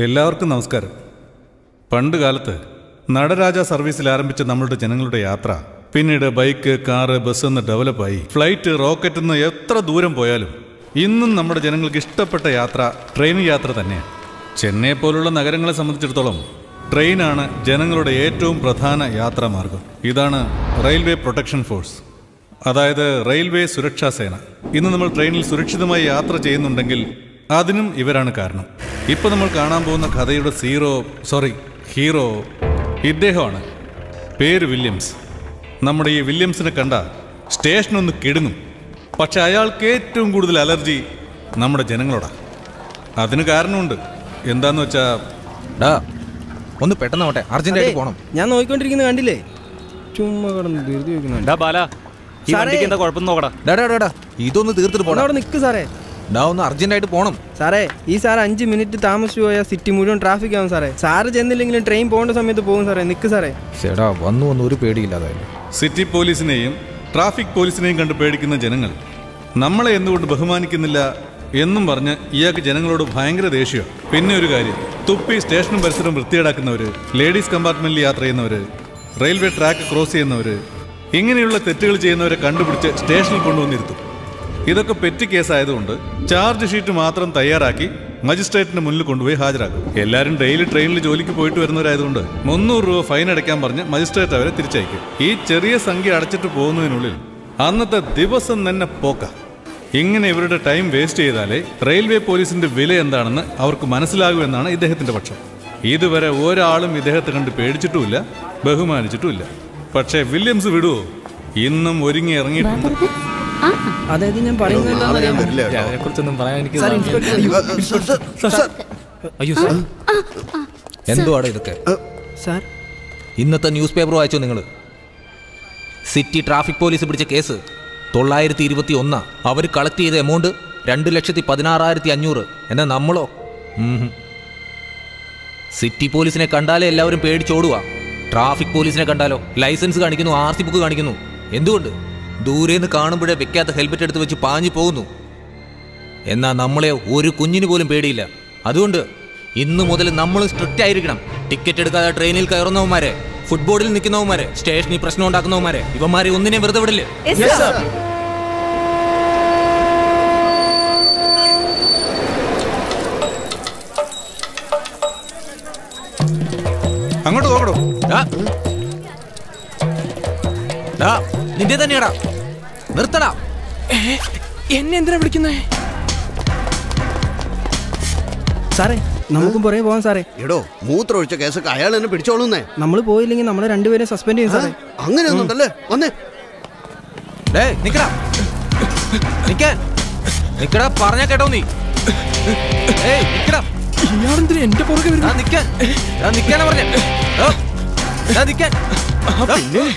എല്ലാവർക്കും നമസ്കാരം പണ്ട് കാലത്ത് നടരാജ സർവീസിൽ ആരംഭിച്ച നമ്മളുടെ ജനങ്ങളുടെ യാത്ര പിന്നീട് ബൈക്ക് കാറ് ബസ് എന്ന് ഡെവലപ്പായി ഫ്ലൈറ്റ് റോക്കറ്റ് എന്ന് എത്ര ദൂരം പോയാലും ഇന്നും നമ്മുടെ ജനങ്ങൾക്ക് ഇഷ്ടപ്പെട്ട യാത്ര ട്രെയിൻ യാത്ര തന്നെയാണ് ചെന്നൈ പോലുള്ള നഗരങ്ങളെ സംബന്ധിച്ചിടത്തോളം ട്രെയിനാണ് ജനങ്ങളുടെ ഏറ്റവും പ്രധാന യാത്രാ മാർഗം ഇതാണ് റെയിൽവേ പ്രൊട്ടക്ഷൻ ഫോഴ്സ് അതായത് റെയിൽവേ സുരക്ഷാ സേന ഇന്ന് നമ്മൾ ട്രെയിനിൽ സുരക്ഷിതമായി യാത്ര ചെയ്യുന്നുണ്ടെങ്കിൽ അതിനും ഇവരാണ് കാരണം ഇപ്പൊ നമ്മൾ കാണാൻ പോകുന്ന കഥയുടെ സീറോ സോറി ഹീറോ ഇദ്ദേഹമാണ് പേര് വില്യംസ് നമ്മുടെ ഈ വില്യംസിനെ കണ്ട സ്റ്റേഷനൊന്ന് കിടുങ്ങും പക്ഷെ അയാൾക്ക് ഏറ്റവും കൂടുതൽ അലർജി നമ്മുടെ ജനങ്ങളോടാ അതിന് കാരണമുണ്ട് എന്താന്ന് വെച്ചാ ഡാ ഒന്ന് പെട്ടെന്ന് ആവട്ടെ അർജന്റായിട്ട് പോണം ഞാൻ നോക്കിക്കൊണ്ടിരിക്കുന്നത് കണ്ടില്ലേ ചുമ്മാ കിടന്ന് ധൃതി വെക്കുന്നുണ്ട് ഡാ ബാല ഈ സാറേ. വണ്ടിക്ക് എന്താ കുഴപ്പം നോക്കടാ ഡാ ഡാ ഡാ, ഡാ ഇതൊന്ന് തീർത്തിട്ട് പോണം അവിടെ നിൽക്ക് സാറേ ഡാ ഒന്ന് അർജന്റായിട്ട് പോണം സാറേ ഈ സാർ അഞ്ച് മിനിറ്റ് താമസിച്ചു പോയാൽ സിറ്റി മുഴുവൻ ട്രാഫിക് ആവും സാറേ സാറ് ചെന്നില്ലെങ്കിലും ട്രെയിൻ പോകേണ്ട സമയത്ത് പോകും സാറേ നിൽക്ക് സാറേ ചേടാ വന്നു വന്ന് ഒരു പേടിയില്ലാതായാലും സിറ്റി പോലീസിനെയും ട്രാഫിക് പോലീസിനെയും കണ്ട് പേടിക്കുന്ന ജനങ്ങൾ നമ്മളെ എന്തുകൊണ്ട് ബഹുമാനിക്കുന്നില്ല എന്നും പറഞ്ഞ് ഇയാൾക്ക് ജനങ്ങളോട് ഭയങ്കര ദേഷ്യം പിന്നെ ഒരു കാര്യം തുപ്പി സ്റ്റേഷനും പരിസരവും വൃത്തിയേടാക്കുന്നവര് ലേഡീസ് കമ്പാർട്ട്മെന്റിൽ യാത്ര ചെയ്യുന്നവര് റെയിൽവേ ട്രാക്ക് ക്രോസ് ചെയ്യുന്നവര് ഇങ്ങനെയുള്ള തെറ്റുകൾ ചെയ്യുന്നവരെ കണ്ടുപിടിച്ച് സ്റ്റേഷനിൽ കൊണ്ടുവന്നിരുത്തും ഇതൊക്കെ പെറ്റി കേസായതുകൊണ്ട് ചാർജ് ഷീറ്റ് മാത്രം തയ്യാറാക്കി മജിസ്ട്രേറ്റിന് മുന്നിൽ കൊണ്ടുപോയി ഹാജരാക്കും എല്ലാവരും ഡെയിലി ട്രെയിനിൽ ജോലിക്ക് പോയിട്ട് വരുന്നവരായതുകൊണ്ട് മുന്നൂറ് രൂപ ഫൈൻ അടയ്ക്കാൻ പറഞ്ഞ് മജിസ്ട്രേറ്റ് അവരെ തിരിച്ചയക്കും ഈ ചെറിയ സംഖ്യ അടച്ചിട്ട് പോകുന്നതിനുള്ളിൽ അന്നത്തെ ദിവസം തന്നെ പോക്ക ഇങ്ങനെ ഇവരുടെ ടൈം വേസ്റ്റ് ചെയ്താലേ റെയിൽവേ പോലീസിന്റെ വില എന്താണെന്ന് അവർക്ക് മനസ്സിലാകൂ എന്നാണ് ഇദ്ദേഹത്തിന്റെ പക്ഷം ഇതുവരെ ഒരാളും ഇദ്ദേഹത്തെ കണ്ട് പേടിച്ചിട്ടുമില്ല ബഹുമാനിച്ചിട്ടുമില്ല പക്ഷേ വില്യംസ് വിടുവോ ഇന്നും ഒരുങ്ങി ഇറങ്ങിയിട്ടുണ്ട് അതായത് ഞാൻ പറയുന്നത് അതിനെ കുറിച്ചൊന്നും പറയാൻ എനിക്ക് സാർ ഇൻസ്പെക്ടർ അയ്യോ സാർ എന്തുവാടാ ഇതൊക്കെ സാർ ഇന്നത്തെ ന്യൂസ് പേപ്പർ വായിച്ചോ നിങ്ങൾ സിറ്റി ട്രാഫിക് പോലീസ് പിടിച്ച കേസ് തൊള്ളായിരത്തി ഇരുപത്തി ഒന്നാ അവർ കളക്ട് ചെയ്ത എമൗണ്ട് രണ്ട് ലക്ഷത്തി പതിനാറായിരത്തി അഞ്ഞൂറ് എന്നാൽ നമ്മളോ ഉം ഹും. സിറ്റി പോലീസിനെ കണ്ടാലേ എല്ലാവരും പേടിച്ചോടുക ട്രാഫിക് പോലീസിനെ കണ്ടാലോ ലൈസൻസ് കാണിക്കുന്നു ആർ സി ബുക്ക് കാണിക്കുന്നു എന്തുകൊണ്ട് ദൂരേന്ന് കാണുമ്പോഴേ വെക്കാത്ത ഹെൽമെറ്റ് എടുത്ത് വെച്ച് പാഞ്ഞു പോകുന്നു എന്നാൽ നമ്മളെ ഒരു കുഞ്ഞിന് പോലും പേടിയില്ല അതുകൊണ്ട് ഇന്നു മുതൽ നമ്മൾ സ്ട്രിക്റ്റ് ആയിരിക്കണം ടിക്കറ്റ് എടുക്കാതെ ട്രെയിനിൽ കയറുന്നവന്മാരെ ഫുട്ബോളിൽ നിൽക്കുന്നവന്മാരെ സ്റ്റേഷനിൽ പ്രശ്നം ഉണ്ടാക്കുന്നവന്മാരെ ഇവന്മാരെ ഒന്നിനെ വെറുതെ വിടില്ല അങ്ങോട്ട് നോക്കണോ ഡാ. ഡാ, നിന്റെ തന്നെയാടാ നിർത്തടാ എന്നെ എന്തിനാ വിളിക്കുന്നേ സാറേ നമുക്കും പുറകെ പോകാം സാറേ എടോ മൂത്രമൊഴിച്ച കേസൊക്കെ അയാൾ എന്നെ പിടിച്ചോളുന്നേ നമ്മൾ പോയില്ലെങ്കിൽ നമ്മളെ രണ്ടുപേരെ സസ്പെൻഡ് ചെയ്യും സാറേ അങ്ങനെയൊന്നുണ്ടല്ലേ വന്നേ ഡേ നിക്കടാ നിക്കാൻ നിക്കടാ പറഞ്ഞ കേട്ടോ നീ ഏയ് നിക്കടാ ഇയാളെന്തിനാ എന്റെ പുറകെ വരും ഡാ, നിക്കാൻ ഡാ, നിക്കാനാ പറഞ്ഞെ. ഡാ, ഡാ, നിക്കാൻ ഡാ.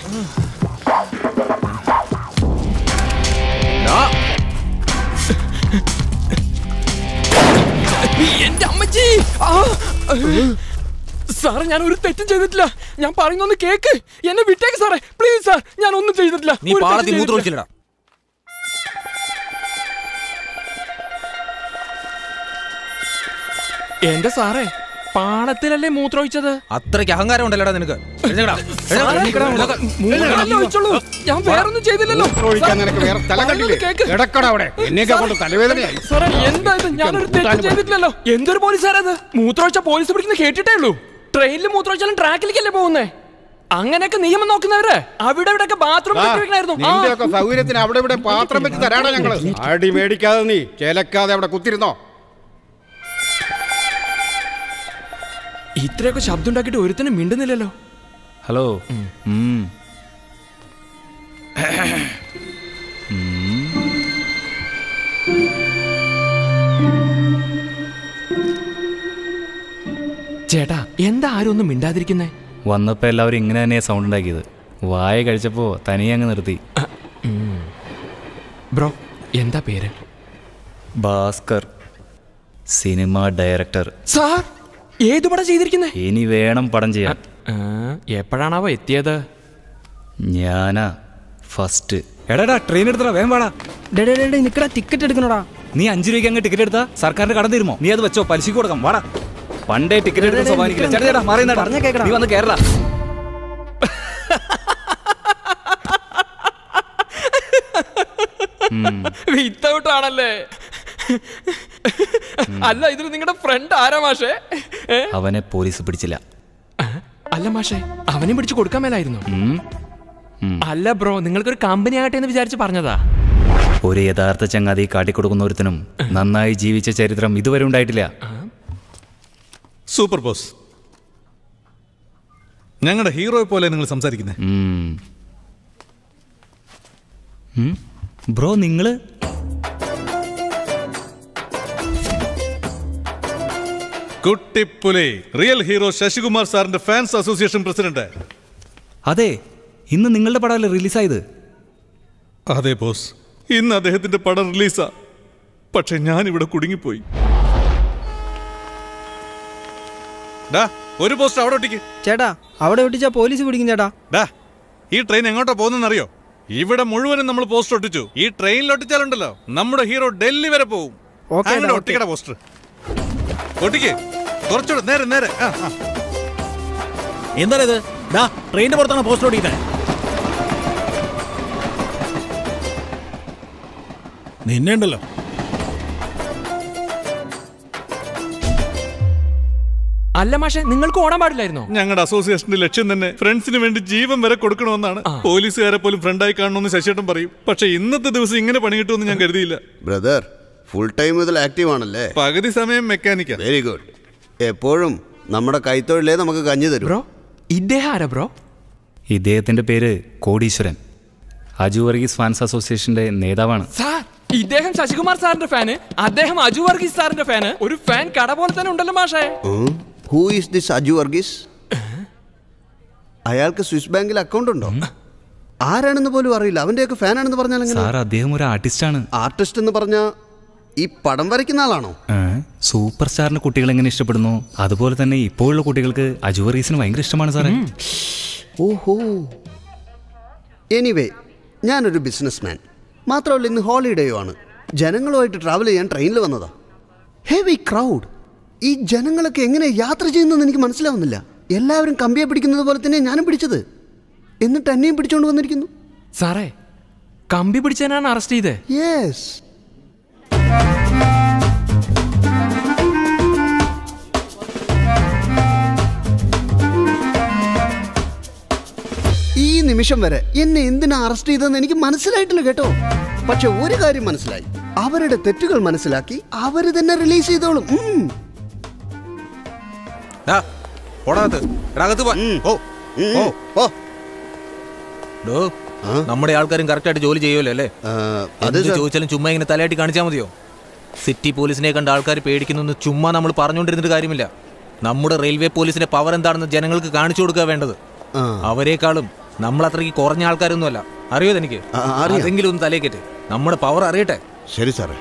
ഡാ, എന്റെ അമ്മച്ചി ആ! സാറേ ഞാൻ ഒരു തെറ്റും ചെയ്തിട്ടില്ല ഞാൻ പറയുന്നൊന്ന് കേക്ക് എന്നെ വിട്ടേക്ക് സാറേ പ്ലീസ് സാർ ഞാൻ ഒന്നും ചെയ്തിട്ടില്ല നീ ഒരു തെറ്റും പാളത്തിൽ മൂത്രം ചെയ്തിട്ടില്ല. ഒഴിച്ചില്ലടാ എന്റെ സാറേ പാളത്തിലല്ലേ മൂത്രമൊഴിച്ചത് അത്രയ്ക്ക് അഹങ്കാരം ഉണ്ടല്ലോടാ നിനക്ക് എഴുന്നേക്കടാ. സാറേ, എഴുന്നേക്കടാ. മൂത്രമല്ലേ ഒഴിച്ചുള്ളൂ. ഞാൻ വേറൊന്നും ചെയ്തില്ലല്ലോ ഒഴിക്കാൻ നിനക്ക് വേറെ സ്ഥലം കണ്ടില്ലേ? കേക്ക്. എടക്കടാ അവിടെ. എന്നെയൊക്കെ കൊണ്ട് തലവേദനയായി. സാറേ എന്താ ഇത് ഞാനൊരു തെറ്റും ചെയ്തിട്ടില്ലല്ലോ എന്തൊരു പോലീസുകാരത് മൂത്രമൊഴിച്ച പോലീസ് പിടിക്കുന്ന കേട്ടിട്ടേ ഉള്ളൂ ട്രെയിനിൽ മൂത്രമൊഴിച്ചാലും ട്രാക്കിലേക്കല്ലേ പോകുന്നേ അങ്ങനെയൊക്കെ നിയമം നോക്കുന്നവര് അവിടെ ഇവിടെ ബാത്റൂം വെക്കണായിരുന്നു നിന്റെയൊക്കെ സൗകര്യത്തിന് അവിടെ ഇവിടെ പാത്രം വെച്ച് തരാടാ ഞങ്ങള് അടി മേടിക്കാതെ നീ ചേലക്കാതെ അവിടെ കുത്തിരുന്നോ ഇത്രയൊക്കെ ശബ്ദം ഉണ്ടാക്കിയിട്ട് ഒരുത്തനും മിണ്ടുന്നില്ലല്ലോ ഹലോ ഉം. ചേട്ടാ എന്താ ആരും ഒന്നും മിണ്ടാതിരിക്കുന്നേ വന്നപ്പോ എല്ലാവരും ഇങ്ങനെ തന്നെയാ സൗണ്ട് ഉണ്ടാക്കിയത് വായ കഴിച്ചപ്പോ തനിയെ അങ്ങ് നിർത്തി ബ്രോ എന്താ പേര് ഭാസ്കർ സിനിമ ഡയറക്ടർ സാർ ഏത് പടം ചെയ്തിരിക്കുന്നേ ഇനി വേണം പടം ചെയ്യാൻ എപ്പോഴാണാവോ എത്തിയത് ഞാനാ ഫസ്റ്റ് എടാടാ ട്രെയിൻ എടുത്തടാ വേഗം വാടാ ഡേ ഡേ, ഡേ, ഡേ, നിക്കടാ ടിക്കറ്റ് എടുക്കണോടാ നീ അഞ്ചു രൂപയ്ക്ക് അങ്ങ് ടിക്കറ്റ് എടുത്താ സർക്കാരിന്റെ കടം തരുമോ നീ അത് വെച്ചോ പലിശക്ക് കൊടുക്കാം വാടാ പണ്ടേ ടിക്കറ്റ് എടുത്ത് സ്വഭാവിക്കില്ല ചേട്ടാ ചേട്ടാ മാറി നിന്നെടാ. പറഞ്ഞ കേക്കടാ. നീ വന്ന് കേരള വിത്തൗട്ട് ആണല്ലേ അല്ല ഇതിൽ നിങ്ങളുടെ ഫ്രണ്ട് ആരാ മാഷേ ഏ? അവനെ പോലീസ് പിടിച്ചില്ല അല്ല മാഷേ അവനെ പിടിച്ചു കൊടുക്കാൻ മേലായിരുന്നു ഉം. ഉം. അല്ല ബ്രോ നിങ്ങൾക്കൊരു കമ്പനി ആകട്ടെ എന്ന് വിചാരിച്ച് പറഞ്ഞതാ ഒരു യഥാർത്ഥ ചങ്ങാതി കാട്ടിക്കൊടുക്കുന്ന ഒരുത്തനും നന്നായി ജീവിച്ച ചരിത്രം ഇതുവരെ ഉണ്ടായിട്ടില്ല സൂപ്പർ ബോസ് ഞങ്ങളുടെ ഹീറോയെ പോലെ നിങ്ങൾ സംസാരിക്കുന്നത് ഉം. ഉം. ബ്രോ നിങ്ങള് കുട്ടിപ്പുലി റിയൽ ഹീറോ ശശികുമാർ സാറിന്റെ ഫാൻസ് അസോസിയേഷൻ പ്രസിഡന്റ് അതെ ഇന്ന് നിങ്ങളുടെ പടമല്ലേ റിലീസായത് അതെ ബോസ് ഇന്ന് അദ്ദേഹത്തിന്റെ പടം റിലീസാ പക്ഷെ ഞാൻ ഇവിടെ കുടുങ്ങിപ്പോയി ഡാ ഒരു പോസ്റ്റ് അവിടെ ഒട്ടിക്ക് ചേട്ടാ അവിടെ ഒട്ടിച്ചാ പോലീസ് പിടിക്കും ചേട്ടാ ഡാ ഈ ട്രെയിൻ എങ്ങോട്ടാ പോകുന്നറിയോ ഇവിടെ മുഴുവനും നമ്മൾ പോസ്റ്റർ ഒട്ടിച്ചു ഈ ട്രെയിനിൽ ഒട്ടിച്ചാലുണ്ടല്ലോ നമ്മുടെ ഹീറോ ഡൽഹി വരെ പോകും ഓക്കേ, അങ്ങനെ ഡാ, ഒട്ടിക്കട പോസ്റ്റർ ഒട്ടിക്ക് കുറച്ചുകൂടെ നേരെ നേരെ ആ, ആ. എന്താണ് ഇത് ഡാ ട്രെയിനിന്റെ പുറത്താണ് പോസ്റ്റ് ഓടിക്കുന്നത് നിന്നെ ഉണ്ടല്ലോ അല്ല മാഷേ നിങ്ങൾക്ക് ഓടാൻ പാടില്ലായിരുന്നോ ഞങ്ങളുടെ അസോസിയേഷന്റെ ലക്ഷ്യം തന്നെ ഫ്രണ്ട്സിന് വേണ്ടി ജീവൻ വരെ കൊടുക്കണമെന്നാണ് പോലീസുകാരെ പോലും ഫ്രണ്ടായി കാണണമെന്ന് ശശിയേട്ടൻ പറയും പക്ഷെ ഇന്നത്തെ ദിവസം ഇങ്ങനെ പണി കിട്ടുമെന്ന് ഞാൻ കരുതിയില്ല ബ്രദർ ഫുൾ ടൈം ഇതിൽ ആക്റ്റീവ് ആണല്ലേ പകുതി സമയം മെക്കാനിക്കാ വെരി ഗുഡ് എപ്പോഴും നമ്മുടെ കൈത്തൊഴിലേ നമുക്ക് കഞ്ഞി തരും ബ്രോ ഇദ്ദേഹം ആരാ ബ്രോ ഇദ്ദേഹത്തിന്റെ പേര് കോടീശ്വരൻ അജു വർഗീസ് ഫാൻസ് അസോസിയേഷന്റെ നേതാവാണ് സാർ ഇദ്ദേഹം ശശികുമാർ സാറിന്റെ ഫാന് അദ്ദേഹം അജു വർഗീസ് സാറിന്റെ ഫാന് ഒരു ഫാൻ കട പോലെ തന്നെ ഉണ്ടല്ലോ മാഷേ who is this Aju Varghese അയാൾക്ക് സ്വിസ് ബാങ്കിൽ അക്കൗണ്ട് ഉണ്ടോ ആരാണെന്ന് പോലും അറിയില്ല അവന്റെയൊക്കെ ഫാനാണെന്ന് പറഞ്ഞാൽ എങ്ങനെ സാർ അദ്ദേഹം ഒരു ആർട്ടിസ്റ്റാണ് ആർട്ടിസ്റ്റ് എന്ന് പറഞ്ഞ ഈ പടം വരയ്ക്കുന്ന ആളാണോ സൂപ്പർ സ്റ്റാറിന് കുട്ടികൾ എങ്ങനെ ഇഷ്ടപ്പെടുന്നു അതുപോലെ തന്നെ ഇപ്പോഴുള്ള കുട്ടികൾക്ക് അജു വർഗീസിന് ഭയങ്കര ഇഷ്ടമാണ് സാറേ ഓഹോ എനിവേ ഞാനൊരു ബിസിനസ് മാൻ മാത്രമല്ല ഇന്ന് ഹോളിഡേയോ ആണ് ജനങ്ങളുമായിട്ട് ട്രാവൽ ചെയ്യാൻ ട്രെയിനിൽ വന്നതാ ഹെവി ക്രൗഡ് ഈ ജനങ്ങളൊക്കെ എങ്ങനെ യാത്ര ചെയ്യുന്നതെന്ന് എനിക്ക് മനസ്സിലാവുന്നില്ല എല്ലാവരും കമ്പിയെ പിടിക്കുന്നത് പോലെ തന്നെ ഞാനും പിടിച്ചത് എന്നിട്ട് എന്നെയും പിടിച്ചുകൊണ്ട് വന്നിരിക്കുന്നു സാറേ കമ്പി പിടിച്ചതിനാണ് അറസ്റ്റ് ചെയ്തേ യെസ് ഈ നിമിഷം വരെ എന്നെ എന്തിനാ അറസ്റ്റ് ചെയ്തതെന്ന് എനിക്ക് മനസ്സിലായിട്ടില്ല കേട്ടോ പക്ഷെ ഒരു കാര്യം മനസ്സിലായി അവരുടെ തെറ്റുകൾ മനസ്സിലാക്കി അവര് തന്നെ റിലീസ് ചെയ്തോളും ഉം. ഡാ, പോടാകത്ത്. എടാ, അകത്ത് പോ. ഉം. ഓ, ഉം. ഓ. ഓ. ഡോ, നമ്മുടെ ആൾക്കാരും കറക്റ്റ് ആയിട്ട് ജോലി ചെയ്യുമല്ലോ അല്ലേ ആ, അത് എന്ത് സർ. ചോദിച്ചാലും ചുമ്മാ ഇങ്ങനെ തലയാട്ടി കാണിച്ചാൽ മതിയോ സിറ്റി പോലീസിനെ കണ്ട ആൾക്കാർ പേടിക്കുന്നു ചുമ്മാ നമ്മൾ പറഞ്ഞുകൊണ്ടിരുന്നിട്ട് കാര്യമില്ല നമ്മുടെ റെയിൽവേ പോലീസിന്റെ പവർ എന്താണെന്ന് ജനങ്ങൾക്ക് കാണിച്ചു കൊടുക്കുക വേണ്ടത് ആ. അവരെക്കാളും നമ്മൾ അത്രയ്ക്ക് കുറഞ്ഞ ആൾക്കാരൊന്നുമല്ല അറിയോ എനിക്ക് ആ, അറിയാം. അതെങ്കിലും ഒന്ന് തലേക്കേറ്റ് നമ്മുടെ പവർ അറിയട്ടെ ശരി സാറേ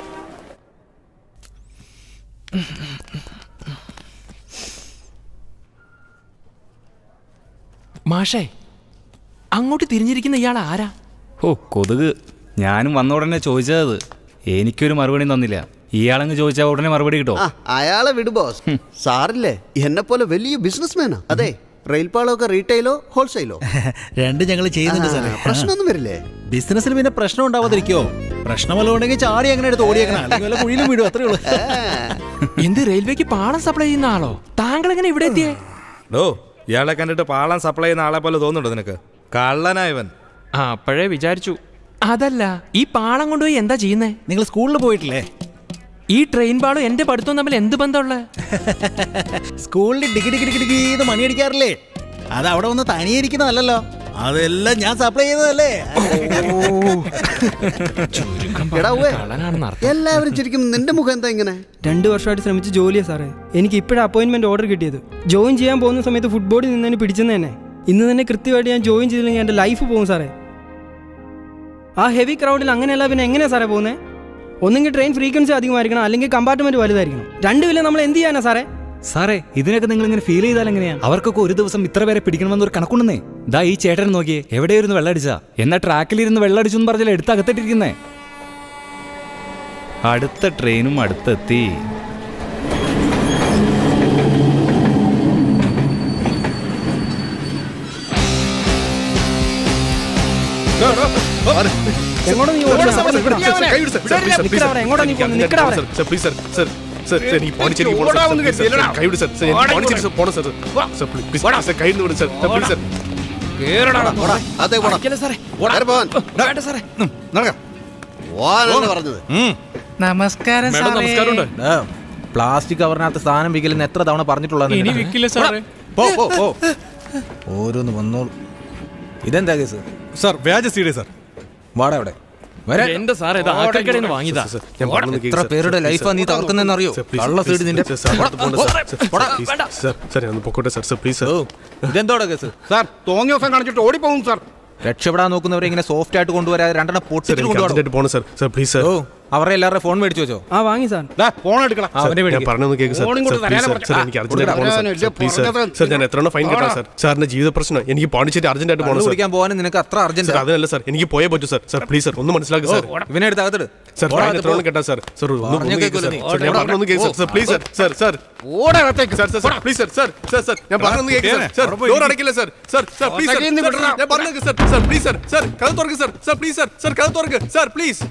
മാഷേ അങ്ങോട്ട് തിരിഞ്ഞിരിക്കുന്ന ഇയാൾ ആരാ ഓ കൊതുക് ഞാനും വന്ന ഉടനെ ചോദിച്ചത് എനിക്കൊരു മറുപടി തന്നില്ല ഇയാളങ്ങ് ചോദിച്ചാൽ ഉടനെ മറുപടി കിട്ടോ ആ അയാളെ വിട് ബോസ് സാറില്ലേ എന്നെ പോലെ വലിയ ബിസിനസ് മാനാ അതെ റെയിൽ പാളമൊക്കെ റീറ്റെയിലോ ഹോൾസെയിലോ രണ്ടും ഞങ്ങൾ ചെയ്യുന്നുണ്ട് സാറേ പ്രശ്നമൊന്നും വരില്ലേ ബിസിനസ്സിൽ പിന്നെ പ്രശ്നം ഉണ്ടാവാതിരിക്കോ പ്രശ്നം വല്ലതും ഉണ്ടെങ്കിൽ ചാടി അങ്ങനെ എടുത്ത് ഓടിയേക്കണം അല്ലെങ്കിൽ വല്ല കുഴിയിലും വീടും അത്രേ ഉള്ളൂ എന്ത് റെയിൽവേക്ക് പാളം സപ്ലൈ ചെയ്യുന്ന ആളോ താങ്കൾ എങ്ങനെ ഇവിടെ എത്തിയേ ഡോ ഇയാളെ കണ്ടിട്ട് പാളം സപ്ലൈ ചെയ്യുന്ന ആളെ പോലെ തോന്നുന്നുണ്ടോ നിനക്ക് കള്ളനായവൻ ആ അപ്പോഴേ വിചാരിച്ചു അതല്ല ഈ പാളം കൊണ്ടുപോയി എന്താ ചെയ്യുന്നേ നിങ്ങൾ സ്കൂളിൽ പോയിട്ടില്ലേ ഈ ട്രെയിൻ പാളും എന്റെ പഠിത്തവും തമ്മിൽ എന്ത് ബന്ധമുള്ള സ്കൂളിൽ ഡിഗി ഡിഗി ഡിഗി ഡിഗി എന്ന് മണിയടിക്കാറില്ലേ അത് അവിടെ വന്ന് തനിയെ ഇരിക്കുന്നതല്ലല്ലോ അതെല്ലാം ഞാൻ സപ്ലൈ ചെയ്തതല്ലേ എടാ ഉവ്വേ, കള്ളനാണെന്ന് അർത്ഥം എല്ലാവരും ചിരിക്കും നിന്റെ മുഖം എന്താ ഇങ്ങനെ രണ്ട് വർഷമായിട്ട് ശ്രമിച്ച് ജോലിയാ സാറേ എനിക്ക് ഇപ്പോഴാണ് അപ്പോയിന്റ്മെന്റ് ഓർഡർ കിട്ടിയത് ജോയിൻ ചെയ്യാൻ പോകുന്ന സമയത്ത് ഫുട്ബോളിൽ നിന്നതിന് പിടിച്ചെന്ന് തന്നെ ഇന്ന് തന്നെ കൃത്യമായിട്ട് ഞാൻ ജോയിൻ ചെയ്തില്ലെങ്കിൽ എൻ്റെ ലൈഫ് പോകും സാറേ ആ ഹെവി ക്രൗഡിൽ അങ്ങനെയല്ല പിന്നെ എങ്ങനെയാ സാറേ പോകുന്നത് ഒന്നെങ്കിൽ ട്രെയിൻ ഫ്രീക്വൻസി അധികമായിരിക്കണം അല്ലെങ്കിൽ കമ്പാർട്ട്മെന്റ് വലുതായിരിക്കണം രണ്ടുമില്ല നമ്മൾ എന്ത് ചെയ്യാനാ സാറേ സാറേ ഇതിനൊക്കെ നിങ്ങൾ ഇങ്ങനെ ഫീൽ ചെയ്താൽ എങ്ങനെയാ അവർക്കൊക്കെ ഒരു ദിവസം ഇത്ര പേരെ പിടിക്കണമെന്ന് ഒരു കണക്കുണ്ടെന്നേ ദാ ഈ ചേട്ടൻ നോക്കിയേ എവിടെയായിരുന്നു വെള്ളടിച്ചാ എന്നാ ട്രാക്കിലിരുന്ന് വെള്ളടിച്ചു എന്ന് പറഞ്ഞാൽ എടുത്ത് അകത്തിട്ടിരിക്കുന്നേ അടുത്ത ട്രെയിനും അടുത്തെത്തി എങ്ങോട്ടാ നീ ഓടുന്നത്? നിക്കടാ അവിടെ, എങ്ങോട്ടാ നീ പോകുന്നത്? നിക്കടാ അവിടെ. അതെ പോടാ അടിക്കല്ലേ സാറേ കേറി പോവാൻ. വേണ്ട സാറേ നടക്കാം പോവാനല്ലേ പറഞ്ഞത് നമസ്കാരം മേഡം നമസ്കാരമുണ്ട് പ്ലാസ്റ്റിക് കവറിനകത്ത് സാധനം വിക്കലെന്ന് എത്ര തവണ പറഞ്ഞിട്ടുള്ളത് ഇനി വിക്കില്ല സാറേ പോ പോ പോ ഓരോന്ന് വന്നോളൂ ഇതെന്താ കേസ് സാർ വ്യാജ സി ഡി സാർ വാടാ അവിടെ വരെ എന്റെ സാറേ ഇത് ആൾക്കാരുടെ നിന്ന് വാങ്ങിയതാ എത്ര പേരുടെ ലൈഫാ നീ തകർക്കുന്നെന്ന് അറിയോ കള്ള സൈഡ് നിന്റെ ഓ ഇതെന്തോടാ കേസ് സാർ തോന്നിയ ദിവസം കാണിച്ചിട്ട് ഓടിപ്പോകും സാർ രക്ഷപ്പെടാൻ നോക്കുന്നവരെ ഇങ്ങനെ സോഫ്റ്റ് ആയിട്ട് കൊണ്ടുവരാതെ രണ്ടെണ്ണം പൊട്ടിച്ചിട്ട് കൊണ്ടുപോകണം ഓ അവരുടെ എല്ലാവരുടെ ഫോൺ മേടിച്ചു വെച്ചോ ആ വാങ്ങി സാർ ദാ, ഫോൺ എടുക്കണം അവനെ മേടിക്കും ഫോൺ ഇങ്ങോട്ട് തരാനാ പറഞ്ഞത്. ഞാൻ എത്ര ഫൈൻ കെട്ടാം സാർ സാറിന്റെ ജീവിത പ്രശ്നം എനിക്ക് പോണ്ടിച്ചേരി അർജന്റ് ആയിട്ട് പോകണം സാർ കുടിക്കാൻ പോകാനും നിനക്ക് അത്ര സാർ അർജന്റ് അതല്ല സാർ എനിക്ക് പോയേ പറ്റൂ സാർ സാർ പ്ലീസ് സാർ ഒന്ന് മനസ്സിലാക്കുക സാർ ഇവനെ എടുത്ത് അകത്തിട് സാർ ഫൈൻ എത്ര കെട്ടാം സാർ സാർ ഒന്ന് പറഞ്ഞ ഒന്ന് കേൾക്ക് കേൾക്കൂല സാർ നീ. സാർ, ഞാൻ പറഞ്ഞൊന്ന് കേൾക്ക് sir sir please sir sir sir ഓടാ അകത്തേക്ക്. Sir sir sir please sir sir sir sir ഞാൻ പറഞ്ഞൊന്ന് കേൾക്ക് സാർ സാർ ഡോർ അടയ്ക്കില്ല sir sir sir please sir ഒറ്റയ്ക്ക് സാർ, വിടടാ. ഞാൻ പറഞ്ഞു sir sir please sir sir കഥ തുറക്ക് sir sir please sir sir കഥ തുറക്ക് സാർ പ്ലീസ്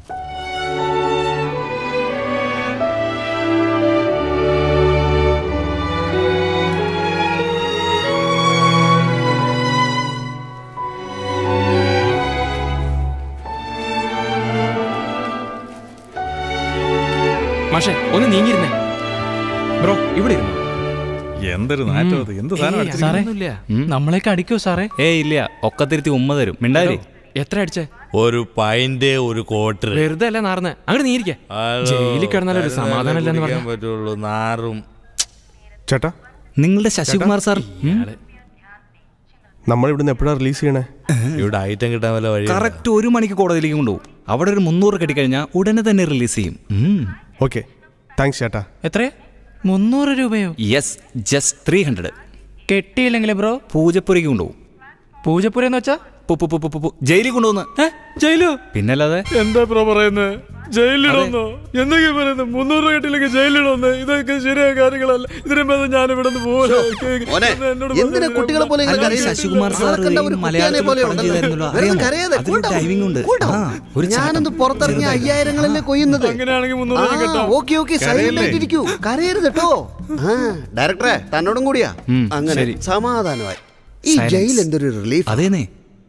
മാഷേ ഒന്ന് നീങ്ങിയിരുന്നേ ബ്രോ ഇവിടെ ഇരുന്നു എന്തൊരു നാറ്റം അത് എന്ത് സാധനം അടിച്ചിരിക്കുന്നത്? സാറേ ഒന്നുമില്ല നമ്മളെയൊക്കെ അടിക്കോ സാറേ ഏയ് ഇല്ല ഒക്കെ തിരുത്തി ഉമ്മ തരും മിണ്ടാരി എത്ര അടിച്ചേ ഒരു പൈന്റ് ഒരു കോട്ടർ വെറുതെ അല്ല നാർന്ന് അങ്ങോട്ട് നീരിക്കേ ജയിലിൽ കിടന്നാലും ഒരു സമാധാനം ഇല്ലെന്ന് പറഞ്ഞു പറ്റുള്ളൂ നാറും ചേട്ടാ നിങ്ങളുടെ ശശികുമാർ സാർ നമ്മൾ ഇവിടുന്ന് എപ്പോഴാണ് റിലീസ് ചെയ്യണേ ഇവിടെ ഐറ്റം കിട്ടാൻ വല്ല വഴി കറക്റ്റ് ഒരു മണിക്ക് കോടതിയിലേക്ക് കൊണ്ടുപോകും അവിടെ ഒരു മുന്നൂറ് കെട്ടിക്കഴിഞ്ഞാൽ ഉടനെ തന്നെ റിലീസ് ചെയ്യും ഓക്കെ താങ്ക്സ് ചേട്ടാ എത്രയാ മുന്നൂറ് രൂപയോ യെസ് ജസ്റ്റ് ത്രീ ഹൺഡ്രഡ് കെട്ടിയില്ലെങ്കിൽ ബ്രോ പൂജപ്പുരയ്ക്ക് കൊണ്ടുപോകും പൂജപ്പുര എന്ന് വെച്ചാ പു, പു, പു, പു, പു, പു. ജയിലിൽ കൊണ്ടുപോകുന്ന ജയിലോ പിന്നല്ലാതെ എന്താ ബ്രോ പറയുന്നത് ജയിലിടന്നോ എന്തൊക്കെ പറയുന്നത് മുന്നൂറ് രൂപ കിട്ടിയില്ലെങ്കിൽ ജയിലിടന്ന് ഇതൊക്കെ ശരിയായ കാര്യങ്ങളല്ല ഇതിനെ ബന്ധം ഞാൻ ഇവിടെ നിന്ന് മോനെ എന്തിനാ കുട്ടികളെ പോലെ ഇങ്ങനെ അല്ല, കരയുന്നത്? ശശികുമാർ സാർ ആളെ കണ്ട ഈ ഒരു കുട്ടിയാനെ മലയാളത്തിൽ പോലെ പടം ഉണ്ടല്ലോ. ചെയ്തായിരുന്നല്ലോ, വെറുതെ അറിയാമോ? കരയാതെ, അതിലൊരു cool down, diving ഉണ്ട്. cool down. ആ, ഒരു ഞാനൊന്ന് ചാട്ടം. പുറത്തിറങ്ങിയ ചെറുതായിട്ട്. അയ്യായിരങ്ങളല്ലേ കൊയ്യുന്നത് അങ്ങനെയാണെങ്കിൽ മുന്നൂറ് രൂപ കിട്ടാം ഓക്കെ ഓക്കെ സൈലന്റ് ആയിട്ടിരിക്കൂ കരയരുത് കേട്ടോ ആ ഡയറക്ടറെ തന്നോടും കൂടിയാ ഉം, അങ്ങനെ ശരി. സമാധാനമായി ഈ Silence. ജയിൽ എന്തൊരു റിലീഫ് അതേന്നേ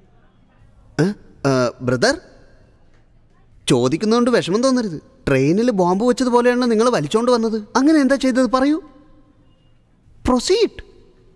ബ്രദർ ചോദിക്കുന്നതുകൊണ്ട് വിഷമം തോന്നരുത് ട്രെയിനിൽ ബോംബ് വെച്ചതുപോലെയാണ് നിങ്ങൾ വലിച്ചോണ്ട് വന്നത് അങ്ങനെ എന്താ ചെയ്തത് പറയൂ പ്രൊസീഡ്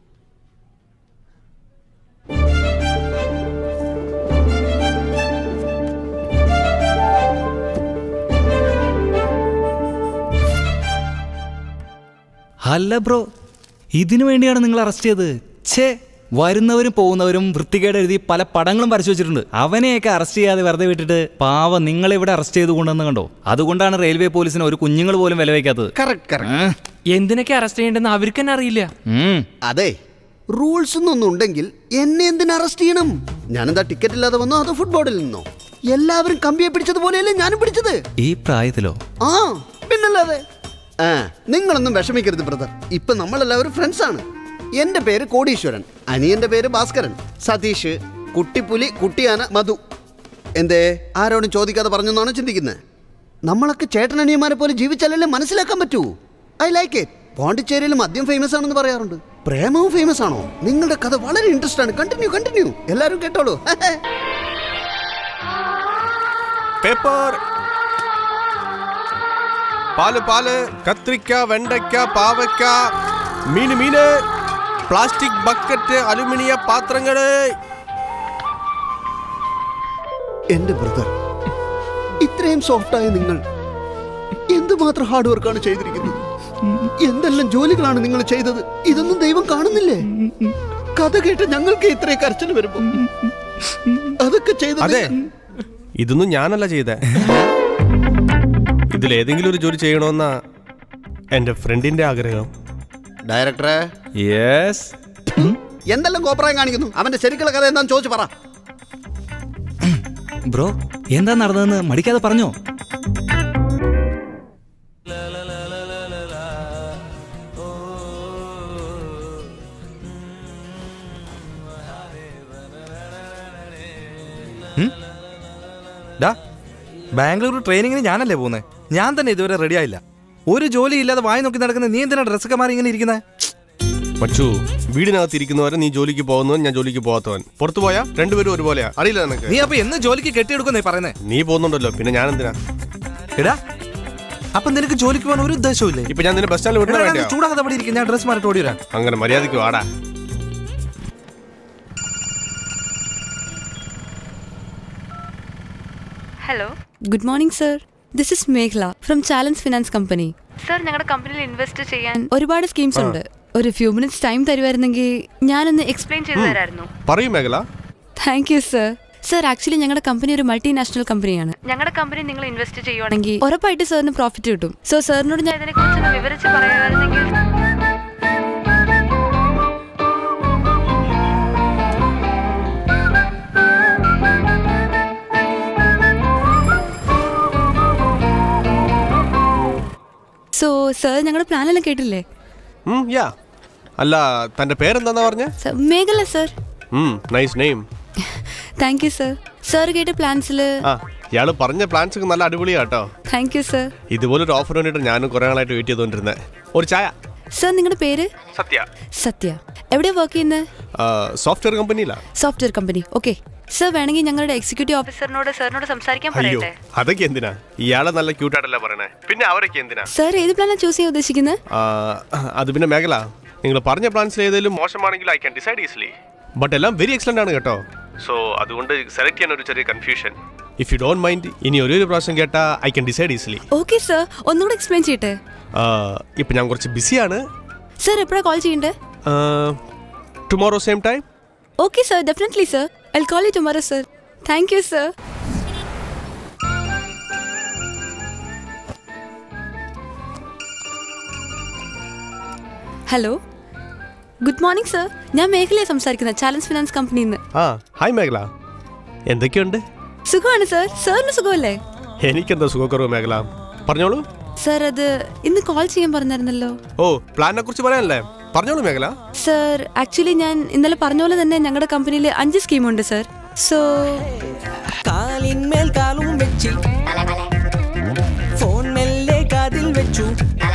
അല്ല ബ്രോ ഇതിനു വേണ്ടിയാണ് നിങ്ങൾ അറസ്റ്റ് ചെയ്തത് ഛേ വരുന്നവരും പോകുന്നവരും വൃത്തികേട് എഴുതി പല പടങ്ങളും വരച്ചു വെച്ചിട്ടുണ്ട് അവനെയൊക്കെ അറസ്റ്റ് ചെയ്യാതെ വെറുതെ വിട്ടിട്ട് പാവം നിങ്ങളെ ഇവിടെ അറസ്റ്റ് ചെയ്ത് കൊണ്ടുവന്ന് കണ്ടോ അതുകൊണ്ടാണ് റെയിൽവേ പോലീസിന് ഒരു കുഞ്ഞുങ്ങൾ പോലും വില വയ്ക്കാത്തത് കറക്റ്റ് കറക്റ്റ് എന്തിനൊക്കെ അറസ്റ്റ് ചെയ്യേണ്ടെന്ന് അവർക്ക് തന്നെ അറിയില്ല അതെ റൂൾസ് ഒന്നും ഉണ്ടെങ്കിൽ എന്നെ എന്തിനു അറസ്റ്റ് ചെയ്യണം ഞാനെന്താ ടിക്കറ്റ് ഇല്ലാതെ വന്നോ അതോ ഫുട്ബോളിൽ നിന്നോ എല്ലാവരും കമ്പിയെ പിടിച്ചതുപോലെയല്ലേ ഞാനും പിടിച്ചത് ഈ പ്രായത്തിലോ ആ പിന്നല്ലാതെ ആ നിങ്ങളൊന്നും വിഷമിക്കരുത് ബ്രദർ ഇപ്പൊ നമ്മളെല്ലാവരും ഫ്രണ്ട്സ് ആണ് എന്റെ പേര് കോടീശ്വരൻ അനിയന്റെ പേര് ഭാസ്കരൻ സതീഷ് കുട്ടിപ്പുലി കുട്ടിയാന മധു എന്തേ ആരോടും ചോദിക്കാതെ പറഞ്ഞെന്നാണോ ചിന്തിക്കുന്നത് നമ്മളൊക്കെ ചേട്ടനനിയന്മാരെ പോലെ ജീവിച്ചാലല്ലേ മനസ്സിലാക്കാൻ പറ്റൂ ഐ ലൈക്ക് ഇറ്റ് പോണ്ടിച്ചേരിയിൽ മദ്യം ഫേമസ് ആണെന്ന് പറയാറുണ്ട് പ്രേമവും ഫേമസ് ആണോ നിങ്ങളുടെ കഥ വളരെ ഇൻട്രസ്റ്റ് ആണ് കണ്ടിന്യൂ കണ്ടിന്യൂ എല്ലാവരും കേട്ടോളൂ പേപ്പർ പാല് പാല് കത്രിക്ക വെണ്ടയ്ക്ക പാവയ്ക്ക മീന് മീന് പ്ലാസ്റ്റിക് ബക്കറ്റ് അലുമിനിയ പാത്രങ്ങള് എന്റെ ബ്രദർ ഇത്രയും സോഫ്റ്റായ നിങ്ങൾ എന്തുമാത്രം ഹാർഡ് വർക്കാണ് ചെയ്തിരിക്കുന്നത് എന്തെല്ലാം ജോലികളാണ് നിങ്ങൾ ചെയ്തത് ഇതൊന്നും ദൈവം കാണുന്നില്ലേ കഥ കേട്ട് ഞങ്ങൾക്ക് ഇത്രയും കരച്ചിൽ വരുമ്പോ അതൊക്കെ ചെയ്തത് അതെ ഇതൊന്നും ഞാനല്ല ചെയ്തേ ഇതിലേതെങ്കിലും ഒരു ജോലി ചെയ്യണമെന്നാ എന്റെ ഫ്രണ്ടിന്റെ ആഗ്രഹം ഡയറക്ടറെ യെസ് എന്തെല്ലാം കോപ്രായം കാണിക്കുന്നു അവന്റെ ശരിക്കുള്ള കഥ എന്താന്ന് ചോദിച്ചു പറ ബ്രോ എന്താ നടന്നതെന്ന് മടിക്കാതെ പറഞ്ഞോ ഡാ ബാംഗ്ലൂർ ട്രെയിനിങ്ങിന് ഞാനല്ലേ പോകുന്നത് ഞാൻ തന്നെ ഇതുവരെ റെഡി ആയില്ല ഒരു ജോലി ഇല്ലാതെ വായി നോക്കി നടക്കുന്ന നീ എന്തിനാ ഡ്രസ്സൊക്കെ മാറി ഇങ്ങനെ ഇരിക്കുന്നത് മച്ചു വീടിനകത്ത് ഇരിക്കുന്നവരെ നീ ജോലിക്ക് പോകുന്നവൻ ഞാൻ ജോലിക്ക് പോകാത്തവൻ പുറത്തു പോയാ രണ്ടുപേരും ഒരുപോലെയാ അറിയില്ല നിനക്ക് നീ അപ്പൊ എന്ന് ജോലിക്ക് കെട്ടിയെടുക്കുന്നേ പറയുന്നേ നീ പോകുന്നുണ്ടല്ലോ പിന്നെ ഞാൻ എന്തിനാ എടാ അപ്പൊ നിനക്ക് ജോലിക്ക് പോകാൻ ഒരു ഉദ്ദേശവും ഇല്ലേ ഇപ്പൊ ഞാൻ നിന്നെ ബസ് സ്റ്റാൻഡിൽ വിടണ എടാ, വേണ്ടിയാ നീ ചൂടാകാതെ അവിടെ ഇരിക്കും ഞാൻ ഡ്രസ് മാറിട്ട് ഓടി വരാം അങ്ങനെ മര്യാദയ്ക്ക് വാടാ hello good morning sir this is Meghla from Chalans finance company sir ഞങ്ങളുടെ കമ്പനിയിൽ ഇൻവെസ്റ്റ് ചെയ്യാൻ ഒരുപാട് സ്കീംസ് ആ. ഉണ്ട് ഒരു ഫ്യൂ മിനിറ്റ്സ് ടൈം തരുമായിരുന്നെങ്കിൽ ഞാനൊന്ന് എക്സ്പ്ലെയിൻ ചെയ്തു ഉം. തരായിരുന്നു പറയൂ Meghala thank you sir sir actually ഞങ്ങളുടെ കമ്പനി ഒരു മൾട്ടിനാഷണൽ കമ്പനിയാണ് ഞങ്ങളുടെ കമ്പനി നിങ്ങൾ ഇൻവെസ്റ്റ് ചെയ്യുവാണെങ്കിൽ ഉറപ്പായിട്ട് സാറിന് പ്രോഫിറ്റ് കിട്ടും സോ സാറിനോട് ഞാൻ ഇതിനെക്കുറിച്ച് വിവരിച്ച് പറയാമായിരുന്നെങ്കിൽ സോ സർ ഞങ്ങളുടെ പ്ലാനെല്ലാം കേട്ടില്ലേ ഉം, യാ അല്ല തന്റെ പേരെന്താന്നാ പറഞ്ഞ sir Meghala sir nice name thank you sir sir കേട്ട പ്ലാൻസിൽ ആ ഇയാള് പറഞ്ഞ പ്ലാൻസ് ഒക്കെ നല്ല അടിപൊളിയാ കേട്ടോ താങ്ക് യു സർ ഇതുപോലൊരു ഓഫർ വേണ്ടിയിട്ട് ഞാനും കുറെ നാളായിട്ട് വെയിറ്റ് ചെയ്തോണ്ടിരുന്നത് ഒരു ചായ സർ നിങ്ങളുടെ പേര് സത്യ സത്യ എവിടെയാ വർക്ക് ചെയ്യുന്നത് സോഫ്റ്റ്വെയർ കമ്പനിയിലാ സോഫ്റ്റ്വെയർ കമ്പനി ഓക്കെ സർ വേണമെങ്കിൽ ഞങ്ങളുടെ എക്സിക്യൂട്ടീവ് ഓഫീസറിനോട് സാറിനോട് സംസാരിക്കാൻ അയ്യോ പറയട്ടെ അതൊക്കെ എന്തിനാ ഇയാളെ നല്ല ക്യൂട്ടായിട്ടല്ലേ പറയണേ പിന്നെ അവരൊക്കെ എന്തിനാ സർ ഏത് പ്ലാനാണ് ചൂസ് ചെയ്യാൻ ഉദ്ദേശിക്കുന്നത് ആ, അത് പിന്നെ മേഖല നിങ്ങൾ പറഞ്ഞ പ്ലാൻസിൽ ഏതെങ്കിലും മോശമാണെങ്കിൽ I can decide easily but എല്ലാം വെരി എക്സലന്റ് ആണ് കേട്ടോ സോ അതുകൊണ്ട് സെലക്ട് ചെയ്യാൻ ഒരു ചെറിയ confusion if you don't mind ഇനി ഒരേ ഒരു പ്രാവശ്യം കേട്ടാ I can decide easily okay sir ഒന്നുകൂടെ എക്സ്പ്ലെയിൻ ചെയ്യട്ടെ ഇപ്പൊ ഞാൻ കുറച്ച് ബിസിയാണ് സർ എപ്പോഴാണ് കോൾ ചെയ്യണ്ടേ tomorrow same time okay sir definitely sir I call you tomorrow sir thank you sir hello good morning sir ഞാൻ മേഖലയെ സംസാരിക്കുന്നത് ചാലൻസ് ഫിനാൻസ് കമ്പനിയിൽ നിന്ന് ആ ഹായ് മേഖല എന്തൊക്കെയുണ്ട് സുഖമാണ് സർ സാറിന് സുഖമല്ലേ എനിക്കെന്താ സുഖക്കുറവ് മേഖല പറഞ്ഞോളൂ സർ അത് ഇന്ന് കോൾ ചെയ്യാൻ പറഞ്ഞായിരുന്നല്ലോ ഓ പ്ലാനിനെ കുറിച്ച് പറയാനല്ലേ പറഞ്ഞോളൂ മേഖല സർ ആക്ച്വലി ഞാൻ ഇന്നലെ പറഞ്ഞ പോലെ തന്നെ ഞങ്ങളുടെ കമ്പനിയിൽ അഞ്ച് സ്കീമുണ്ട് സർ സോ കാലിന്മേൽ കാലും വെച്ച് ഫോൺ മെല്ലെ കാതിൽ വെച്ചു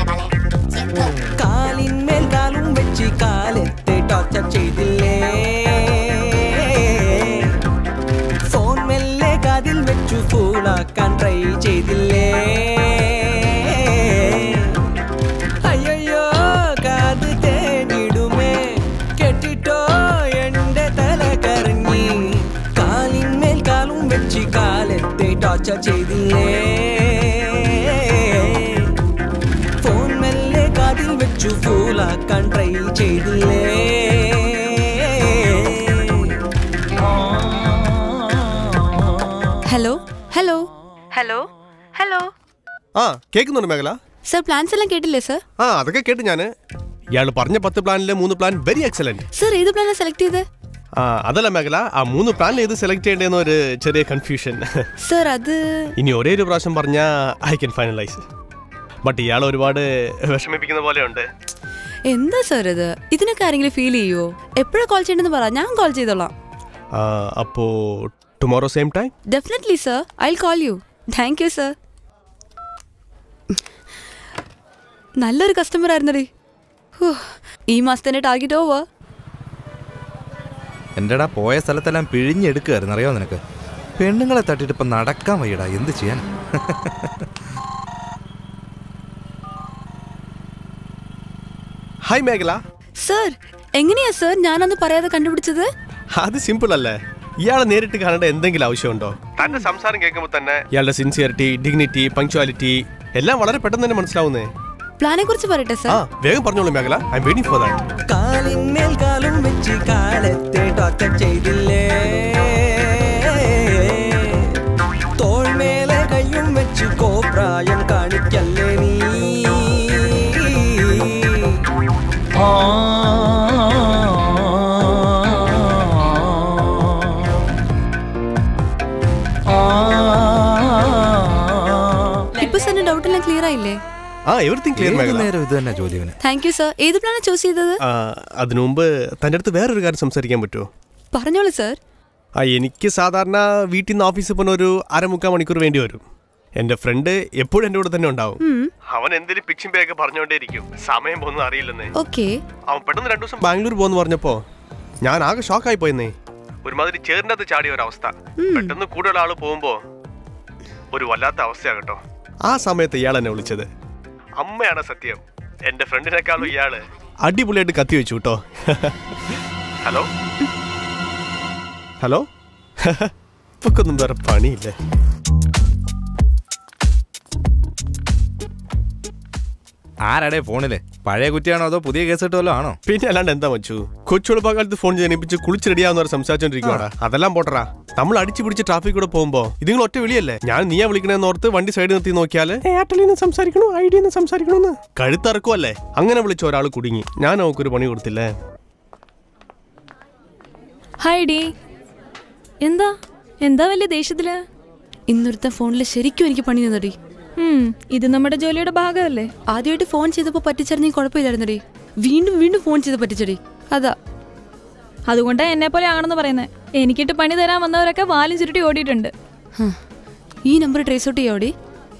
കാലിന്മേൽ കാലും വെച്ച് കാലത്തെ ടോർച്ചർ ചെയ്തില്ലേ ഫോൺ മെല്ലെ കാതിൽ വെച്ചു ഫൂളാക്കാൻ ട്രൈ ചെയ്തില്ലേ അയ്യോ കാത് തേടിടുമേ കേട്ടിട്ടോ എന്റെ തല കറങ്ങി കാലിന്മേൽ കാലും വെച്ച് കാലത്തെ ടോർച്ചർ ചെയ്തില്ലേ ഫോൺ മെല്ലെ കാതിൽ വെച്ചു ഫൂലാക്കാൻ ട്രൈ ചെയ്തില്ലേ ഹലോ ഹലോ ഹലോ ഹലോ ആ കേൾക്കുന്നുണ്ട് മേഖല സർ പ്ലാൻസ് എല്ലാം കേട്ടില്ലേ സർ ആ അതൊക്കെ കേട്ട് ഞാന് ഇയാൾ പറഞ്ഞ പത്ത് പ്ലാനിലെ മൂന്ന് പ്ലാൻ വെരി എക്സലന്റ് സർ ഏത് പ്ലാനാണ് സെലക്ട് ചെയ്തത് ആ അതല്ല മേഖല ആ മൂന്ന് പ്ലാനിൽ ഏത് സെലക്ട് ചെയ്യേണ്ടെന്ന് ഒരു ചെറിയ കൺഫ്യൂഷൻ സർ അത് ഇനി ഒരേ ഒരു പ്രാവശ്യം പറഞ്ഞാ ഐ ക്യാൻ ഫൈനലൈസ് ബട്ട് ഇയാൾ ഒരുപാട് വിഷമിപ്പിക്കുന്ന പോലെയുണ്ട് എന്താ സർ ഇത് ഇതിനൊക്കെ ആരെങ്കിലും ഫീൽ ചെയ്യുവോ എപ്പോഴാണ് കോൾ ചെയ്യണമെന്ന് പറ ഞാൻ കോൾ ചെയ്തോളാം ആ, അപ്പോ tomorrow same time definitely sir I call you thank you sir നല്ലൊരു കസ്റ്റമർ ആയിരുന്നടി ഹൂ, ഈ മാസത്തിന്റെ ടാർഗറ്റ് ഓവർ എന്റെടാ പോയ സ്ഥലത്തെല്ലാം പിഴിഞ്ഞെടുക്കുകയായിരുന്നു അറിയാമോ നിനക്ക് പെണ്ണുങ്ങളെ തട്ടിട്ട് ഇപ്പം നടക്കാൻ വയ്യടാ എന്ത് ചെയ്യാൻ ഹായ് മേഖല സർ എങ്ങനെയാ സർ ഞാനന്ന് പറയാതെ കണ്ടുപിടിച്ചത് അത് സിമ്പിൾ അല്ലേ ഇയാളെ നേരിട്ട് കാണേണ്ട എന്തെങ്കിലും ആവശ്യമുണ്ടോ തന്റെ സംസാരം കേൾക്കുമ്പോൾ തന്നെ ഇയാളുടെ സിൻസിയറിറ്റി ഡിഗ്നിറ്റി പങ്ക്ച്വാലിറ്റി എല്ലാം വളരെ പെട്ടെന്ന് തന്നെ മനസ്സിലാവുന്നേ പ്ലാനെ കുറിച്ച് പറയട്ടെ ആ സർ വേഗം പറഞ്ഞോളൂ Meghala I am waiting for that കാലിന്മേൽ കാലും വെച്ച് കാലത്തെ ടോർച്ചർ ചെയ്തില്ലേ തോൾമേലെ കയ്യും വെച്ച് കോപ്രായം കാണിക്കല്ലേ നീ ഇപ്പൊ സാറിന്റെ ഡൗട്ട് എല്ലാം ക്ലിയർ ആയില്ലേ ആ എവറിത്തിങ് ക്ലിയർ ഏത് മേഖല നേരം ഇത് തന്നെ ജോലി അവന് താങ്ക് യു സർ ഏത് പ്ലാനാണ് ചൂസ് ചെയ്തത് ആ, അതിനു മുമ്പ് തന്റെ അടുത്ത് വേറൊരു കാര്യം സംസാരിക്കാൻ പറ്റുമോ പറഞ്ഞോളൂ സർ ആ എനിക്ക് സാധാരണ വീട്ടിൽ നിന്ന് ഓഫീസിൽ പോകുന്ന ഒരു അരമുക്കാൽ മണിക്കൂർ വേണ്ടി വരും എന്റെ ഫ്രണ്ട് എപ്പോഴും എന്റെ കൂടെ തന്നെ ഉണ്ടാവും അവൻ എന്തെങ്കിലും പിക്ചിങ് പേയൊക്കെ പറഞ്ഞോണ്ടേയിരിക്കും സമയം പോകുന്നത് അറിയില്ലെന്നേ ഓക്കെ അവൻ പെട്ടെന്ന് രണ്ടു ദിവസം ബാംഗ്ലൂർ പോകുന്നു പറഞ്ഞപ്പോ ഞാൻ ആകെ ഷോക്കായി പോയെന്നേ ഒരുമാതിരി ചേറിൻ്റെ അകത്ത് ചാടിയ ഒരവസ്ഥ പെട്ടെന്ന് കൂടുതൽ ആള് പോകുമ്പോ ഒരു വല്ലാത്ത അവസ്ഥയാകട്ടോ ആ സമയത്ത് ഇയാൾ എന്നെ വിളിച്ചത് അമ്മയാണ് സത്യം എന്റെ ഫ്രണ്ടിനേക്കാളും ഇയാള് അടിപൊളിയായിട്ട് കത്തി വെച്ചു കേട്ടോ ഹലോ ഹലോ ഇപ്പൊക്കൊന്നും വേറെ പണിയില്ലേ ആരാടേ ഫോണില് പഴയ കുറ്റിയാണോ അതോ പുതിയ കേസ് കിട്ടുമല്ലോ ആണോ പിന്നെ അല്ലാണ്ട് എന്താ വെച്ചു കൊച്ചുളുപ്പകാലത്ത് ഫോൺ ജനിപ്പിച്ച് കുളിച്ച് റെഡിയാവുന്നവർ സംസാരിച്ചോണ്ടിരിക്കുവാടാ അതെല്ലാം പോട്ടറാ നമ്മൾ അടിച്ചു പിടിച്ച് ട്രാഫിക് കൂടെ പോകുമ്പോ ഇത് നിങ്ങൾ ഒറ്റ വിളിയല്ലേ ഞാൻ നീയാ വിളിക്കണേന്ന് ഓർത്ത് വണ്ടി സൈഡിൽ നിർത്തി നോക്കിയാല് എയർടെലിൽ നിന്ന് സംസാരിക്കണോ ഐഡിയ നിന്ന് സംസാരിക്കണോന്ന് കഴുത്തറക്കുമല്ലേ അങ്ങനെ വിളിച്ച ഒരാൾ കുടുങ്ങി ഞാൻ അവൾക്കൊരു പണി കൊടുത്തില്ലേ ഹായ് ഡി എന്താ എന്താ വലിയ ദേഷ്യത്തില് ഇന്നൊരുത്ത ഫോണിൽ ശരിക്കും എനിക്ക് പണി തന്നടി ഉം, ഇത് നമ്മുടെ ജോലിയുടെ ഭാഗമല്ലേ ആദ്യമായിട്ട് ഫോൺ ചെയ്തപ്പോ പറ്റിച്ചറിഞ്ഞ കുഴപ്പമില്ലായിരുന്നടി വീണ്ടും വീണ്ടും ഫോൺ ചെയ്ത് പറ്റിച്ചടി അതാ അതുകൊണ്ടാ എന്നെ പോലെ ആണെന്ന് പറയുന്നത് എനിക്കിട്ട് പണി തരാൻ വന്നവരൊക്കെ വാലും ചുരുട്ടി ഓടിയിട്ടുണ്ട് ഹ്. ഈ നമ്പർ ട്രേസ് ഔട്ട് ചെയ്യാവടി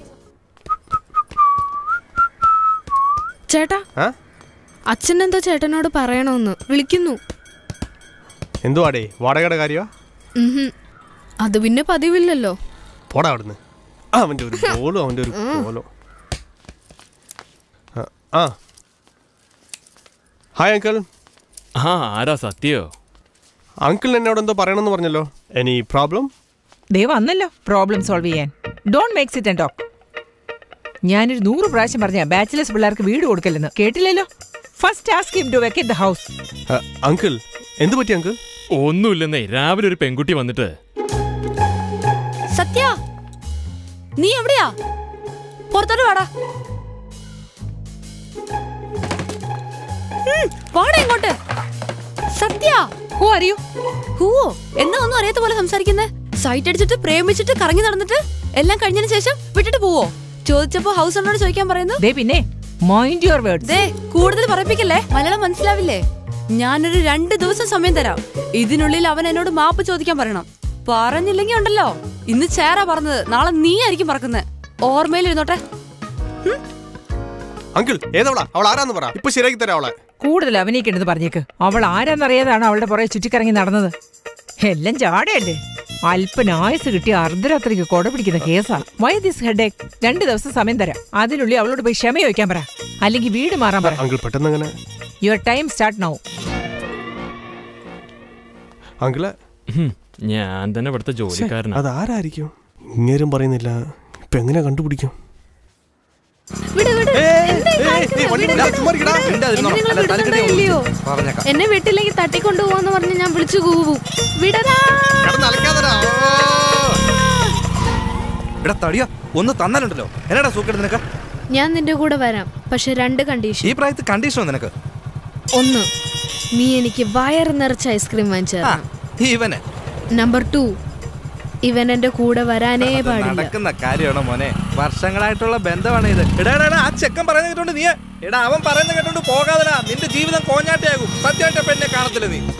ചേട്ടാ ആ അച്ഛൻ എന്തോ ചേട്ടനോട് പറയണമെന്ന് വിളിക്കുന്നു എന്തുവാടേ വാടകയുടെ കാര്യമാ ഉഹും. അത് പിന്നെ പതിവില്ലല്ലോ പോടാ അവിടുന്ന് ആ, അവന്റെ ഒരു ബോളും അവന്റെ ഒരു കോലോ ആ, ആ ഹായ് അങ്കിൾ ആ ആരാ സത്യോ അങ്കിൾ എന്നോട് എന്തോ പറയണമെന്ന് പറഞ്ഞല്ലോ എനി പ്രോബ്ലം ദേ വന്നല്ലോ പ്രോബ്ലം സോൾവ് ചെയ്യാൻ don't makes it and talk ഞാനൊരു നൂറ് പ്രാവശ്യം പറഞ്ഞ ബാച്ചിലേഴ്സ് പിള്ളേർക്ക് വീട് കൊടുക്കല്ലെന്ന് കേട്ടില്ലല്ലോ first ask him to vacate the house uncle എന്ത് പറ്റി അങ്കിൾ ഒന്നുമില്ലെന്നേ രാവിലെ ഒരു പെൺകുട്ടി വന്നിട്ട് സത്യ നീ എവിടെയാ പുറത്തോട്ട് വാടാ ഉം, വാടാ ഇങ്ങോട്ട് സത്യ ഹൂ അറിയൂ ഹൂവോ എന്നാ ഒന്നും അറിയാത്ത പോലെ സംസാരിക്കുന്നേ സൈറ്റ് അടിച്ചിട്ട് പ്രേമിച്ചിട്ട് കറങ്ങി നടന്നിട്ട് എല്ലാം കഴിഞ്ഞതിന് ശേഷം വിട്ടിട്ട് പോവോ ചോദിച്ചപ്പോ ഹൗസ് ഓണറോട് ചോദിക്കാൻ പറയുന്നു ദേ പിന്നെ മൈൻഡ് യുവർ വേർഡ്സ് ദേ കൂടുതൽ പറയിപ്പിക്കല്ലേ മലയാളം മനസ്സിലാവില്ലേ ഞാനൊരു രണ്ട് ദിവസം സമയം തരാം ഇതിനുള്ളിൽ അവൻ എന്നോട് മാപ്പ് ചോദിക്കാൻ പറയണം പറഞ്ഞില്ലെങ്കിൽ ഉണ്ടല്ലോ ഇന്ന് ചേറാ പറഞ്ഞത് നാളെ നീ ആയിരിക്കും പറക്കുന്നത് ഓർമ്മയിൽ ഇരുന്നോട്ടെ അങ്കിൾ ഏതവളാ അവൾ ആരാന്ന് പറ ഇപ്പൊ ശരിയാക്കി തരാം അവളെ കൂടുതൽ അഭിനയിക്കേണ്ടത് പറഞ്ഞേക്ക് അവൾ ആരാന്നറിയാതാണ് അവളുടെ പുറകെ ചുറ്റിക്കറങ്ങി നടന്നത് എല്ലാം ചാടയല്ലേ അല്പന ആയുസ് കിട്ടിയ അർദ്ധരാത്രിക്ക് കൊട പിടിക്കുന്ന കേസാ വൈ ദിസ് ഹെഡ് രണ്ട് ദിവസം സമയം തരാം അതിനുള്ളിൽ അവളോട് പോയി ക്ഷമ ചോദിക്കാൻ പറ അല്ലെങ്കിൽ വീട് മാറാൻ പറ അങ്കിൾ പെട്ടെന്ന് അങ്ങനെ your time start now uncle ഹും, ഞാൻ തന്നെ ഇവിടുത്തെ ജോലിക്കാരനാ അത് ആരായിരിക്കും ഇങ്ങേരും പറയുന്നില്ല ഇപ്പൊ എങ്ങനെ കണ്ടുപിടിക്കും വിട് വിട് എന്താ ഈ കാണിക്കുന്നത്? വിട്, വിട്. എന്നെ നിങ്ങൾ വിടുന്നുണ്ടോ ഇല്ലയോ എന്നെ വീട്ടിലേക്ക് തട്ടിക്കൊണ്ടുപോവാന്ന് പറഞ്ഞ് ഞാൻ വിളിച്ചു കൂവും വിടരാ എടാ തടിയാ ഒന്ന് തന്നാലുണ്ടല്ലോ എന്നടാ സൂക്കേട് നിനക്ക് ഞാൻ നിന്റെ കൂടെ വരാം പക്ഷെ രണ്ട് കണ്ടീഷൻ ഈ പ്രായത്തിൽ കണ്ടീഷനോ നിനക്ക് ഒന്ന് നീ എനിക്ക് വയറ് നിറച്ച ഐസ്ക്രീം വാങ്ങിച്ചു തരണം ഇവന് നമ്പർ ടു ഇവൻ എന്റെ കൂടെ വരാനേ അത് പാടില്ല നടക്കുന്ന കാര്യമാണോ മോനെ വർഷങ്ങളായിട്ടുള്ള ബന്ധമാണ് ഇത് എടാ എടാ, എടാ ആ ചെക്കൻ പറയുന്നത് കേട്ടോണ്ട് നീ എടാ അവൻ പറയുന്നത് കേട്ടോണ്ട് പോകാതെടാ നിന്റെ ജീവിതം കോഞ്ഞാട്ടയാകും സത്യമായിട്ട് പെണ്ണെ കാണത്തില്ല നീ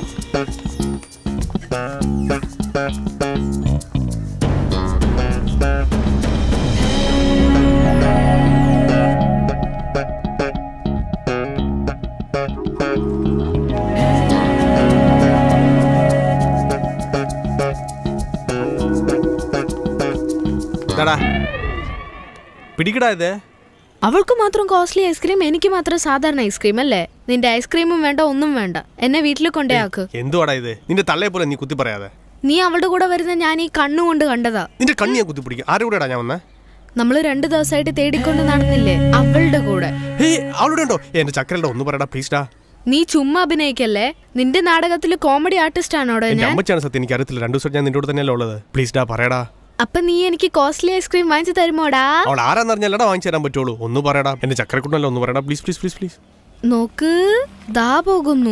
ഇതാടാ. പിടിക്കടാ ഇത് അവൾക്ക് മാത്രം കോസ്റ്റ്ലി ഐസ്ക്രീം എനിക്ക് മാത്രം സാധാരണ ഐസ്ക്രീം അല്ലേ നിന്റെ ഐസ്ക്രീമും വേണ്ട ഒന്നും വേണ്ട എന്നെ വീട്ടിൽ കൊണ്ടേയാക്ക് എന്തുവാടാ ഇത് നിന്റെ തള്ളയെ പോലെ നീ കുത്തി പറയാതെ നീ അവളുടെ കൂടെ വരുന്ന ഞാൻ ഈ കണ്ണുകൊണ്ട് കണ്ടതാ നിന്റെ കണ്ണി ഞാൻ കുത്തി പിടിക്കും ആരുടെ കൂടെടാ ഞാൻ വന്നേ നമ്മൾ രണ്ടു ദിവസമായിട്ട് തേടിക്കൊണ്ട് നടന്നില്ലേ അവളുടെ കൂടെ ഏയ് അവളുടെ ഉണ്ടോ എന്റെ ചക്കരയുടെ ഒന്ന് പറയടാ പ്ലീസ് ഡാ നീ ചുമ്മാ അഭിനയിക്കല്ലേ നിന്റെ നാടകത്തിൽ കോമഡി ആർട്ടിസ്റ്റ് ആണോടോ എന്റെ ഞാൻ അമ്മച്ചാണ് സത്യം എനിക്ക് അറിയത്തില്ല രണ്ടു ദിവസം ഞാൻ നിന്റെ കൂടെ തന്നെയല്ലേ ഉള്ളത് പ്ലീസ് ഡാ പറയടാ അപ്പൊ നീ എനിക്ക് കോസ്റ്റ്ലി ഐസ്ക്രീം വാങ്ങിച്ചു തരുമോടാ അവൾ ആരാന്ന് അറിഞ്ഞല്ലടാ വാങ്ങിച്ചു തരാൻ പറ്റുള്ളൂ ഒന്ന് പറയടാ എന്റെ ചക്കരക്കുണ്ടല്ലോ ഒന്ന് പറയടാ പ്ലീസ് പ്ലീസ് പ്ലീസ് പ്ലീസ് നോക്ക് ദാ പോകുന്നു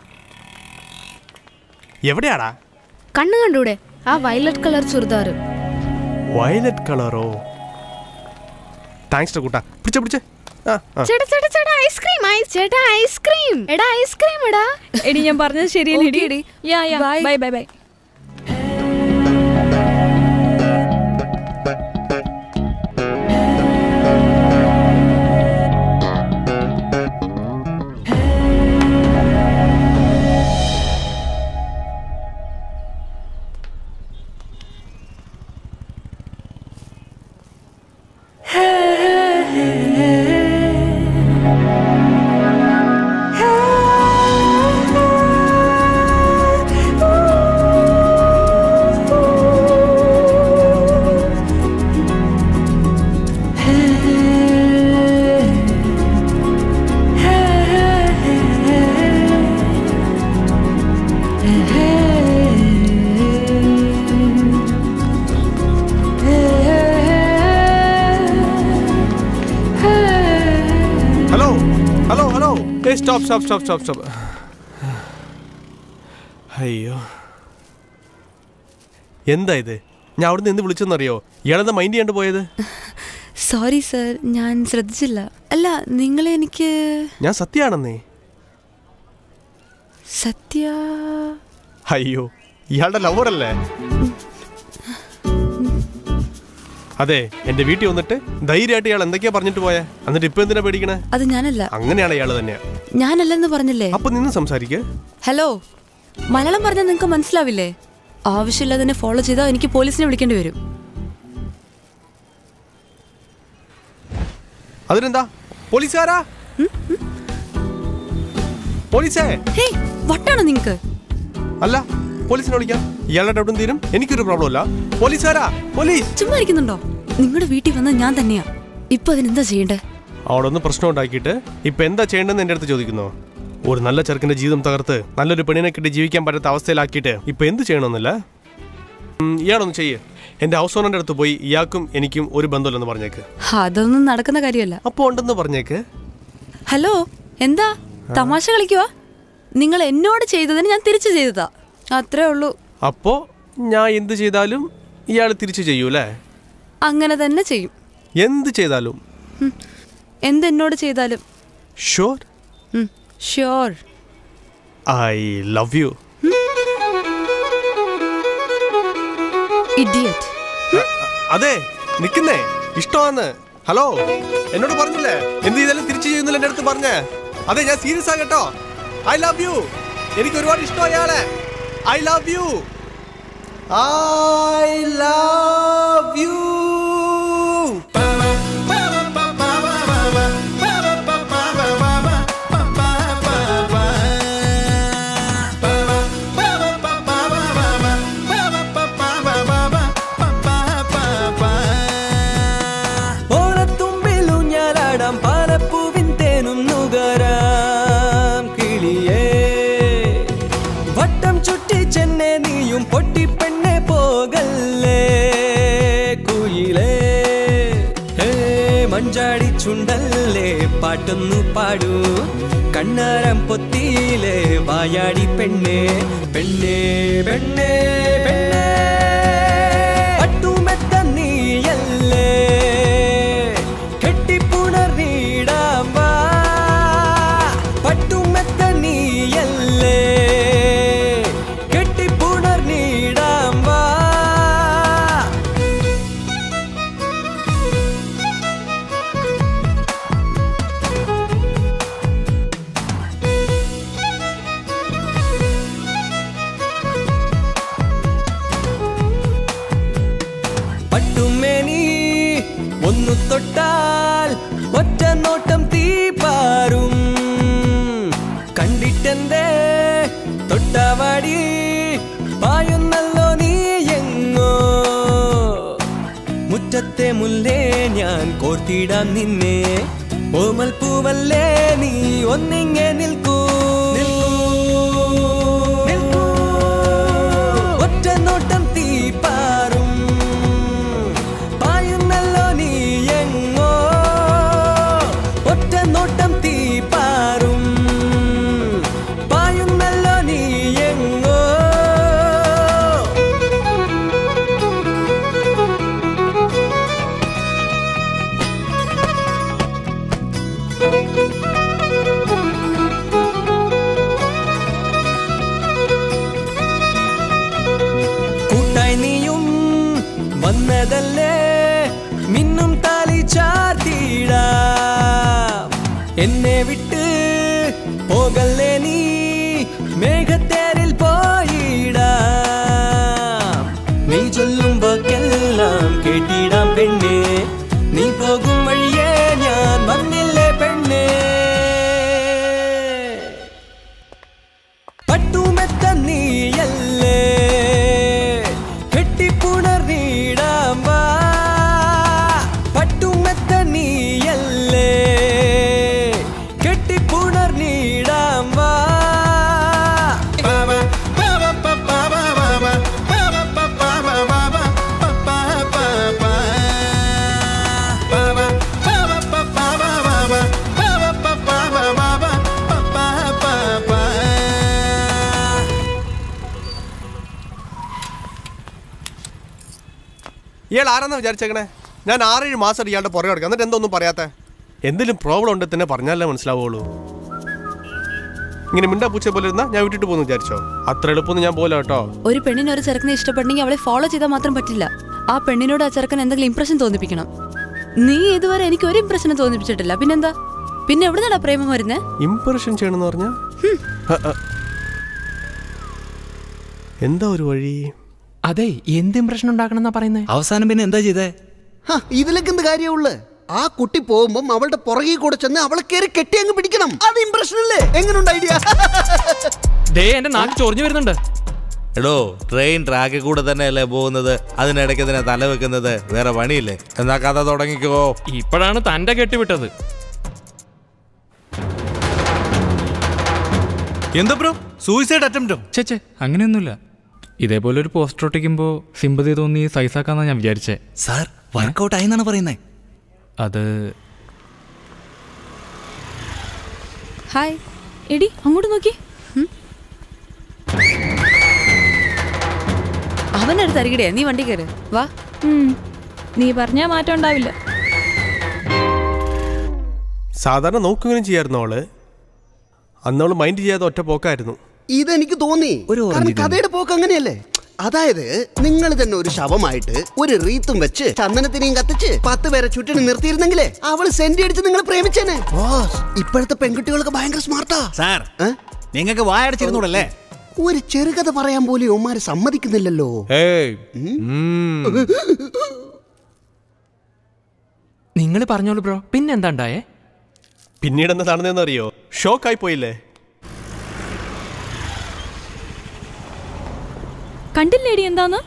എവിടെയാടാ കണ്ണു കണ്ടൂടെ ആ വയലറ്റ് കളർ ചുരിദാർ വയലറ്റ് കളറോ താങ്ക്സ് കൂട്ടാ പിടിച്ച പിടിച്ച ചേട്ടാ ചേട്ടാ ചേട്ടാ ഐസ്ക്രീം ഐസ് ചേട്ടാ ഐസ്ക്രീം എടാ ഐസ്ക്രീം എടാ എടി ഞാൻ പറഞ്ഞത് ശരിയല്ലേ yeah yeah bye bye bye hello hello hello ഏ stop stop stop stop stop അയ്യോ എന്താ ഇത് ഞാൻ അവിടുന്ന് എന്ത് വിളിച്ചെന്നറിയോ ഇയാളെന്താ മൈൻഡ് ചെയ്യാണ്ട് പോയത് സോറി സർ ഞാൻ ശ്രദ്ധിച്ചില്ല അല്ല നിങ്ങളെ എനിക്ക് ഞാൻ സത്യമാണെന്നേ സത്യ അയ്യോ ഇയാളുടെ ലവർ അല്ലേ അതെ എന്റെ വീട്ടിൽ വന്നിട്ട് ധൈര്യമായിട്ട് ഇയാൾ എന്തൊക്കെയാ പറഞ്ഞിട്ട് പോയെ എന്നിട്ട് ഇപ്പൊ എന്തിനാ പേടിക്കണേ അത് ഞാനല്ല അങ്ങനെയാണ് ഇയാൾ തന്നെയാ ഞാനല്ലെന്ന് പറഞ്ഞില്ലേ അപ്പൊ നിന്ന് സംസാരിക്കുക ഹലോ മലയാളം പറഞ്ഞാൽ നിങ്ങൾക്ക് മനസ്സിലാവില്ലേ ആവശ്യമില്ലാതെ ഫോളോ ചെയ്താൽ എനിക്ക് പോലീസിനെ വിളിക്കേണ്ടി വരും അതിനെന്താ പോലീസുകാരാ പോലീസേ ഹേയ് വട്ടാണോ നിങ്ങക്ക് അല്ല പോലീസിനെ വിളിക്കാം ഇയാളുടെ ഡൗട്ടും തീരും എനിക്കൊരു പ്രോബ്ലം ഇല്ല പോലീസുകാരാ പോലീസ് ചുമ്മാ ഇരിക്കുന്നുണ്ടോ നിങ്ങളുടെ വീട്ടിൽ വന്നത് ഞാൻ തന്നെയാ ഇപ്പൊ അതിനെന്താ ചെയ്യണ്ടേ അവിടെ ഒന്ന് പ്രശ്നം ഉണ്ടാക്കിയിട്ട് ഇപ്പൊ എന്താ ചെയ്യേണ്ടതെന്ന് എന്റെ അടുത്ത് ചോദിക്കുന്നു ഒരു നല്ല ചെറുക്കന്റെ ജീവിതം തകർത്ത് നല്ലൊരു പെണ്ണിനെ കിട്ടി ജീവിക്കാൻ പറ്റാത്ത അവസ്ഥയിലാക്കിയിട്ട് ഇപ്പൊ എന്ത് ചെയ്യണമെന്നില്ല ഉം, ഇയാളൊന്ന് ചെയ്യ് എന്റെ ഹൗസ് ഓണറിന്റെ അടുത്ത് പോയി ഇയാൾക്കും എനിക്കും ഒരു ബന്ധമില്ലെന്ന് പറഞ്ഞേക്ക് അതൊന്നും നടക്കുന്ന കാര്യമല്ല അപ്പൊ ഉണ്ടെന്ന് പറഞ്ഞേക്ക് ഹലോ എന്താ തമാശ കളിക്കുവാ നിങ്ങൾ എന്നോട് ചെയ്തതിന് ഞാൻ തിരിച്ചു ചെയ്തതാ അത്രേ ഉള്ളൂ അപ്പോ ഞാൻ എന്ത് ചെയ്താലും ഇയാൾ തിരിച്ചു ചെയ്യൂലേ അങ്ങനെ തന്നെ ചെയ്യും എന്ത് ചെയ്താലും എന്ത് എന്നോട് ചെയ്താലും sure sure I love you idiot അതെ നിക്കുന്നേ ഇഷ്ടമാന്ന് ഹലോ എന്നോട് പറഞ്ഞില്ലേ എന്ത് ചെയ്താലും തിരിച്ചു ചെയ്യുന്നില്ല എന്റെ അടുത്ത് പറഞ്ഞേ അതെ ഞാൻ സീരിയസ് ആ കേട്ടോ ഐ ലവ് യു എനിക്ക് ഒരുപാട് ഇഷ്ടം അയാളെ I love you I love you ഓണത്തുമ്പിലൂഞ്ഞാലാടാം പാലപ്പൂവിൻ തേനും നുകരാം കിളിയേ വട്ടം ചുറ്റി ചെന്നെ നീയും പൊട്ടിപ്പെണ്ണെ പോകല്ലേ കുയിലേ ഹേ മഞ്ചാടി ചുണ്ടല്ലേ പാട്ടൊന്നു പാടൂ കണ്ണാരം പൊത്തിയിലെ വായാടി പെണ്ണേ പെണ്ണേ പെണ്ണേ പെണ്ണേ പട്ടുമെത്ത നീയല്ലേ കെട്ടിപ്പുണർന്നിടാം വാ പട്ടുമെത്ത നീയല്ലേ കെട്ടിപ്പുണർന്നിടാം വാ പട്ടുമേനി ഒന്നു തൊട്ടാൽ ഒറ്റ നോട്ടം തീ പാറും കണ്ടിട്ടെന്തേ തൊട്ടവാടി പായുന്നല്ലോ നീ എങ്ങോ മുറ്റത്തെ മുല്ലേ ഞാൻ കോർത്തിടാം നിന്നെ ഓമൽ പൂവല്ലേ നീ ഒന്നിങ്ങെ നിൽക്കൂ നിൽക്കൂ. ഒറ്റ നോട്ടം തീ പാറും പായുന്നല്ലോ നീ എങ്ങോ ഒറ്റ നോട്ടം തീ പാറും പായുന്നല്ലോ നീ എങ്ങോ കൂട്ടായി നീയും വന്നതല്ലേ മിന്നും താലി ചാർത്തിടാം എന്നെ വിട്ട് പോകല്ലേ നീ മേഘത്തേരിൽ പോയിടാം നീ ചൊല്ലുമ്പോക്കെല്ലാം കേട്ടിടാം പെണ്ണേ നീ പോകും വഴിയേ ഞാൻ വന്നില്ലേ പെണ്ണേ പട്ടുമെത്ത നീയല്ലേ കെട്ടിപ്പുണർന്നിടാം വാ ഇയാൾ ആരാന്നാ വിചാരിച്ചേക്കണേ ഞാൻ ആറേഴ് മാസം ഇയാളുടെ പുറകെ കിടക്കുക എന്നിട്ട് എന്തൊന്നും പറയാത്ത എന്തെങ്കിലും പ്രോബ്ലം ഉണ്ടെങ്കിൽ തന്നെ പറഞ്ഞാലേ മനസ്സിലാവുള്ളൂ ഇങ്ങനെ മിണ്ടാ പൂച്ച പോലെ ഇരുന്നാ ഞാൻ വിട്ടിട്ട് പോകുന്നു വിചാരിച്ചോ അത്ര എളുപ്പമൊന്നും ഞാൻ പോലെ കേട്ടോ ഒരു പെണ്ണിന് ഒരു ചെറുക്കനെ ഇഷ്ടപ്പെടണമെങ്കിൽ അവളെ ഫോളോ ചെയ്താൽ മാത്രം പറ്റില്ല ആ പെണ്ണിനോട് ആ ചെറുക്കൻ എന്തെങ്കിലും ഇംപ്രഷൻ തോന്നിപ്പിക്കണം നീ ഇതുവരെ എനിക്ക് ഒരു ഇംപ്രഷനും തോന്നിപ്പിച്ചിട്ടില്ല പിന്നെന്താ പിന്നെ എവിടെ നിന്നാ പ്രേമം വരുന്നേ ഇംപ്രഷൻ ചെയ്യണമെന്ന് പറഞ്ഞാ ഹ, ഹ. എന്താ ഒരു വഴി അതെ എന്ത് ഇംപ്രഷൻ ഉണ്ടാക്കണം എന്നാ പറയുന്നേ അവസാനം പിന്നെ എന്താ ചെയ്തേ ഹ, ഇതിലൊക്കെ എന്ത് കാര്യമുള്ളു ആ കുട്ടി പോകുമ്പം അവളുടെ പുറകെ കൂടെ ചെന്ന് അവളെ കയറി കെട്ടി അങ്ങ് പിടിക്കണം അത് ഇംപ്രഷൻ അല്ലേ എങ്ങനെയുണ്ട് ഐഡിയ ദേ എന്റെ നാക്ക് ചൊറിഞ്ഞു വരുന്നുണ്ട് എടോ ട്രെയിൻ ട്രാക്കിൽ കൂടെ തന്നെയല്ലേ പോകുന്നത് അതിനിടയ്ക്ക് ഇതിനെ തല വെക്കുന്നത് വേറെ പണിയില്ലേ എന്നാ കഥ തുടങ്ങിക്കോ ഇപ്പോഴാണ് തന്റെ കെട്ടിവിട്ടത് എന്താ ബ്രോ സൂയിസൈഡ് അറ്റംപ്റ്റോ ചേച്ചേ അങ്ങനെയൊന്നുമില്ല ഇതേപോലെ ഒരു പോസ്റ്റർ ഒട്ടിക്കുമ്പോൾ സിമ്പതി തോന്നി സൈസാക്കാന്നാ ഞാൻ വിചാരിച്ചേ സാർ വർക്കൗട്ട് ആയി എന്നാണ് പറയുന്നത് അത് ഹായ് എടി അങ്ങോട്ട് നോക്കി അവനടുത്ത് അരികിടയാ നീ വണ്ടി കയറ് വാ നീ പറഞ്ഞാ മാറ്റം ഉണ്ടാവില്ല സാധാരണ നോക്കുകയും ചെയ്യായിരുന്നു അവള് അന്നവള് മൈൻഡ് ചെയ്യാതെ ഒറ്റ പോക്കായിരുന്നു ഇതെനിക്ക് തോന്നി കാരണം കഥയുടെ പോക്ക് അങ്ങനെയല്ലേ അതായത് നിങ്ങൾ തന്നെ ഒരു ശവമായിട്ട് ഒരു റീത്തും വെച്ച് ചന്ദനത്തിനെയും കത്തിച്ച് പത്ത് പേരെ ചുറ്റിന് നിർത്തിയിരുന്നെങ്കിലേ അവള് സെന്റി അടിച്ച് നിങ്ങൾ പ്രേമിച്ചേനെ ബോസ് ഇപ്പോഴത്തെ പെൺകുട്ടികളൊക്കെ ഭയങ്കര സ്മാർട്ടാ സാർ നിങ്ങൾക്ക് വായടച്ചിരുന്നൂടല്ലേ ഒരു ചെറുകഥ പറയാൻ പോലും ഇവന്മാര് സമ്മതിക്കുന്നില്ലല്ലോ ഏയ് നിങ്ങൾ പറഞ്ഞോളൂ ബ്രോ പിന്നെന്താ ഉണ്ടായേ പിന്നീട് എന്താ നടന്നതെന്ന് അറിയോ ഷോക്കായി പോയില്ലേ കണ്ടില്ലേടി എന്താന്ന്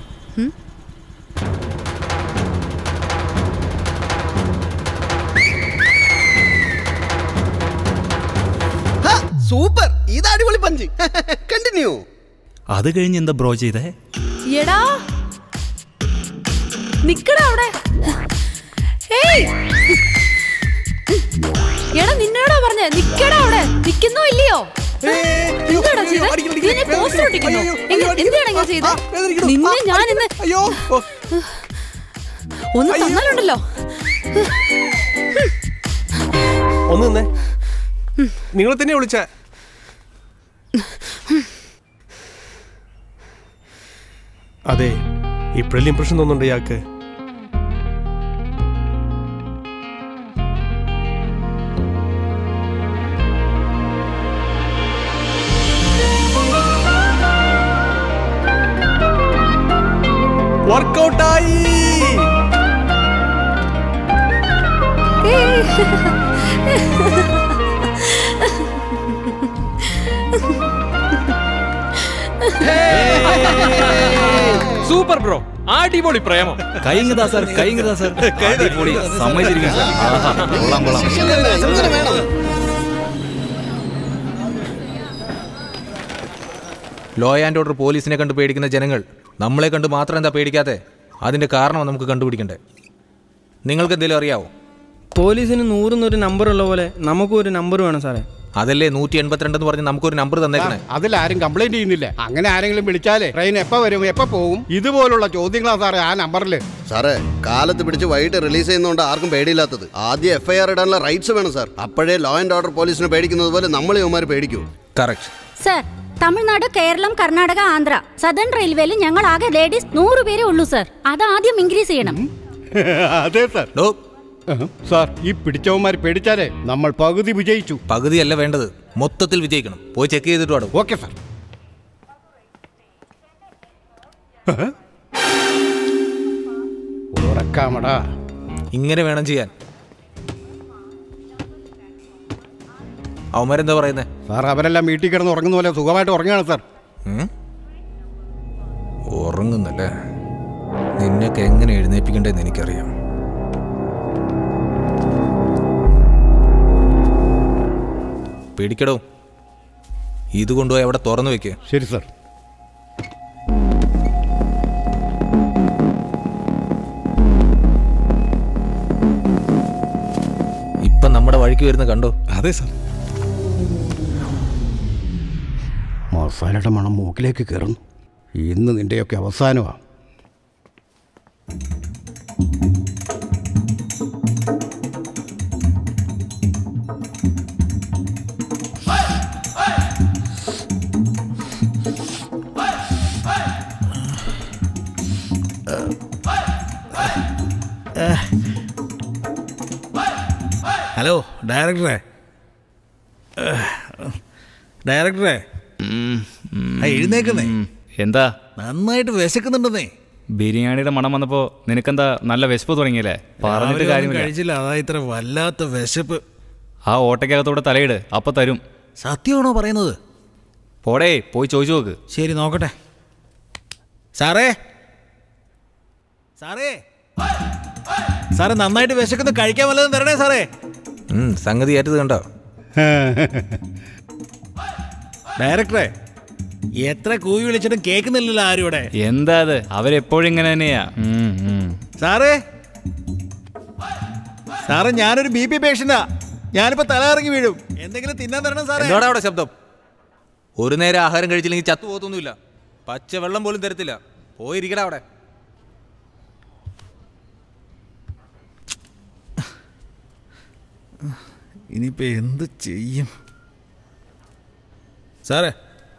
സൂപ്പർ ഇത് അടിപൊളി പഞ്ച് കണ്ടിന്യൂ അത് കഴിഞ്ഞ് എന്താ ബ്രോ ചെയ്തേ എടാ നിക്കടാ അവിടെ ഏയ് എടാ നിന്നോടാ പറഞ്ഞ നിക്കടാ അവിടെ നിക്കുന്നോ ഇല്ലയോ എന്താടാ ചെയ്തേ? നീ എന്നെ poster ഒട്ടിക്കുന്നോ? എങ്ങ- എന്താണ് ഇങ്ങനെ ചെയ്തേ? നിന്നെ ഞാൻ ഇന്ന് ഒന്ന് തന്നാലുണ്ടല്ലോ ഒന്ന് നിന്നേ നിങ്ങൾ തന്നെ വിളിച്ച അതെ ഇപ്പോഴല്ലേ ഇംപ്രഷൻ തോന്നുന്നുണ്ട് ഇയാൾക്ക് വർക്കൗട്ടായി സൂപ്പർ ബ്രോ അടിപൊളി പ്രേമം കൈങ്ങതാ സാർ കൈങ്ങതാ സാർ അടിപൊളി സമ്മതിച്ചിരിക്കും സാർ ആഹാ, കൊള്ളാം കൊള്ളാം ലോ ആൻഡ് ഓർഡർ പോലീസിനെ കണ്ട് പേടിക്കുന്ന ജനങ്ങൾ നമ്മളെ കണ്ട് മാത്രം എന്താ പേടിക്കാത്തെ അതിന്റെ കാരണം നമുക്ക് കണ്ടുപിടിക്കണ്ടേ നിങ്ങൾക്ക് എന്തെങ്കിലും അറിയാവോ പോലീസിന് നൂറിനൊരു നമ്പർ ഉള്ള പോലെ നമുക്കും ഒരു നമ്പർ വേണം സാറേ അതല്ലേ നൂറ്റി എൺപത്തിരണ്ട് എന്ന് പറഞ്ഞ് നമുക്കൊരു നമ്പർ തന്നേക്കണേ അതിലാരും കംപ്ലൈന്റ് ചെയ്യുന്നില്ല അങ്ങനെ ആരെങ്കിലും വിളിച്ചാലേ ട്രെയിൻ എപ്പോ വരും എപ്പോ പോകും ഇതുപോലുള്ള ചോദ്യങ്ങളാ സാറേ ആ നമ്പറിൽ സാറേ കാലത്ത് പിടിച്ച് വൈകിട്ട് റിലീസ് ചെയ്യുന്നതുകൊണ്ട് ആർക്കും പേടിയില്ലാത്തത് ആദ്യം എഫ്ഐആർ ഇടാനുള്ള റൈറ്റ്സ് വേണം സാർ അപ്പോഴേ ലോ ആൻഡ് ഓർഡർ പോലീസിനെ പേടിക്കുന്നത് പോലെ നമ്മൾ ഇവന്മാർ പേടിക്കൂ correct sir Tamil Nadu Keralam Karnataka Andhra sudden റെയിൽവേയിൽ ഞങ്ങൾ ആകെ ലേഡീസ് നൂറ് പേരേ ഉള്ളൂ സർ അത് ആദ്യം ഇൻക്രീസ് ചെയ്യണം അതെ സാർ സാർ ഈ പിടിച്ചവന്മാർ പേടിച്ചാലേ നമ്മൾ പകുതി വിജയിച്ചു പകുതിയല്ല വേണ്ടത് മൊത്തത്തിൽ വിജയിക്കണം പോയി ചെക്ക് ചെയ്തിട്ട് വാടും ഓക്കെ സാർ ഉറക്കാമടാ ഇങ്ങനെ വേണം ചെയ്യാൻ അവന്മാരെന്താ പറയുന്നേ സാർ അവരെല്ലാം വീട്ടിൽ കിടന്ന് ഉറങ്ങുന്ന പോലെ സുഖമായിട്ട് ഉറങ്ങുകയാണ് സാർ ഉറങ്ങുന്നല്ലേ നിന്നെയൊക്കെ എങ്ങനെ എഴുന്നേൽപ്പിക്കണ്ടെന്ന് എനിക്കറിയാം പേടിക്കടോ ഇത് കൊണ്ടുപോയി അവിടെ തുറന്നു വെക്ക് ശരി സാർ ഇപ്പൊ നമ്മുടെ വഴിക്ക് വരുന്ന കണ്ടോ അതെ സാർ മസാലയുടെ മണം മൂക്കിലേക്ക് കയറുന്നു ഇന്ന് നിന്റെയൊക്കെ അവസാനമാണ് ഹലോ ഡയറക്ടറെ ഡയറക്ടറെ ആ, എഴുന്നേക്കുന്നേ എന്താ നന്നായിട്ട് വിശക്കുന്നുണ്ടെന്നേ ബിരിയാണിയുടെ മണം വന്നപ്പോ നിനക്കെന്താ നല്ല വിശപ്പ് തുടങ്ങിയല്ലേ പറഞ്ഞിട്ട് രാവിലെ ഒന്നും കാര്യമില്ല കഴിച്ചില്ല അതാ ഇത്ര വല്ലാത്ത വിശപ്പ് ആ ഓട്ടയ്ക്കകത്തൂടെ തലയിട് അപ്പൊ തരും സത്യമാണോ പറയുന്നത് പോടേ പോയി ചോദിച്ചു നോക്ക് ശരി നോക്കട്ടെ സാറേ സാറേ സാറേ നന്നായിട്ട് വിശക്കുന്നു കഴിക്കാൻ വല്ലതും തരണേ സാറേ ഉം, സംഗതി ഏറ്റത് കണ്ടോ ഡയറക്ടറെ എത്ര കൂവി വിളിച്ചിട്ടും കേൾക്കുന്നില്ലല്ലോ ആരും ഇവിടെ എന്താ അത് അവരെപ്പോഴും ഇങ്ങനെ തന്നെയാ ഉം, ഉം. സാറേ സാറേ ഞാനൊരു ബി പി പേഷ്യന്റാ ഞാനിപ്പോ തല ഇറങ്ങി വീഴും എന്തെങ്കിലും തിന്നാൻ തരണം സാറേ എന്താണ് അവിടെ ശബ്ദം ഒരു നേരം ആഹാരം കഴിച്ചില്ലെങ്കിൽ ചത്തു പോകത്തൊന്നുമില്ല പച്ച വെള്ളം പോലും തരത്തില്ല പോയിരിക്കടാ അവിടെ ഇനിയിപ്പോ എന്ത് ചെയ്യും സാറേ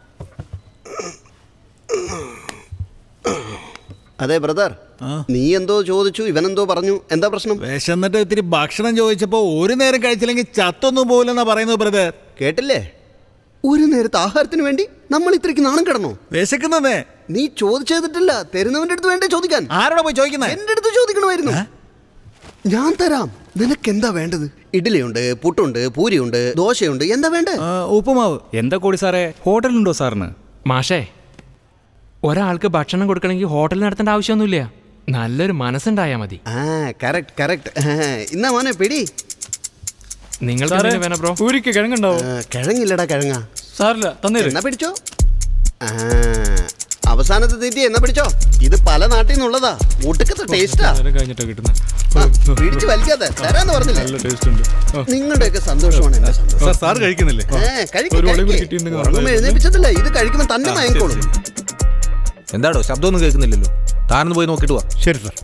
അതെ ബ്രദർ നീ എന്തോ ചോദിച്ചു ഇവനെന്തോ പറഞ്ഞു എന്താ പ്രശ്നം വിശന്നിട്ട് ഇത്തിരി ഭക്ഷണം ചോദിച്ചപ്പോ ഒരു നേരം കഴിച്ചില്ലെങ്കിൽ ചത്തൊന്നും പോകില്ലെന്നാ പറയുന്നത് ബ്രദർ കേട്ടില്ലേ ഒരു നേരത്തെ ആഹാരത്തിന് വേണ്ടി നമ്മൾ ഇത്രയ്ക്ക് നാണം കിടന്നോ വിശക്കുന്നതേ നീ ചോദിച്ചതിട്ടില്ല തരുന്നവന്റെ അടുത്ത് വേണ്ടേ ചോദിക്കാൻ ആരോടാ പോയി ചോദിക്കുന്നത് എന്റെ അടുത്ത് ചോദിക്കണമായിരുന്നു ഞാൻ തരാം നിനക്ക് എന്താ വേണ്ടത് ഇഡ്ഡലിയുണ്ട് പുട്ടുണ്ട് പൂരിയുണ്ട് ദോശയുണ്ട് എന്താ വേണ്ടേ ഉപ്പുമാവ് എന്താ കൂടി സാറേ ഹോട്ടലുണ്ടോ സാറിന് മാഷേ ഒരാൾക്ക് ഭക്ഷണം കൊടുക്കണമെങ്കിൽ ഹോട്ടൽ നടത്തേണ്ട ആവശ്യമൊന്നുമില്ല നല്ലൊരു മനസ്സുണ്ടായാൽ മതി ആ കറക്റ്റ് കറക്റ്റ് ഇന്നാ മോനെ പിടി നിങ്ങൾക്ക് എന്തിനു വേണം ബ്രോ പൂരിക്ക് കിഴങ്ങുണ്ടാവോ ആ, കിഴങ്ങില്ലടാ കിഴങ്ങ സാറില്ല തന്നേര് എന്നാ പിടിച്ചോ ആ, അവസാനത്തെ തീറ്റി എന്നാ പിടിച്ചോ ഇത് പല നാട്ടിൽ നിന്നുള്ളതാ ഒടുക്കത്തെ ടേസ്റ്റാ നേരം കഴിഞ്ഞിട്ടാ കിട്ടുന്നത് പിടിച്ച് വലിക്കാതെ തരാന്ന് പറഞ്ഞില്ലേ നല്ല ടേസ്റ്റ് ഉണ്ട് ആ. നിങ്ങളുടെയൊക്കെ സന്തോഷമാണ് എന്റെ സന്തോഷം സാർ സാർ കഴിക്കുന്നില്ലേ ഏ, കഴിക്ക്, ഒരു ഒളിവ് കഴിക്ക്. കിട്ടിയിട്ടുണ്ടെങ്കിൽ ഉറങ്ങുമ്പോ നന്നായിരുന്നു. എഴുന്നേപ്പിച്ചതില്ല ഇത് കഴിക്കുമ്പോ തന്നെ മയക്കോളും എന്താടോ ശബ്ദമൊന്നും കേൾക്കുന്നില്ലല്ലോ താനൊന്ന് പോയി നോക്കിട്ട് വാ ശരി സാർ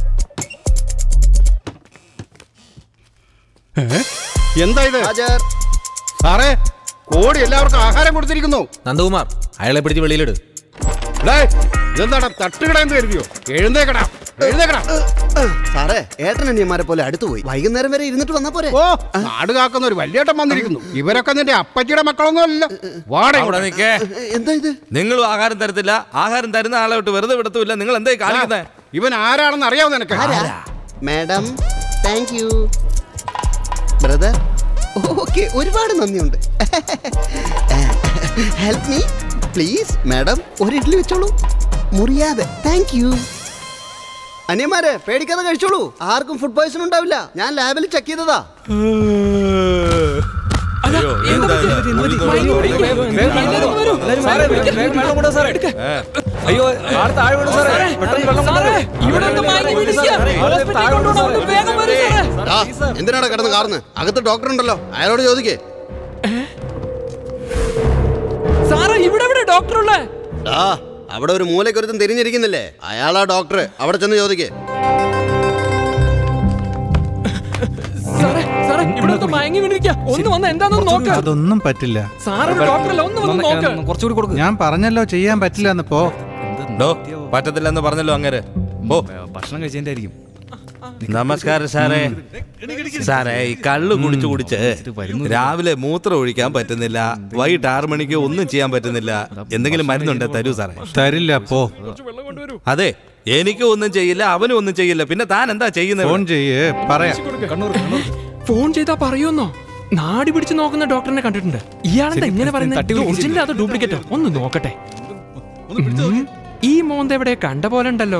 എന്താ ഇത് ഹാജർ സാറേ കോടി എല്ലാവർക്കും ആഹാരം കൊടുത്തിരിക്കുന്നു നന്ദകുമാർ അയാളെ പിടിച്ച് വെളിയിലിട് ഡേയ്, ഇതെന്താടാ തട്ടുകടയെന്ന് കരുതിയോ എഴുന്നേക്കടാ എഴുന്നേക്കടാ സാറേ ഏട്ടനനിയന്മാരെ പോലെ അടുത്ത് പോയി വൈകുന്നേരം വരെ ഇരുന്നിട്ട് വന്നാ പോരെ ഓ നാട് കാക്കുന്ന ഒരു വലിയേട്ടൻ വന്നിരിക്കുന്നു ഇവരൊക്കെ നിന്റെ അപ്പച്ചിയുടെ മക്കളൊന്നും അല്ല വാടക അവിടെ നിൽക്കേ എന്താ ഇത് നിങ്ങളും ആഹാരം തരത്തില്ല ആഹാരം തരുന്ന ആളെ വിട്ട് വെറുതെ വിടത്തുമില്ല നിങ്ങൾ എന്തായി കാണിക്കുന്നത് ഇവൻ ആരാണെന്ന് അറിയാവോ നിനക്ക് madam thank you brother okay ഒരുപാട് നന്ദിയുണ്ട് ഹെൽപ്പ് മീ പ്ലീസ് മാഡം ഒരു ഇഡ്ഡലി വെച്ചോളൂ മുറിയാതെ താങ്ക് യു അനിയന്മാരെ പേടിക്കാതെ കഴിച്ചോളൂ ആർക്കും ഫുഡ് പോയ്സൺ ഉണ്ടാവില്ല ഞാൻ ലാബിൽ ചെക്ക് ചെയ്തതാ അയ്യോ, എന്താ ഇത്? അയ്യോ ആള് താഴെ വീണു സാറേ പെട്ടെന്ന് വെള്ളം ആ, എന്തിനാടാ കിടന്ന് കാർന്ന് അകത്ത് ഡോക്ടർ ഉണ്ടല്ലോ അയാളോട് ചോദിക്കേ സാറേ ഇവിടെ ഇവിടെ ഡോക്ടർ ഉള്ളേ ആ അവിടെ ഒരു മൂലക്കൊരുത്തം തിരിഞ്ഞിരിക്കുന്നില്ലേ അയാളാ ഡോക്ടർ അവിടെ ചെന്ന് ചോദിക്കേ സാറേ സാറേ ഇവിടെ അടുത്ത് മയങ്ങി വീണിരിക്കുക ഒന്ന് വന്ന് എന്താണെന്ന് നോക്ക് അതൊന്നും പറ്റില്ല സാറ് ഡോക്ടറല്ല ഒന്ന് വന്ന് നോക്ക് കുറച്ചുകൂടി കൊടുക്കും ഞാൻ പറഞ്ഞല്ലോ ചെയ്യാൻ പറ്റില്ല എന്ന് പോ ഡോ, പറ്റത്തില്ലെന്ന് പറഞ്ഞല്ലോ അങ്ങനെ ഓ ഭക്ഷണം കഴിച്ചതിന്റെ ആയിരിക്കും നമസ്കാരം സാറേ സാറേ ഈ കള്ള് കുടിച്ചു കുടിച്ച് രാവിലെ മൂത്രം ഒഴിക്കാൻ പറ്റുന്നില്ല വൈകിട്ട് ആറു മണിക്ക് ഒന്നും ചെയ്യാൻ പറ്റുന്നില്ല എന്തെങ്കിലും മരുന്നുണ്ട് തരൂ സാറേ തരില്ല പോ അതെ എനിക്കും ഒന്നും ചെയ്യില്ല അവനും ഒന്നും ചെയ്യില്ല പിന്നെ താൻ എന്താ ചെയ്യുന്നത് ഫോൺ ചെയ്യേ പറയാം ഫോൺ ചെയ്താ പറയൂന്നോ നാടി പിടിച്ച് നോക്കുന്ന ഡോക്ടറിനെ കണ്ടിട്ടുണ്ട് ഇയാളെന്താ ഇങ്ങനെ പറയുന്നത് ഒറിജിനൽ അതോ ഡ്യൂപ്ലിക്കേറ്റോ ഒന്ന് നോക്കട്ടെ ഉം, ഈ മോന്ത എവിടെ കണ്ട പോലെ ഉണ്ടല്ലോ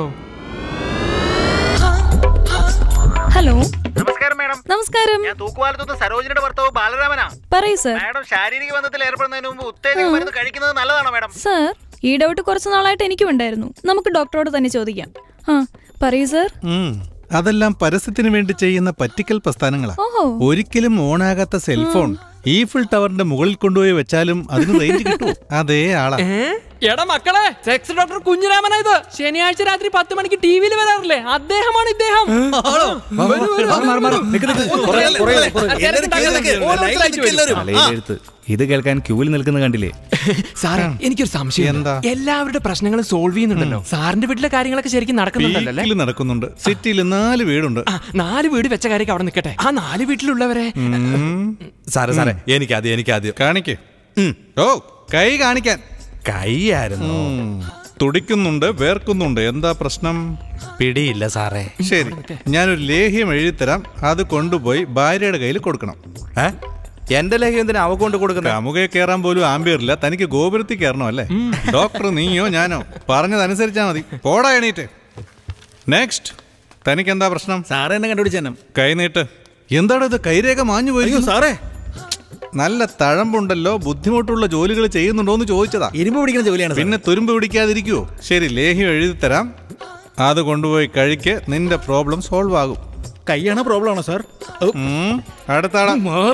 ഹലോ നമസ്കാരം മാഡം നമസ്കാരം ഞാൻ തൂക്കുപാലത്തുനിന്ന് സരോജിനിയുടെ ഭർത്താവ് ബാലരാമനാ പറയൂ സർ മാഡം ശാരീരിക ബന്ധത്തിൽ ഏർപ്പെടുന്നതിന് മുമ്പ് ഉത്തേജക മരുന്ന് കഴിക്കുന്നത് നല്ലതാണോ മാഡം സർ ഈ ഡൗട്ട് കുറച്ച് നാളായിട്ട് എനിക്കും ഉണ്ടായിരുന്നു നമുക്ക് ഡോക്ടറോട് തന്നെ ചോദിക്കാം ആ പറയൂ സർ ഉം. അതെല്ലാം പരസ്യത്തിന് വേണ്ടി ചെയ്യുന്ന പറ്റിക്കൽ പ്രസ്ഥാനങ്ങളാ ഓഹോ ഒരിക്കലും ഓണാകാത്ത സെൽഫോൺ ഈഫിൾ ടവറിന്റെ മുകളിൽ കൊണ്ടുപോയി വെച്ചാലും അതിന് റേഞ്ച് കിട്ടുമോ അതേ ആളാ എടാ മക്കളെ സെക്സ് ഡോക്ടർ കുഞ്ഞിരാമന ഇത് ശനിയാഴ്ച രാത്രി പത്ത് മണിക്ക് ടി വിയിൽ വരാറില്ലേ അദ്ദേഹമാണ് ഇദ്ദേഹം വരൂ, വരൂ. ഓരോരുത്തരായിട്ട് വരൂ. തലയിലെഴുത്ത് ഇത് കേൾക്കാൻ ക്യൂവിൽ നിൽക്കുന്ന കണ്ടില്ലേ സാറേ എനിക്കൊരു സംശയം എന്താ എല്ലാവരുടെ പ്രശ്നങ്ങളും സോൾവ് ചെയ്യുന്നുണ്ടല്ലോ സാറിന്റെ വീട്ടിലെ കാര്യങ്ങളൊക്കെ ശരിക്കും നടക്കുന്നുണ്ടല്ലോ അല്ലേ? പീക്കിൽ നടക്കുന്നുണ്ട് സിറ്റിയിൽ നാല് വീടുണ്ട് ആ, നാല് വീട് വെച്ച കാര്യമൊക്കെ അവിടെ നിൽക്കട്ടെ ആ നാല് വീട്ടിലുള്ളവരെ സാറേ സാറേ എനിക്കാദ്യം എനിക്കാദ്യം കാണിക്കേ ഓ കൈ കാണിക്കാൻ കൈയായിരുന്നു തുടിക്കുന്നുണ്ട് വേർക്കുന്നുണ്ട് എന്താ പ്രശ്നം പിടിയില്ല സാറേ ശരി ഞാനൊരു ലേഹ്യം എഴുതിത്തരാം അത് കൊണ്ടുപോയി ഭാര്യയുടെ കയ്യിൽ കൊടുക്കണം എന്റെ ലേഖ്യം എന്തിനാ അവ കൊണ്ട് കൊടുക്കുന്നത് അമുകയെ കയറാൻ പോലും ആമ്പിയറില്ല തനിക്ക് ഗോപുരത്തിൽ കയറണം അല്ലേ ഡോക്ടർ നീയോ ഞാനോ പറഞ്ഞതനുസരിച്ചാ മതി പോടാ എണീറ്റ് നെക്സ്റ്റ് തനിക്ക് എന്താ പ്രശ്നം സാറ് എന്നെ കണ്ടുപിടിച്ചു കൈ നീട്ട് എന്താണ് ഇത് കൈരേഖ മാഞ്ഞു പോയി സാറേ നല്ല തഴമ്പുണ്ടല്ലോ ബുദ്ധിമുട്ടുള്ള ജോലികൾ ചെയ്യുന്നുണ്ടോ എന്ന് ചോദിച്ചതാ ഇരുമ്പ് പിടിക്കുന്ന ജോലിയാണ് സാർ. പിന്നെ തുരുമ്പ് പിടിക്കാതിരിക്കുവോ ശരി ലേഹ്യം എഴുതി തരാം അത് കൊണ്ടുപോയി കഴിക്ക് നിന്റെ പ്രോബ്ലം സോൾവ് ആകും കൈയാണോ പ്രോബ്ലം ആണോ സാർ ഉം, അടുത്താളാ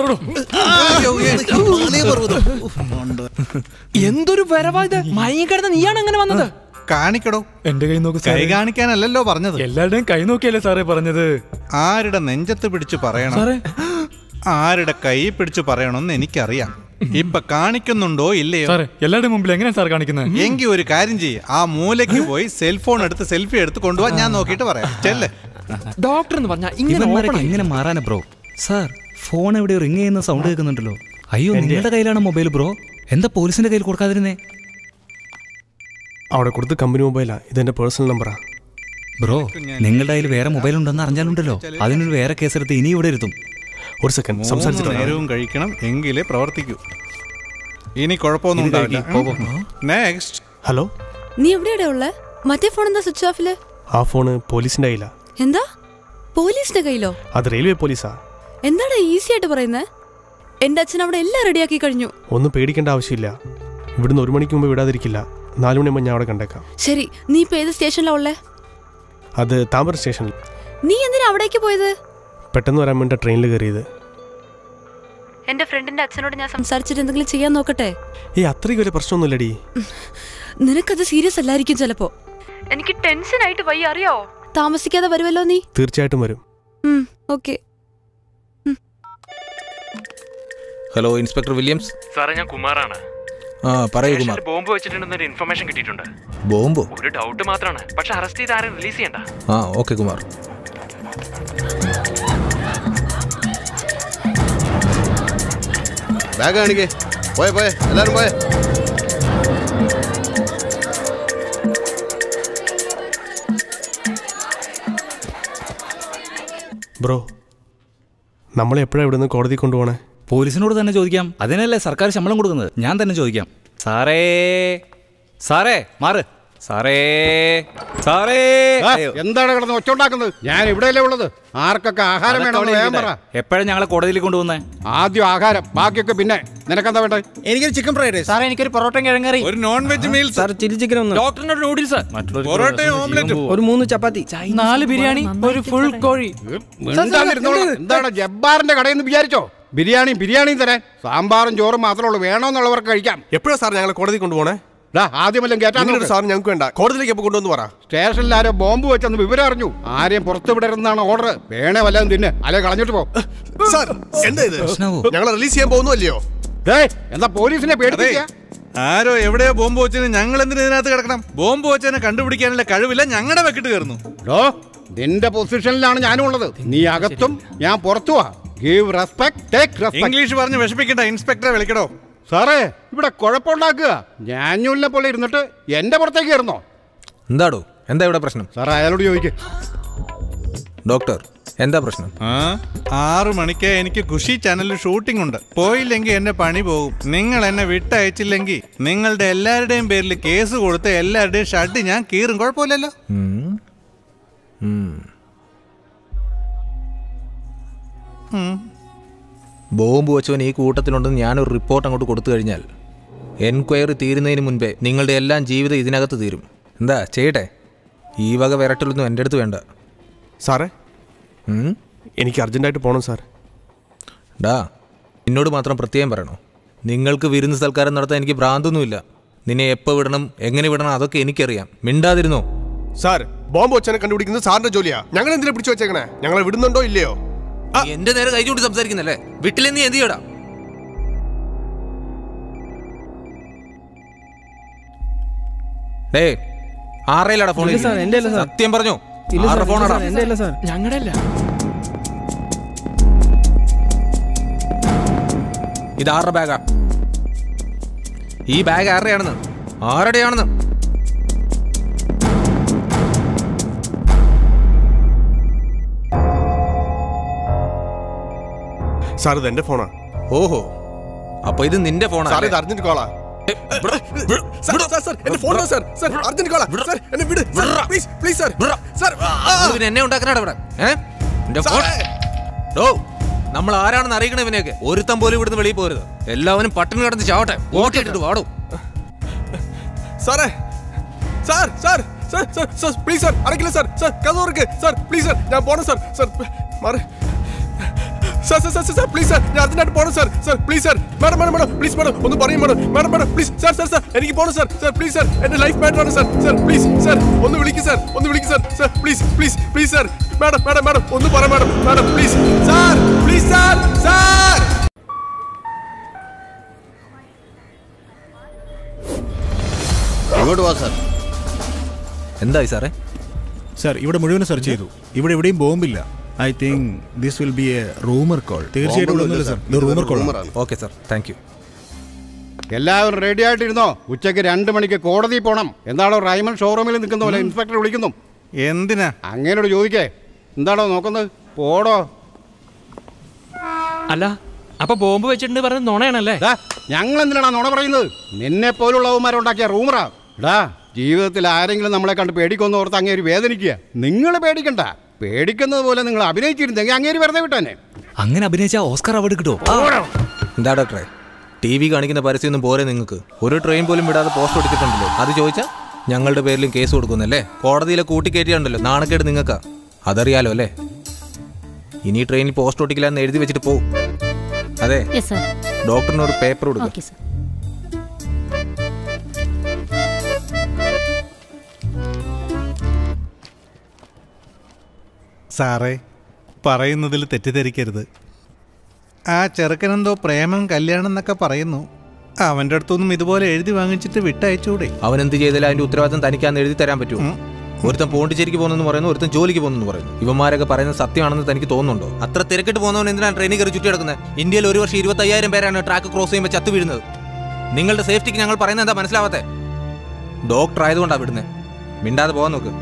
എന്തൊരു വരവാ ഇത് മയങ്ങി കിടന്ന നീയാണ് അങ്ങനെ വന്നത് കാണിക്കടോ എന്റെ കൈ നോക്ക് കൈ കാണിക്കാനല്ലല്ലോ പറഞ്ഞത് എല്ലാവരുടെയും കൈ നോക്കിയല്ലേ സാറേ പറഞ്ഞത് ആരുടെ നെഞ്ചത്ത് പിടിച്ച് പറയണം സാറേ. ആരുടെ കൈ പിടിച്ച് പറയണമെന്ന് എനിക്കറിയാം ഇപ്പൊ കാണിക്കുന്നുണ്ടോ ഇല്ലയോ സാറേ എല്ലാവരുടെയും മുമ്പിൽ എങ്ങനെയാ സാർ കാണിക്കുന്നത് എങ്കിൽ ഒരു കാര്യം ചെയ്യ് ആ മൂലയ്ക്ക് പോയി സെൽഫോൺ എടുത്ത് സെൽഫി എടുത്ത് കൊണ്ടുപോവാ ഞാൻ നോക്കിയിട്ട് പറയാം ചെല്ലേ ഡോക്ടർ എന്ന് പറഞ്ഞാൽ ഇങ്ങനെ ഇവന്മാരൊക്കെ open ആയി. എങ്ങനെ മാറാനാ ബ്രോ സാർ ഫോൺ എവിടെയോ റിങ് ചെയ്യുന്ന സൗണ്ട് കേൾക്കുന്നുണ്ടല്ലോ അയ്യോ നിങ്ങളുടെ കയ്യിലാണ് മൊബൈൽ ബ്രോ എന്താ പോലീസിന്റെ കയ്യിൽ കൊടുക്കാതിരുന്നേ അവിടെ കൊടുത്ത് കമ്പനി മൊബൈലാ ഇതെന്റെ പേഴ്സണൽ നമ്പറാ ബ്രോ നിങ്ങളുടെ കയ്യിൽ വേറെ മൊബൈൽ ഉണ്ടെന്ന് അറിഞ്ഞാലുണ്ടല്ലോ അതിനൊരു വേറെ കേസെടുത്ത് ഇനി ഇവിടെ ഇരുത്തും ഒരു സെക്കൻഡ് മൂന്ന് സംസാരിച്ചിട്ട് നേരവും കഴിക്കണം എങ്കിലേ പ്രവർത്തിക്കൂ ഇനി കുഴപ്പമൊന്നും ഇത് കഴിക്ക്, ഉണ്ടാവില്ല നെക്സ്റ്റ് ഹലോ നീ എവിടെയാ ഉള്ളേ മറ്റേ ഫോൺ എന്താ സ്വിച്ച് ഓഫില് ആ ഫോണ് പോലീസിന്റെ കയ്യിലാ എന്താ പോലീസിന്റെ കയ്യിലോ അത് റെയിൽവേ പോലീസാ എന്താണ് ഈസി ആയിട്ട് പറയുന്നത് എന്റെ അച്ഛൻ അവിടെ എല്ലാം റെഡിയാക്കി കഴിഞ്ഞു ഒന്നും പേടിക്കേണ്ട ആവശ്യമില്ല ഇവിടുന്ന് ഒരു മണിക്ക് മുമ്പ് വിടാതിരിക്കില്ല നാലു മണിയാകുമ്പോൾ ഞാൻ അവിടെ കണ്ടേക്കാം ശരി നീ ഇപ്പൊ ഏത് സ്റ്റേഷനിലാ ഉള്ളേ അത് താമര സ്റ്റേഷനിൽ നീ എന്തിനാ അവിടേക്ക് പോയത് പെട്ടെന്ന് വരാൻ വേണ്ടി ട്രെയിനിൽ കയറിയത് എന്റെ ഫ്രണ്ടിന്റെ അച്ഛനോട് ഞാൻ സംസാരിച്ചിട്ട് എന്തെങ്കിലും ചെയ്യാൻ നോക്കട്ടെ ഈ അത്രയ്ക്ക് വലിയ പ്രശ്നമൊന്നുമില്ലടി നിനക്കത് സീരിയസ് അല്ലായിരിക്കും ചിലപ്പോ എനിക്ക് ടെൻഷൻ ആയിട്ട് വയ്യ അറിയോ താമസിക്കാതെ വരുമല്ലോ നീ തീർച്ചയായിട്ടും വരും ഓക്കെ ഹലോ ഇൻസ്പെക്ടർ വില്യംസ് സാറേ ഞാൻ കുമാറാണ് ആ പറയൂ കുമാർ സ്റ്റേഷനിൽ ബോംബ് വെച്ചിട്ടുണ്ടെന്നൊരു ഇൻഫർമേഷൻ കിട്ടിയിട്ടുണ്ട് ബോംബോ ഒരു ഡൗട്ട് മാത്രമാണ് പക്ഷെ അറസ്റ്റ് ചെയ്ത് ആരും റിലീസ് ചെയ്യണ്ട ആ ഓക്കെ കുമാർ ബാഗ് കാണിക്കേ പോയെ പോയെ എല്ലാരും പോയെ ബ്രോ നമ്മളെ എപ്പോഴാണ് ഇവിടുന്ന് കോടതി കൊണ്ടുപോകണേ പോലീസിനോട് തന്നെ ചോദിക്കാം അതിനല്ലേ സർക്കാർ ശമ്പളം കൊടുക്കുന്നത് ഞാൻ തന്നെ ചോദിക്കാം സാറേ സാറേ മാറ് സാറേ സാറേ ആ, എന്താണ് കിടന്ന് ഒച്ചുണ്ടാക്കുന്നത് ഞാൻ ഇവിടെയല്ലേ ഉള്ളത് ആർക്കൊക്കെ ആഹാരം വേണമെന്ന് വേഗം പറ എപ്പോഴാണ് ഞങ്ങളെ കോടതിയിൽ കൊണ്ടുപോകുന്നത് ആദ്യം ആഹാരം ബാക്കിയൊക്കെ പിന്നെ നിനക്കെന്താ വേണ്ടത് എനിക്കൊരു ചിക്കൻ ഫ്രൈഡ് റൈസ് സാറേ എനിക്കൊരു പൊറോട്ടയും കിഴങ്ങറി ഒരു non veg meal sir chilli chicken ഒന്ന് ഡോക്ടറിന്റെ നൂഡിൽസ് പൊറോട്ടയും ഓംലെറ്റും ഒരു മൂന്ന് ചപ്പാത്തി നാല് ബിരിയാണി ഒരു ഫുൾ കോഴി മിണ്ടാതിരുന്നോളാം. എന്താണ് ജബ്ബാറിന്റെ കടയിൽ നിന്ന് വിചാരിച്ചോ ബിരിയാണി ബിരിയാണിയും തരാൻ സാമ്പാറും ചോറും മാത്രമേ ഉള്ളൂ വേണമെന്നുള്ളവർക്ക് കഴിക്കാം എപ്പോഴാണ് സാർ ഞങ്ങളെ കോടതി കൊണ്ടുപോകണേ ഡാ, ആദ്യമെല്ലാം കേട്ടാ നിങ്ങളുടെ സാർ ഞങ്ങൾക്ക് വേണ്ട കോടതിയിലേക്ക് എപ്പോൾ കൊണ്ടുവന്ന് പറ സ്റ്റേഷനിൽ ആരോ ബോംബ് വെച്ചെന്ന് വിവരം അറിഞ്ഞു ആരെയും പുറത്തു വിടരുതെന്നാണ് ഓർഡർ വേണേ വല്ലതും തിന്നെ അല്ലെ കളഞ്ഞിട്ട് പോ സാർ എന്താ ഇത് ഞങ്ങളെ റിലീസ് ചെയ്യാൻ പോകുന്നു അല്ലയോ ദേ, എന്താ പോലീസിനെ അതെ പേടിപ്പിക്കുക ആരോ എവിടെയോ ബോംബ് വെച്ചതിന് ഞങ്ങൾ എന്തിനു ഇതിനകത്ത് കിടക്കണം ബോംബ് വെച്ചതിനെ കണ്ടുപിടിക്കാനുള്ള കഴിവില്ല ഞങ്ങളുടെ വെക്കിട്ട് കയറുന്നു ഡോ നിന്റെ പൊസിഷനിലാണ് ഞാനും ഉള്ളത് നീ അകത്തും ഞാൻ പുറത്തുവാ give respect take respect English പറഞ്ഞ് വിഷമിക്കണ്ട ഇൻസ്പെക്ടറെ വിളിക്കടോ സാറേ ഇവിടെ കുഴപ്പമുണ്ടാക്കുക ഞാഞ്ഞൂലിനെ പോലെ ഇരുന്നിട്ട് എന്റെ പുറത്തേക്ക് കയറുന്നോ എന്താടോ എന്താ ഇവിടെ പ്രശ്നം സാറേ അയാളോട് ചോദിക്കേ ഡോക്ടർ എന്താ പ്രശ്നം ആ ആറു മണിക്ക് എനിക്ക് ഖുഷി ചാനലിൽ ഷൂട്ടിംഗ് ഉണ്ട് പോയില്ലെങ്കിൽ എന്റെ പണി പോകും നിങ്ങൾ എന്നെ വിട്ടയച്ചില്ലെങ്കിൽ നിങ്ങളുടെ എല്ലാവരുടെയും പേരിൽ കേസ് കൊടുത്ത് എല്ലാവരുടെയും ഷഡ് ഞാൻ കീറും കുഴപ്പമില്ലല്ലോ ഉം. ഉം. ഉം. ബോംബ് വെച്ചവൻ ഈ കൂട്ടത്തിലുണ്ടെന്ന് ഞാനൊരു റിപ്പോർട്ട് അങ്ങോട്ട് കൊടുത്തു കഴിഞ്ഞാൽ എൻക്വയറി തീരുന്നതിന് മുൻപേ നിങ്ങളുടെ എല്ലാം ജീവിതം ഇതിനകത്ത് തീരും എന്താ ചെയ്യട്ടെ ഈ വക വിരട്ടലൊന്നും എൻ്റെ അടുത്ത് വേണ്ട സാറേ ഉം? എനിക്ക് അർജന്റായിട്ട് പോകണം സാർ ഡാ എന്നോട് മാത്രം പ്രത്യേകം പറയണോ നിങ്ങൾക്ക് വിരുന്ന് സൽക്കാരം നടത്താൻ എനിക്ക് ഭ്രാന്തൊന്നുമില്ല നിന്നെ എപ്പോൾ വിടണം എങ്ങനെ വിടണം അതൊക്കെ എനിക്കറിയാം മിണ്ടാതിരുന്നോ സാർ ബോംബ് വെച്ചനെ കണ്ടുപിടിക്കുന്നത് സാറിന്റെ ജോലിയാ ഞങ്ങൾ എന്തിനാ പിടിച്ചു വെച്ചേക്കണേ ഞങ്ങളെ വിടുന്നുണ്ടോ ഇല്ലയോ എന്റെ നേരെ കൈ ചൂണ്ടി സംസാരിക്കുന്നല്ലേ വിട്ടിലെ നീ എന്ത് ചെയ്യടാ ഡേ ആറേലാടാ ഫോൺ ഇല്ല സാർ, എൻ്റെ അല്ല സാർ. സത്യം പറഞ്ഞോ ഇല്ല സാർ, ആരുടെ ഇല്ല ഫോണാടാ സാർ, എൻ്റെ അല്ല സാർ ഞങ്ങളുടെ അല്ല ഇത് ആരുടെ ബാഗാ ഈ ബാഗ് ആരുടെയാണെന്ന് ആരുടെയാണെന്ന് സാർ ഇത് എന്റെ ഫോണാ ഓഹോ അപ്പൊ ഇത് നിന്റെ ഫോണാ സാർ ഇത് അർജന്റ് കോളാ സാർ സാർ സാർ എന്റെ ഫോൺ സാർ സാർ അർജന്റ് കോളാ സാർ എന്നെ വിട് പ്ലീസ് പ്ലീസ് സാർ സാർ ഇത് പിന്നെ എന്നെ ഉണ്ടാക്കാനാണ് ഇവിടെ ഏ എന്റെ ഫോൺ ഡോ നമ്മൾ ആരാണെന്ന് അറിയിക്കണ ഇവനെയൊക്കെ ഒരുത്തം പോലും ഇവിടുന്ന് വെളിയിൽ പോരുത് എല്ലാവരും പട്ടിണി കിടന്ന് ചാവട്ടെ ഓട്ടിട്ടിട്ട് വാടും സാറേ sir sir sir sir sir please sir അടക്കില്ല സാർ സാർ കഥ തുറക്ക് സാർ പ്ലീസ് സാർ ഞാൻ പോണം സാർ സാർ മാറി sir sir sir sir please sir ഞാൻ അർജന്റായിട്ട് പോണം sir sir please sir madam madam madam please madam ഒന്ന് പറയും madam madam madam please sir sir sir എനിക്ക് പോണം സാർ സാർ പ്ലീസ് സാർ എന്റെ ലൈഫ് മാറ്റർ ആണ് സാർ സാർ പ്ലീസ് സാർ ഒന്ന് വിളിക്ക് സാർ ഒന്ന് വിളിക്ക് sir sir please please please sir madam madam madam ഒന്ന് പറ madam madam please sir please sir sir ഇങ്ങോട്ട് വാ സാർ എന്തായി സാറേ സാർ ഇവിടെ മുഴുവൻ സെർച്ച് ചെയ്തു ഇവിടെ എവിടെയും ബോംബില്ല I think this will be a rumour call തീർച്ചയായിട്ടും ഇവിടെ ഒന്നുമില്ല സാർ ഇത് rumour call okay sir thank you എല്ലാവരും റെഡി ആയിട്ടിരുന്നോ ഉച്ചയ്ക്ക് രണ്ട് മണിക്ക് കോടതി പോണം എന്താണോ റൈമൺ ഷോറൂമിൽ നിൽക്കുന്ന പോലെ ഇൻസ്പെക്ടർ വിളിക്കുന്നു എന്തിനാ അങ്ങനോട് ചോദിക്കേ എന്താണോ നോക്കുന്നത് പോടോ അല്ല അപ്പൊ ബോംബ് വെച്ചിട്ടുണ്ട് പറഞ്ഞത് നുണയാണല്ലേ ഞങ്ങൾ എന്തിനാണ് നുണ പറയുന്നത് നിന്നെ പോലുള്ളവന്മാരുണ്ടാക്കിയ റൂമറാ എടാ ജീവിതത്തിൽ ആരെങ്കിലും നമ്മളെ കണ്ട് പേടിക്കൊന്ന് ഓർത്ത് അങ്ങേര് വേദനിക്കുക നിങ്ങൾ പേടിക്കണ്ട പേടിക്കുന്നത് പോലെ നിങ്ങൾ അഭിനയിച്ചിരുന്നെങ്കിൽ അങ്ങേര് വെറുതെ വിട്ടാനെ അങ്ങനെ അഭിനയിച്ച ഓസ്കാർ അവാർഡ് കിട്ടുമോ എന്താ ഡോക്ടറെ ടി വി കാണിക്കുന്ന പരസ്യമൊന്നും പോരെ നിങ്ങൾക്ക് ഒരു ട്രെയിൻ പോലും വിടാതെ പോസ്റ്റ് ഒട്ടിച്ചിട്ടുണ്ടല്ലോ അത് ചോദിച്ചാൽ ഞങ്ങളുടെ പേരിലും കേസ് കൊടുക്കുന്നല്ലേ കോടതിയിലെ കൂട്ടിക്കയറ്റിയുണ്ടല്ലോ നാണക്കേട് നിങ്ങൾക്കാ അതറിയാലോ അല്ലേ ഇനി ട്രെയിനിൽ പോസ്റ്റ് ഒട്ടിക്കില്ല എന്ന് എഴുതി വെച്ചിട്ട് പോവും അതെ Yes, sir. ഡോക്ടറിന് ഒരു പേപ്പർ കൊടുക്കും ഓക്കെ സർ സാറേ പറയുന്നതിൽ തെറ്റിദ്ധരിക്കരുത് ആ ചെറുക്കനെന്തോ പ്രേമം കല്യാണം എന്നൊക്കെ പറയുന്നു അവൻ്റെ അടുത്തൊന്നും ഇതുപോലെ എഴുതി വാങ്ങിച്ചിട്ട് വിട്ടയച്ചൂടെ അവൻ എന്ത് ചെയ്താലും അതിന്റെ ഉത്തരവാദിത്തം തനിക്കാന്ന് എഴുതി തരാൻ പറ്റുമോ ഒരുത്തൻ പോണ്ടിച്ചേരിക്ക് പോകുന്നു പറയുന്നു ഒരുത്തൻ ജോലിക്ക് പോകുന്നു പറയുന്നു ഇവന്മാരൊക്കെ പറയുന്നത് സത്യമാണെന്ന് തനിക്ക് തോന്നുന്നുണ്ടോ അത്ര തിരക്കിട്ട് പോകുന്നവൻ എന്തിനാണ് ട്രെയിനിൽ കയറി ചുറ്റി കിടക്കുന്നത് ഇന്ത്യയിൽ ഒരു വർഷം ഇരുപത്തയ്യായിരം പേരാണ് ട്രാക്ക് ക്രോസ് ചെയ്യുമ്പോൾ ചത്തു വീഴുന്നത് നിങ്ങളുടെ സേഫ്റ്റിക്ക് ഞങ്ങൾ പറയുന്നത് എന്താ മനസ്സിലാവാത്തെ ഡോക്ടർ ആയതുകൊണ്ടാണ് വിടുന്നത് മിണ്ടാതെ പോകാൻ നോക്ക്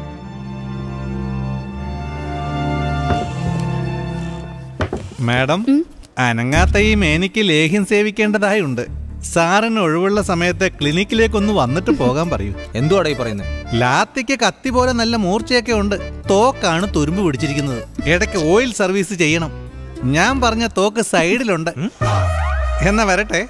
മാഡം അനങ്ങാത്ത ഈ മേനിക്ക് ലേഹ്യം സേവിക്കേണ്ടതായുണ്ട് സാറിന് ഒഴിവുള്ള സമയത്ത് ക്ലിനിക്കിലേക്കൊന്ന് വന്നിട്ട് പോകാൻ പറയൂ എന്തുവാടാ ഈ പറയുന്നത് ലാത്തിക്ക് കത്തി പോലെ നല്ല മൂർച്ചയൊക്കെ ഉണ്ട് തോക്കാണ് തുരുമ്പ് പിടിച്ചിരിക്കുന്നത് ഇടയ്ക്ക് ഓയിൽ സർവീസ് ചെയ്യണം ഞാൻ പറഞ്ഞ തോക്ക് സൈഡിലുണ്ട് എന്നാ വരട്ടെ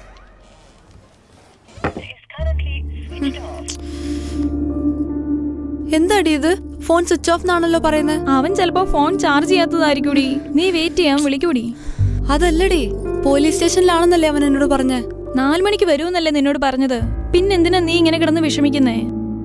എന്താടി ഇത് ഫോൺ സ്വിച്ച് ഓഫ് എന്നാണല്ലോ പറയുന്നത് അവൻ ചിലപ്പോ ഫോൺ ചാർജ് ചെയ്യാത്തതായിരിക്കൂടി നീ വെയിറ്റ് ചെയ്യാൻ വിളിക്കൂടി അതല്ലടി പോലീസ് സ്റ്റേഷനിലാണെന്നല്ലേ അവൻ എന്നോട് പറഞ്ഞേ നാലു മണിക്ക് വരുമെന്നല്ലേ നിന്നോട് പറഞ്ഞത് പിന്നെന്തിനാ നീ ഇങ്ങനെ കിടന്ന് വിഷമിക്കുന്നേ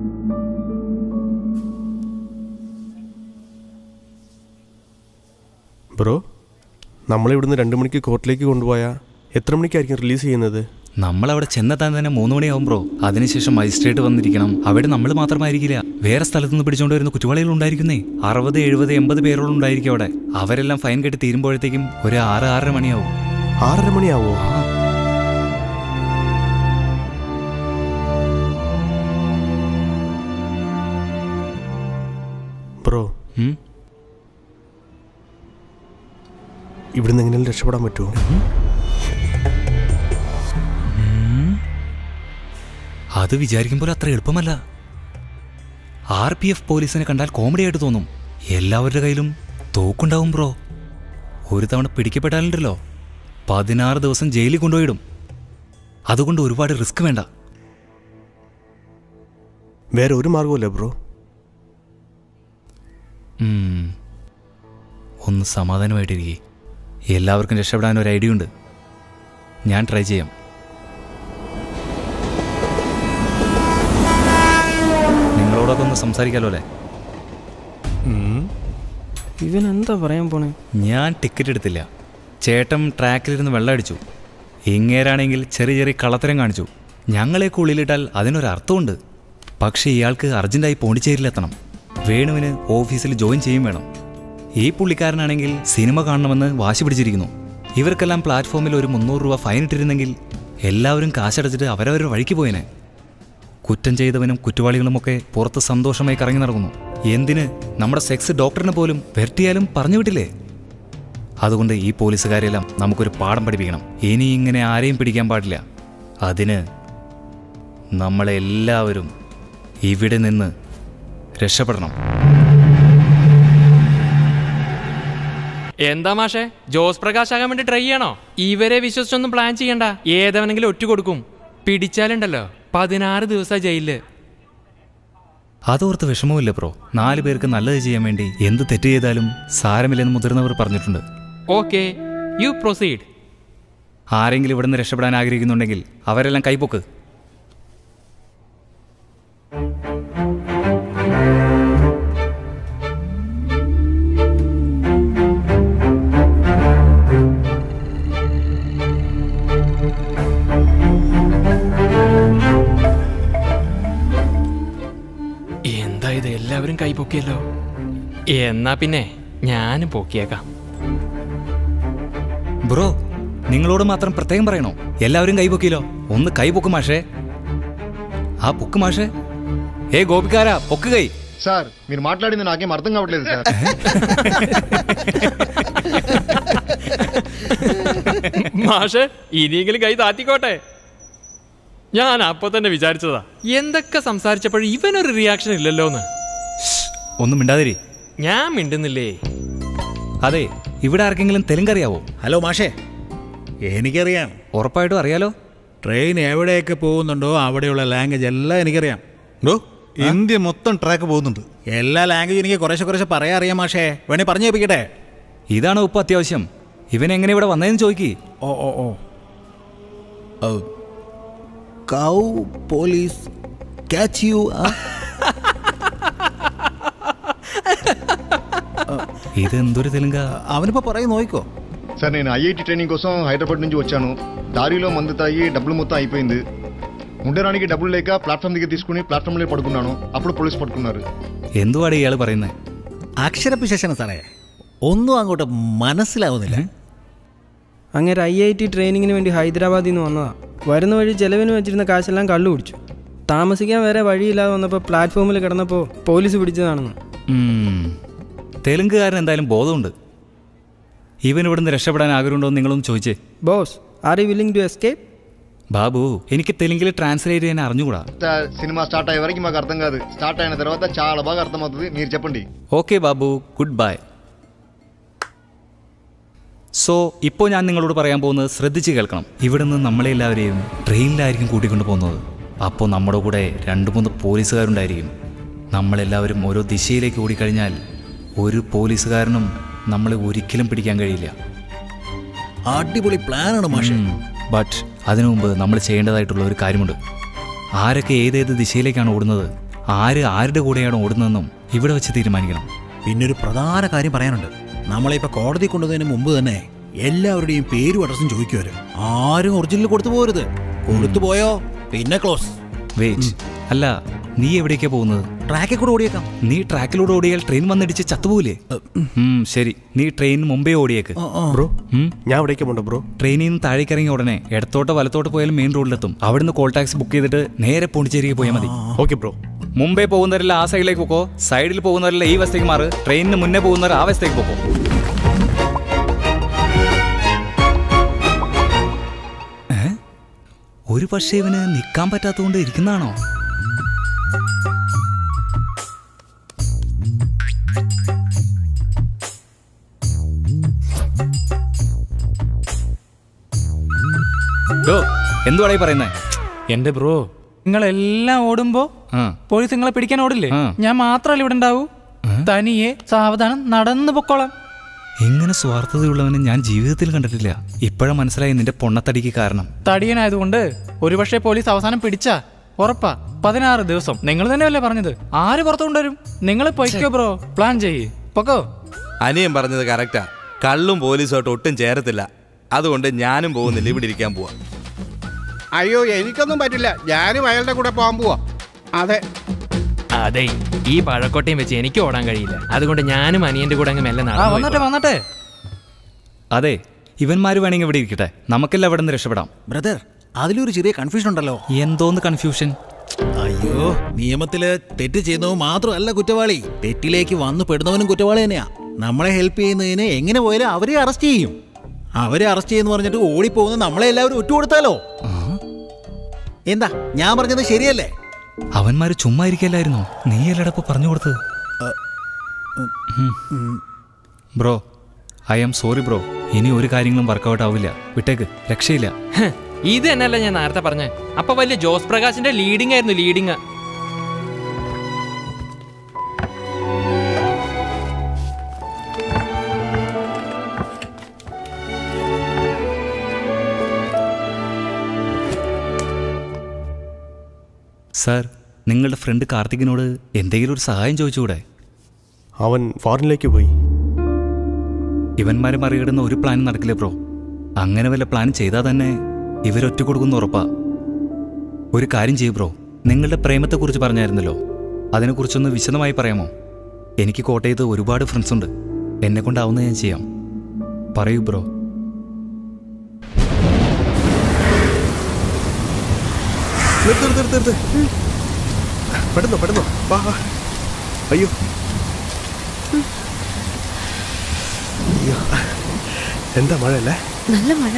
ബ്രോ നമ്മളിവിടുന്ന് രണ്ട് മണിക്ക് കോർട്ടിലേക്ക് കൊണ്ടുപോയാൽ എത്ര മണിക്കായിരിക്കും റിലീസ് ചെയ്യുന്നത് നമ്മൾ അവിടെ ചെന്നെത്താൻ തന്നെ മൂന്ന് മണിയാവും ബ്രോ അതിനുശേഷം മജിസ്ട്രേറ്റ് വന്നിരിക്കണം അവിടെ നമ്മൾ മാത്രമായിരിക്കില്ല വേറെ സ്ഥലത്ത് നിന്ന് പിടിച്ചുകൊണ്ട് വരുന്ന കുറ്റവാളികൾ ഉണ്ടായിരിക്കുന്നേ അറുപത് എഴുപത് എൺപത് പേരോളം ഉണ്ടായിരിക്കും അവിടെ അവരെല്ലാം ഫൈൻ കെട്ടി തീരുമ്പോഴത്തേക്കും ഒരു ആറ് ആറര മണിയാവും ആറര മണിയാവോ ബ്രോ ഇവിടുന്ന് എങ്ങനെയും രക്ഷപ്പെടാൻ പറ്റുമോ അത് വിചാരിക്കുമ്പോൾ അത്ര എളുപ്പമല്ല ആർ പി എഫ് പോലീസിനെ കണ്ടാൽ കോമഡി ആയിട്ട് തോന്നും എല്ലാവരുടെ കയ്യിലും തോക്കുണ്ടാവും ബ്രോ ഒരു തവണ പിടിക്കപ്പെട്ടാലുണ്ടല്ലോ പതിനാറ് ദിവസം ജയിലിൽ കൊണ്ടുപോയിടും അതുകൊണ്ട് ഒരുപാട് റിസ്ക് വേണ്ട വേറെ ഒരു മാർഗമല്ലേ ബ്രോ ഉം. ഒന്ന് സമാധാനമായിട്ടിരിക്കെ എല്ലാവർക്കും രക്ഷപ്പെടാൻ ഒരു ഐഡിയ ഉണ്ട് ഞാൻ ട്രൈ ചെയ്യാം ഒന്ന് സംസാരിക്കാലോ അല്ലേ ഇവൻ എന്താ പറയാൻ പോണേ ഞാൻ ടിക്കറ്റ് എടുത്തില്ല ചേട്ടൻ ട്രാക്കിലിരുന്ന് വെള്ളം അടിച്ചു ഇങ്ങേരാണെങ്കിൽ ചെറിയ ചെറിയ കള്ളത്തരം കാണിച്ചു ഞങ്ങളെയൊക്കെ ഉള്ളിലിട്ടാൽ അതിനൊരർത്ഥമുണ്ട് പക്ഷേ ഇയാൾക്ക് അർജൻറ്റായി പോണ്ടിച്ചേരിയിലെത്തണം വേണുവിന് ഓഫീസിൽ ജോയിൻ ചെയ്യും വേണം ഈ പുള്ളിക്കാരനാണെങ്കിൽ സിനിമ കാണണമെന്ന് വാശി പിടിച്ചിരിക്കുന്നു ഇവർക്കെല്ലാം പ്ലാറ്റ്ഫോമിൽ ഒരു മുന്നൂറ് രൂപ ഫൈൻ ഇട്ടിരുന്നെങ്കിൽ എല്ലാവരും കാശടച്ചിട്ട് അവരവരുടെ വഴിക്ക് പോയേനെ കുറ്റം ചെയ്തവനും കുറ്റവാളികളുമൊക്കെ പുറത്ത് സന്തോഷമായി കറങ്ങി നടക്കുന്നു എന്തിന് നമ്മുടെ സെക്സ് ഡോക്ടറിനെ പോലും വെരട്ടിയാലും പറഞ്ഞു വിട്ടില്ലേ അതുകൊണ്ട് ഈ പോലീസുകാരെല്ലാം നമുക്കൊരു പാഠം പഠിപ്പിക്കണം ഇനി ഇങ്ങനെ ആരെയും പിടിക്കാൻ പാടില്ല അതിന് നമ്മളെല്ലാവരും ഇവിടെ നിന്ന് രക്ഷപ്പെടണം എന്താ മാഷേ ജോസ് പ്രകാശ് ആകാൻ വേണ്ടി ട്രൈ ചെയ്യണോ ഇവരെ വിശ്വസിച്ചൊന്നും പ്ലാൻ ചെയ്യണ്ട ഏതവനെങ്കിലും ഒറ്റ കൊടുക്കും പിടിച്ചാലുണ്ടല്ലോ പതിനാറ് ദിവസം ജയിലില് അതോർത്ത് വിഷമമില്ല ബ്രോ നാല് പേർക്ക് നല്ലത് ചെയ്യാൻ വേണ്ടി എന്ത് തെറ്റ് ചെയ്താലും സാരമില്ലെന്ന് മുതിർന്നവർ പറഞ്ഞിട്ടുണ്ട് ഓക്കെ യു പ്രൊസീഡ് ആരെങ്കിലും ഇവിടുന്ന് രക്ഷപ്പെടാൻ ആഗ്രഹിക്കുന്നുണ്ടെങ്കിൽ അവരെല്ലാം കൈപ്പൊക്ക് എന്താ ഇത് എല്ലാവരും കൈ പൊക്കിയല്ലോ എന്നാ പിന്നെ ഞാനും പൊക്കിയേക്കാം ബ്രോ നിങ്ങളോട് മാത്രം പ്രത്യേകം പറയണോ എല്ലാവരും കൈപൊക്കിലോ ഒന്ന് കൈപൊക്ക് മാഷേ ఆ పొక్కు మాషే ఏ గోపికారా పొక్కు గై సార్ మీరు మాట్లాడింది నాకేం అర్థం కావట్లేదు సార్ മാഷെ ഇനിയെങ്കിലും കൈ താത്തിക്കോട്ടെ ഞാൻ അപ്പൊ തന്നെ വിചാരിച്ചതാ എന്തൊക്കെ സംസാരിച്ചപ്പോഴും ഇവനൊരു റിയാക്ഷൻ ഇല്ലല്ലോ എന്ന് ഒന്നും മിണ്ടാതിരി ഞാൻ മിണ്ടുന്നില്ലേ അതെ ഇവിടെ ആർക്കെങ്കിലും തെലുങ്കറിയാവോ ഹലോ മാഷേ എനിക്കറിയാം ഉറപ്പായിട്ടും അറിയാലോ ട്രെയിൻ എവിടെയൊക്കെ പോകുന്നുണ്ടോ അവിടെയുള്ള ലാംഗ്വേജ് എല്ലാം എനിക്കറിയാം ഇന്ത്യ മൊത്തം ട്രാക്ക് പോകുന്നുണ്ട് എല്ലാ ലാംഗ്വേജും എനിക്ക് കുറേശ്ശെ കുറേശ്ശെ പറയാൻ അറിയാം മാഷേ വേണേ പറഞ്ഞു കേൾപ്പിക്കട്ടെ ഇതാണ് ഉപ്പ് അത്യാവശ്യം ഇവൻ എങ്ങനെ ഇവിടെ വന്നതെന്ന് ചോദിക്കി ഓ ഓ ഓ കൗ പോലീസ് ക്യാച്ച് യു ഇത് എന്തൊരു തെലുങ്ക അവനിപ്പോ പറയും നോക്കോ సార్ నేను ఐఐటి ట్రైనింగ్ కోసం హైదరాబాద్ నుంచి వచ్చాను దారిలో మందు తాగి డబ్బులు మొత్తం అయిపోయింది ఉండడానికి డబ్బులు లేక ప్లాట్ఫామ్ దగ్గర తీసుకుని ప్లాట్ఫామ్లో పడుకున్నాను అప్పుడు పోలీసు పట్టుకున్నారు എന്തുവാണ് ഇയാൾ പറയുന്നത് അക്ഷരപ്പിശേഷന സാറേ ഒന്നും അങ്ങോട്ട് മനസ്സിലാവുന്നില്ല അങ്ങനെ ഐ ഐ ടി ട്രെയിനിങ്ങിന് വേണ്ടി ഹൈദരാബാദിൽ നിന്ന് വന്നതാ വരുന്ന വഴി ചെലവിന് വെച്ചിരുന്ന കാശെല്ലാം കള്ളു കുടിച്ചു താമസിക്കാൻ വേറെ വഴിയില്ലാതെ വന്നപ്പോൾ പ്ലാറ്റ്ഫോമിൽ കിടന്നപ്പോൾ പോലീസ് പിടിച്ചതാണെന്ന് ഉം. തെലുങ്കുകാരൻ എന്തായാലും ബോധമുണ്ട് ഇവൻ ഇവിടുന്ന് രക്ഷപ്പെടാൻ ആഗ്രഹമുണ്ടോ എന്ന് നിങ്ങളൊന്ന് ചോദിച്ചേ boss are you willing to escape Babu എനിക്ക് തെലുങ്കിൽ ట్రాన్స్లేట్ ചെയ്യാൻ അറിഞ്ഞുകൂടാ సార్, సినిమా స్టార్ట్ అయ్యే వరకు మాకు అర్థం కాదు స్టార్ట్ అయిన తర్వాత చాలా బాగా అర్థమవుతుంది మీరు చెప్పండి okay Babu good bye so ഇപ്പോൾ ഞാൻ നിങ്ങളോട് പറയാൻ പോകുന്നത് ശ്രദ്ധിച്ച് കേൾക്കണം ഇവിടെ നിന്ന് നമ്മളെ എല്ലാവരെയും ട്രെയിനിലായിരിക്കും കൂട്ടിക്കൊണ്ട് പോകുന്നത് അപ്പോൾ നമ്മുടെ കൂടെ രണ്ട് മൂന്ന് പോലീസുകാരുണ്ടായിരിക്കും നമ്മളെല്ലാവരും ഓരോ ദിശയിലേക്ക് ഓടിക്കഴിഞ്ഞാൽ ഒരു പോലീസുകാരനും നമ്മളെ ഒരിക്കലും പിടിക്കാൻ കഴിയില്ല അടിപൊളി പ്ലാനാണ് മാഷേ ബട്ട് അതിനു മുമ്പ് നമ്മൾ ചെയ്യേണ്ടതായിട്ടുള്ള ഒരു കാര്യമുണ്ട് ആരൊക്കെ ഏതേത് ദിശയിലേക്കാണ് ഓടുന്നത് ആര് ആരുടെ കൂടെയാണ് ഓടുന്നതെന്നും ഇവിടെ വെച്ച് തീരുമാനിക്കണം പിന്നെ ഒരു പ്രധാന കാര്യം പറയാനുണ്ട് നമ്മളെ ഇപ്പൊ കോടതി കൊണ്ടുവന്നതിന് മുമ്പ് തന്നെ എല്ലാവരുടെയും പേരും അഡ്രസ്സും ചോദിക്കുവരും ആരും ഒറിജിനൽ കൊടുത്തു പോരുത് കൊടുത്തു പോയോ പിന്നെ ക്ലോസ് വെയിറ്റ് അല്ല നീ എവിടേക്കാ പോകുന്നത് ട്രാക്കിൽ കൂടെ ഓടിയേക്കാം നീ ട്രാക്കിലൂടെ ഓടിയാൽ ട്രെയിൻ വന്നിടിച്ച് ചത്തുപോകില്ലേ ഉം, ശരി നീ ട്രെയിൻ മുമ്പേ ഓടിയേക്ക് ബ്രോ ഞാൻ എവിടേക്ക് പോണ്ട ബ്രോ ട്രെയിനിൽ നിന്ന് താഴേക്ക് ഇറങ്ങി ഉടനെ ഇടത്തോട്ടോ വലത്തോട്ടോ പോയാലും മെയിൻ റോഡിലെത്തും അവിടുന്ന് കോൾ ടാക്സി ബുക്ക് ചെയ്തിട്ട് നേരെ പോണ്ടിച്ചേരിക്ക് പോയാൽ മതി ഓക്കെ ബ്രോ മുമ്പേ പോകുന്നവരെല്ലാം ആ സൈഡിലേക്ക് പോക്കോ സൈഡിൽ പോകുന്നവരെല്ലാം ഈ വശത്തേക്ക് മാറ് ട്രെയിനിന് മുന്നേ പോകുന്നവർ ആ വശത്തേക്ക് പോക്കോ ഏ? ഒരു പക്ഷേ ഇവന് നിൽക്കാൻ പറ്റാത്തതുകൊണ്ട് ഇരിക്കുന്നതാണോ ഡോ, എന്തുവാടാ ഈ പറയുന്നേ എന്റെ ബ്രോ നിങ്ങളെല്ലാം ഓടുമ്പോ പോലീസ് നിങ്ങളെ പിടിക്കാൻ ഓടില്ലേ ഞാൻ മാത്രമല്ല ഇവിടെ ഉണ്ടാവൂ തനിയെ സാവധാനം നടന്നു പൊക്കോളാം ഇങ്ങനെ സ്വാർത്ഥതയുള്ളവനെ ഞാൻ ജീവിതത്തിൽ കണ്ടിട്ടില്ല ഇപ്പോഴാ മനസ്സിലായി നിന്റെ പൊണ്ണത്തടിക്ക് കാരണം തടിയനായതുകൊണ്ട് ഒരുപക്ഷെ പോലീസ് അവസാനം പിടിച്ചാ ഉറപ്പാ പതിനാറ് ദിവസം നിങ്ങൾ തന്നെയല്ലേ പറഞ്ഞത് ആര് പുറത്തു കൊണ്ടുവരും നിങ്ങൾ പൊയ്ക്കോ ബ്രോ പ്ലാൻ ചെയ്യ് പൊക്കോ അനിയൻ പറഞ്ഞത് കറക്റ്റാ കള്ളും പോലീസുമായിട്ട് ഒട്ടും ചേരത്തില്ല അതുകൊണ്ട് ഞാനും പോകുന്നില്ല ഇവിടെ ഇരിക്കാൻ പോവാ അയ്യോ എനിക്കൊന്നും പറ്റില്ല ഞാനും അയാളുടെ കൂടെ പോകാൻ പോവാ അതെ അതെ ഈ പഴക്കോട്ടയും വെച്ച് എനിക്ക് ഓടാൻ കഴിയില്ല അതുകൊണ്ട് ഞാനും അനിയന്റെ കൂടെ അങ്ങ് മെല്ലെ ആ നടന്നു വന്നട്ടെ വന്നട്ടെ അതെ ഇവന്മാര് വേണമെങ്കിൽ ഇവിടെ ഇരിക്കട്ടെ നമുക്കെല്ലാം ഇവിടെ നിന്ന് രക്ഷപ്പെടാം ബ്രദർ അതിലൊരു ചെറിയ കൺഫ്യൂഷൻ ഉണ്ടല്ലോ എന്തോന്ന് കൺഫ്യൂഷൻ അയ്യോ നിയമത്തില് തെറ്റ് ചെയ്യുന്നവൻ മാത്രമല്ല കുറ്റവാളി തെറ്റിലേക്ക് വന്നു പെടുന്നവനും കുറ്റവാളി തന്നെയാ നമ്മളെ ഹെൽപ്പ് ചെയ്യുന്നതിന് എങ്ങനെ പോയാലും അവരെ അറസ്റ്റ് ചെയ്യും അവരെ അറസ്റ്റ് ചെയ്യുന്നു പറഞ്ഞിട്ട് ഓടിപ്പോകുന്ന നമ്മളെ എല്ലാവരും ഒറ്റുകൊടുത്താലോ എന്താ ഞാൻ പറഞ്ഞത് ശരിയല്ലേ അവന്മാര് ചുമ്മാ ഇരിക്കല്ലായിരുന്നോ നീ എല്ലാടപ്പോ പറഞ്ഞു കൊടുത്തത് bro I am sorry bro ഇനി ഒരു കാര്യങ്ങളും വർക്കൗട്ട് ആവില്ല വിട്ടേക്ക് രക്ഷയില്ല ഹ്, ഇത് തന്നെയല്ല ഞാൻ നേരത്തെ പറഞ്ഞ അപ്പൊ വലിയ ജോസ് പ്രകാശിന്റെ ലീഡിംഗ് ആയിരുന്നു ലീഡിങ് സാർ നിങ്ങളുടെ ഫ്രണ്ട് കാർത്തികിനോട് എന്തെങ്കിലും ഒരു സഹായം ചോദിച്ചുകൂടെ അവൻ ഫോറിനിലേക്ക് പോയി ഇവന്മാരെ മറികടന്ന ഒരു പ്ലാൻ നടക്കില്ല ബ്രോ അങ്ങനെ വല്ല പ്ലാൻ ചെയ്താൽ തന്നെ ഇവരൊറ്റ കൊടുക്കുന്ന ഉറപ്പാ ഒരു കാര്യം ചെയ്യൂ ബ്രോ നിങ്ങളുടെ പ്രേമത്തെക്കുറിച്ച് പറഞ്ഞായിരുന്നല്ലോ അതിനെക്കുറിച്ചൊന്ന് വിശദമായി പറയാമോ എനിക്ക് കോട്ടയത്ത് ഒരുപാട് ഫ്രണ്ട്സ് ഉണ്ട് എന്നെ കൊണ്ടാവുന്ന ഞാൻ ചെയ്യാം പറയൂ ബ്രോ നിർത്ത് നിർത്ത് നിർത്ത് നിർത്ത് പെട്ടെന്നോ പെട്ടെന്നോ വാ വാ അയ്യോ അയ്യോ എന്താ മഴ അല്ലേ നല്ല മഴ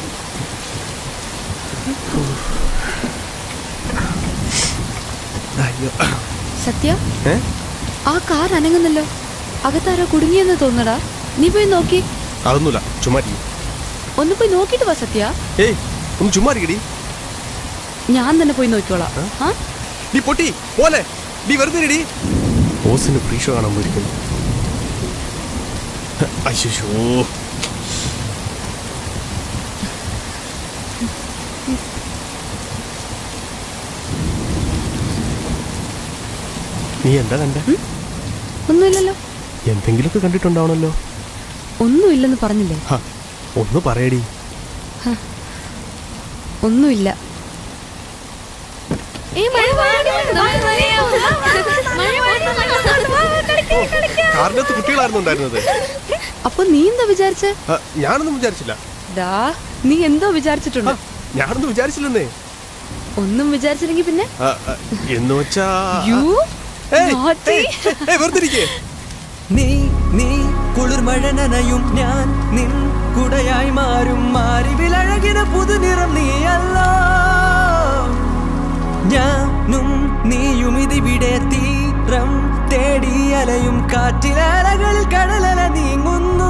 അയ്യോ സത്യ ഏ ആ കാർ അനങ്ങുന്നല്ലോ അകത്താരോ കുടുങ്ങിയെന്ന് തോന്നടാ നീ പോയി നോക്കി അതൊന്നുമില്ല ചുമ്മാ ഇരിക്ക്. ഒന്ന് പോയി നോക്കിട്ട് വാ സത്യ ഏയ് ഒന്ന് ചുമ്മാ ഇരിക്കടി ഞാൻ തന്നെ പോയി നോക്കിക്കോളാം ആ നീ പൊട്ടി പോലെ നീ വെറുതെ ഇരിടി ഓസിന് പ്രീ ഷോ കാണാൻ പോയിരിക്കുന്നു അയ്യോ നീ എന്താ കണ്ട ഒന്നുമില്ലല്ലോ എന്തെങ്കിലുമൊക്കെ കണ്ടിട്ടുണ്ടാവണല്ലോ ഒന്നുമില്ലെന്ന് പറഞ്ഞില്ലേ ഹ, ഒന്ന് പറയടി ഹ. ഒന്നുമില്ല കാറിനകത്ത് കുട്ടികളായിരുന്നു ഉണ്ടായിരുന്നത് അപ്പൊ നീ എന്താ വിചാരിച്ചേ ആ, ഞാനൊന്നും വിചാരിച്ചില്ല ഡാ നീ എന്തോ വിചാരിച്ചിട്ടുണ്ട് ഞാനൊന്നും വിചാരിച്ചില്ലെന്നേ ഒന്നും വിചാരിച്ചില്ലെങ്കിൽ പിന്നെ ആ, ആ, എന്ന് വെച്ചാ യു ഏയ്, naughty. ഏയ്, ഏയ്, വെറുതെ ഇരിക്കേ നീ നീ കുളിർമഴ നനയും ഞാൻ നിൻ കുടയായി മാറും മാറിവിലഴകിന പുതുനിറം നീയല്ല ഞാനും നീയും ഇതിവിടെ തീരം തേടി അലയും കാറ്റിലലകളിൽ കടലല നീങ്ങുന്നു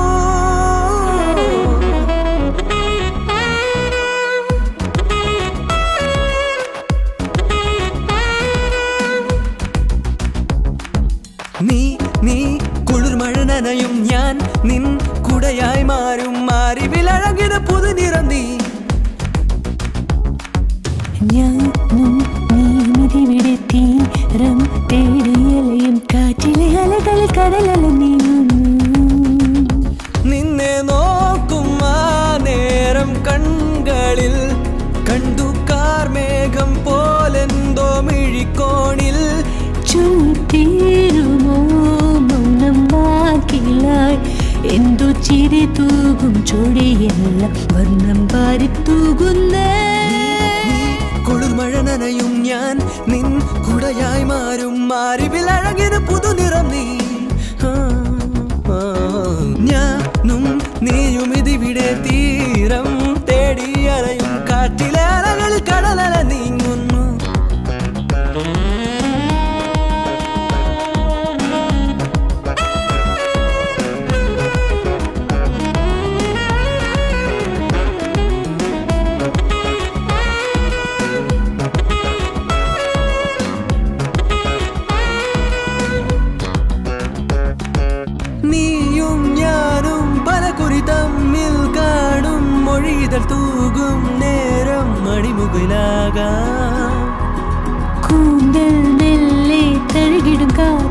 നീ നീ കുളിർമഴ നനയും ഞാൻ നിൻ കുടയായി മാറും മാറിവിലഴകിന പുതുനിറം നീ ഞാനും നീമിതിവിടെ തീരം തേടിയലയും കാറ്റിലെ അലകൾ കടലല നീങ്ങുന്നു നിന്നെ നോക്കും ആ നേരം കൺകളിൽ കണ്ടു കാർമേഘം പോലെന്തോ മിഴിക്കോണിൽ ചുറ്റിരുമോ മൗനം ബാക്കിലായി എന്തു ചിരി തൂകും ചൊടിയെല്ലാം വർണ്ണം പാരി തൂകുന്നേ കുളിർമഴ നനയും ഞാൻ നിൻ കുടയായി മാറും മാറിവിലഴകിന് പുതുനിറം നീ ആ, ആ. ഞാനും നീയും ഇതിവിടെ തീരം തേടി അലയും കാറ്റിലെ അലകളിൽ കടലല നീങ്ങുന്നു നീയും ഞാനും പല കുറി തമ്മിൽ കാണും മൊഴിതൽ തൂകും നേരം മണിമുകിലാകാം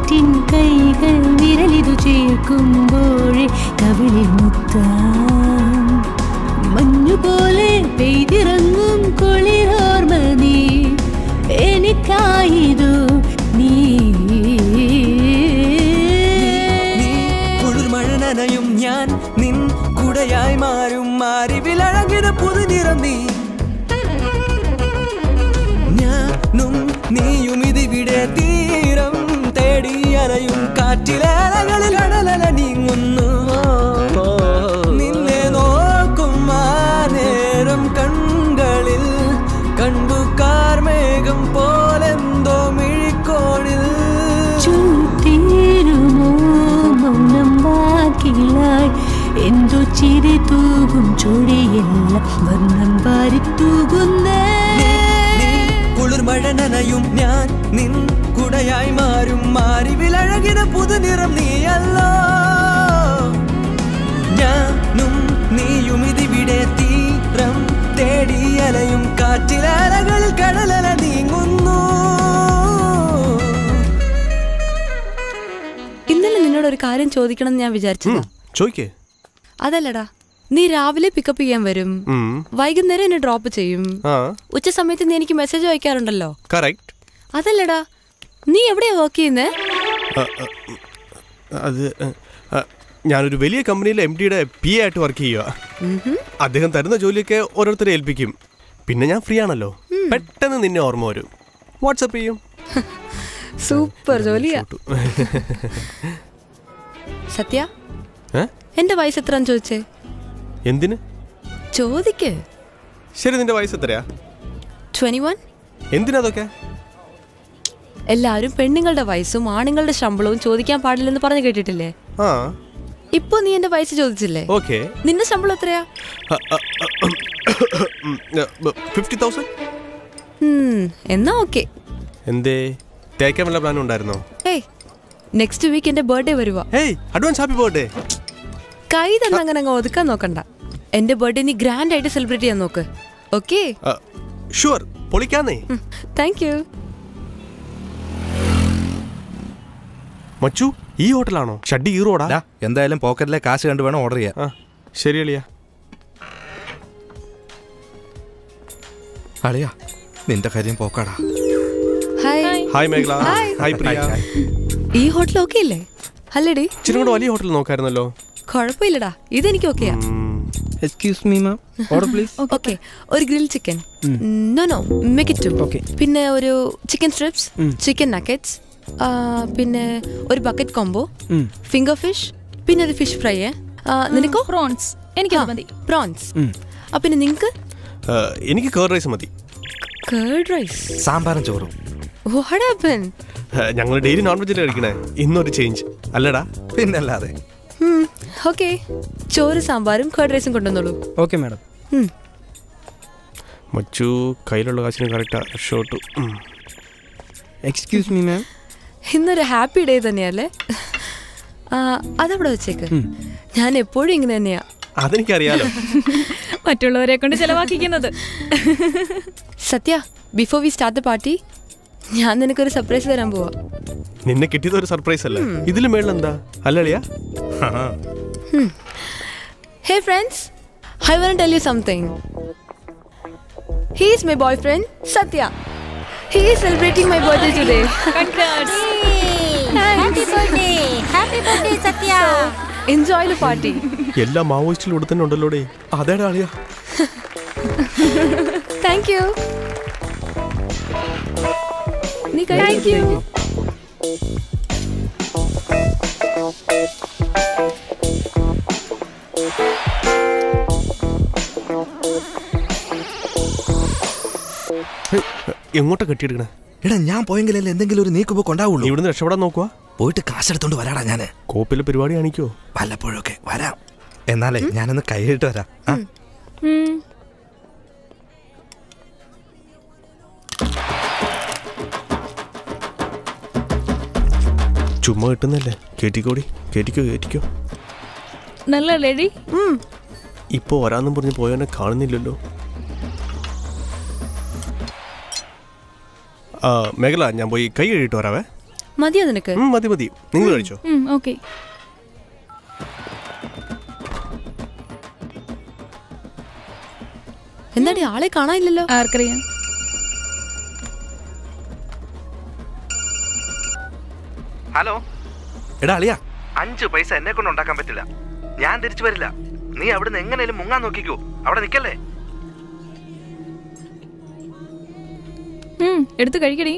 കാറ്റിൻ കൈകൾ വിരലിതു ചേർക്കുമ്പോഴേ കവിളിൽ മുത്താം മഞ്ഞുപോലെ പെയ്തിറങ്ങും കുളിരോർമ നീ എനിക്കായിതു നീ കുളിർമഴ നനയും ഞാൻ നിൻ കുടയായി മാറും മാറിവിലഴകിന പുതുനിറം നീ ഞാനും നീയും ഇതിവിടെ തീരം തേടി അലയും കാറ്റിലേലകളിൽ കടലല നീങ്ങുന്നു നിന്നെ നോക്കും ആ നേരം കൺകളിൽ കണ്ടു കാർമേഘം പോലെന്തോ മിഴിക്കോണിൽ ചുട്ടീരുമോ മൗനം വാക്കിലായി എന്തു ചിരി തൂകും ചൊടിയെല്ലാം വർണ്ണം വാരി തൂകുന്നേ കുളിർമഴ നനയും ഞാൻ നിൻ കുടയായി മാറും മാറിവിലഴകിന പുതുനിറം നീയല്ലോ ഞാനും നീയും ഇതിവിടെ തീരം തേടി അലയും കാറ്റിലലകളിൽ കടലല നീങ്ങുന്നു ഇന്നലെ നിന്നോട് ഒരു കാര്യം ചോദിക്കണം എന്ന് ഞാൻ വിചാരിച്ചതാ ചോദിക്കേ അതല്ലടാ നീ രാവിലെ പിക്കപ്പ് ചെയ്യാൻ വരും ഉം. വൈകുന്നേരം എന്നെ ഡ്രോപ്പ് ചെയ്യും ആ ഉച്ച സമയത്ത് നീ എനിക്ക് മെസ്സേജ് അയക്കാറുണ്ടല്ലോ കറക്റ്റ് അതല്ലടാ നീ എവിടെയാ വർക്ക് ചെയ്യുന്നേ അത് അ, അ, ഞാനൊരു വലിയ കമ്പനിയിലെ എം ഡിയുടെ പി എ ആയിട്ട് വർക്ക് ചെയ്യുക അദ്ദേഹം തരുന്ന ജോലിയൊക്കെ ഓരോരുത്തരെ ഏൽപ്പിക്കും പിന്നെ ഞാൻ ഫ്രീ ആണല്ലോ പെട്ടെന്ന് നിന്നെ ഓർമ്മ വരും വാട്സപ്പ് ചെയ്യും സൂപ്പർ ജോലിയാ സത്യ ഏ? എന്റെ വയസ്സ് എത്രാന്ന് ചോദിച്ചേ എന്തിന് ചോദിക്ക് ശരി നിന്റെ വയസ്സ് എത്രയാ ട്വന്റി വൺ എന്തിനാ അതൊക്കെ എല്ലാവരും പെണ്ണുങ്ങളുടെ വയസ്സും ആണുങ്ങളുടെ ശമ്പളവും ചോദിക്കാൻ പാടില്ലെന്ന് പറഞ്ഞു കേട്ടിട്ടില്ലേ ആ ഇപ്പൊ നീ എന്റെ വയസ്സ് ചോദിച്ചില്ലേ ഓക്കെ നിന്റെ ശമ്പളം എത്രയാ ഫിഫ്റ്റി തൗസൻഡ് ഉം, എന്നാ ഓക്കെ എന്തേ തേക്കാൻ വല്ല പ്ലാൻ ഉണ്ടായിരുന്നോ ഏയ് നെക്സ്റ്റ് വീക്ക് എന്റെ ബർത്ത്ഡേ വരുവാ ഹേയ് അഡ്വാൻസ് ഹാപ്പി ബർത്ത്ഡേ കൈ തന്നെ അങ്ങനെ അങ്ങ് ഒതുക്കാൻ നോക്കണ്ട എന്റെ ബർത്ത്ഡേ നീ ഗ്രാൻഡ് ആയിട്ട് സെലിബ്രേറ്റ് ചെയ്യാൻ നോക്ക് ഓക്കെ ഷുവർ പൊളിക്കാന്നേ താങ്ക് യു മച്ചു ഈ ഹോട്ടലാണോ ഷഡ്ഡി ഈ റോഡാ എന്തായാലും പോക്കറ്റിലെ കാശ് കണ്ട് വേണം ഓർഡർ ചെയ്യാൻ ശരി അളിയാ അളിയാ നിന്റെ കാര്യം പോക്കാടാ hi hi Meghala hi. Hi Priya ഈ ഹോട്ടൽ ഓക്കെ അല്ലേ അല്ലേടി ഇച്ചിരി കൂടെ വലിയ ഹോട്ടൽ നോക്കായിരുന്നല്ലോ കുഴപ്പമില്ലടാ ഇതെനിക്ക് ഓക്കെയാ excuse me ma'am order please okay ഒരു grill chicken no no make it two പിന്നെ ഒരു ചിക്കൻ സ്ട്രിപ്സ് ഉം. ചിക്കൻ നക്കറ്റ്സ് പിന്നെ ഒരു ബക്കറ്റ് കോംബോ ഉം. ഫിംഗർ ഫിഷ് പിന്നെ ഒരു ഫിഷ് ഫ്രൈ നിനക്കോ പ്രോൺസ് എനിക്ക് മതി പ്രോൺസ് ഉം. പിന്നെ നിങ്ങക്ക് എനിക്ക് കേർ റൈസ് മതി കേർഡ് റൈസ് സാമ്പാറും ചോറും വാട്ട് ഹാപ്പൻ ഞങ്ങൾ ഡെയിലി നോൺ വെജിൽ കഴിക്കണേ ഇന്നൊരു ചേഞ്ച് അല്ലടാ പിന്നല്ലാതെ ഓക്കെ ചോറ് സാമ്പാറും കേർഡ് റൈസും കൊണ്ടുവന്നോളൂ ഓക്കെ മാഡം ഉം. മച്ചു കയ്യിലുള്ള കാശിന് കറക്റ്റാ ഷോട്ടു എക്സ്ക്യൂസ് മീ മാം ഇന്നൊരു ഹാപ്പി ഡേ തന്നെയല്ലേ ആ, അതവിടെ വെച്ചേക്ക് ഞാൻ എപ്പോഴും ഇങ്ങനെ തന്നെയാ അതെനിക്കറിയാലോ മറ്റുള്ളവരെ കൊണ്ട് ചെലവാക്കിക്കുന്നത് Sathya before we start the party ഞാൻ നിനക്കൊരു സർപ്രൈസ് തരാൻ പോവാ നിന്നെ കിട്ടിയത് ഒരു സർപ്രൈസ് അല്ലേ ഇതിലും മേളിൽ എന്താ അല്ലളിയാ hey friends I want tell you something he's my boyfriend Sathya he is celebrating my birthday today happy birthday happy birthday Sathya enjoy the party എല്ലാ മാവോയിസ്റ്റിലും ഇവിടെ തന്നെ ഉണ്ടല്ലോടെ അതേടാ അളിയാ താങ്ക് യു നീ താങ്ക് യു എങ്ങോട്ടാ കെട്ടിയെടുക്കണേ എടാ ഞാൻ പോയെങ്കിലല്ലേ എന്തെങ്കിലും ഒരു നീക്കുപോക്ക് ഉണ്ടാവുള്ളൂ ഇവിടുന്ന് രക്ഷപ്പെടാൻ നോക്കുക പോയിട്ട് കാശെടുത്തോണ്ട് വരാടാ ഞാന് കോപ്പിലെ പരിപാടി കാണിക്കോ വല്ലപ്പോഴൊക്കെ വരാം എന്നാലേ ഞാനൊന്ന് കൈയിട്ട് വരാം ആ ചുമ്മാ കിട്ടുന്നല്ലേ കേറ്റിക്കോടി കേറ്റിക്കോ കേറ്റിക്കോ നല്ല ലേഡി ഇപ്പൊ വരാന്നും പറഞ്ഞ് പോയവനെ കാണുന്നില്ലല്ലോ ആ മേഖല ഞാൻ പോയി കൈ കഴുകിട്ട് വരാവേ മതിയോ നിനക്ക് ഉം, മതി മതി നിങ്ങൾ കഴിച്ചോ ഓക്കെ എന്താടി ആളെ കാണാനില്ലല്ലോ ആർക്കറിയാം ഹലോ എടാ അളിയ അഞ്ച് പൈസ എന്നെ കൊണ്ട് ഉണ്ടാക്കാൻ പറ്റില്ല ഞാൻ തിരിച്ചു വരില്ല നീ അവിടുന്ന് എങ്ങനെയും മുങ്ങാൻ നോക്കിക്കോ അവിടെ നിക്കല്ലേ ഉം, എടുത്ത് കഴിക്കടി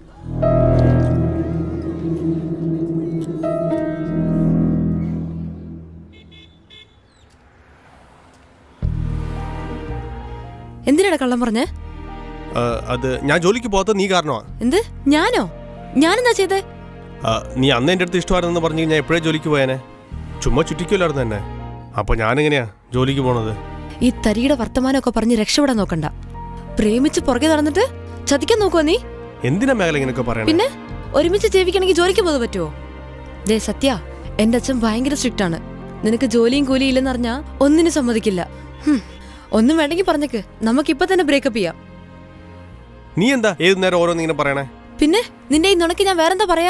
എന്തിനാടാ കള്ളം പറഞ്ഞേ ആ, അത് ഞാൻ ജോലിക്ക് പോകാത്ത നീ കാരണമാ എന്ത് ഞാനോ ഞാനെന്താ ചെയ്തേ ആ, നീ അന്ന് എൻ്റെ അടുത്ത് ഇഷ്ടമായിരുന്നെന്ന് പറഞ്ഞ് ഞാൻ എപ്പോഴേ ജോലിക്ക് പോയേനെ ചുമ്മാ ചുറ്റിക്കുമല്ലായിരുന്നു എന്നെ അപ്പൊ ഞാനെങ്ങനെയാ ജോലിക്ക് പോണത് ഈ തരിയുടെ വർത്തമാനമൊക്കെ പറഞ്ഞ് രക്ഷപ്പെടാൻ നോക്കണ്ട പ്രേമിച്ച് പുറകെ നടന്നിട്ട് ചതിക്കാൻ നോക്കുവോ നീ എന്തിനാ മേഖല ഇങ്ങനെയൊക്കെ പറയണേ പിന്നെ ഒരുമിച്ച് ജീവിക്കണമെങ്കിൽ ജോലിക്ക് പോകാൻ പറ്റുമോ ദേ സത്യ എന്റെ അച്ഛൻ ഭയങ്കര സ്ട്രിക്റ്റ് ആണ് നിനക്ക് ജോലിയും കൂലിയും ഇല്ലെന്ന് അറിഞ്ഞാ ഒന്നിനും സമ്മതിക്കില്ല ഹും, ഒന്നും വേണ്ടെങ്കിൽ പറഞ്ഞേക്ക് നമുക്കിപ്പൊ തന്നെ ബ്രേക്കപ്പ് ചെയ്യാം നീ എന്താ ഏത് നേരം ഓരോന്ന് ഇങ്ങനെ പറയണേ പിന്നെ നിന്റെ ഈ നുണക്ക് ഞാൻ വേറെന്താ പറയാ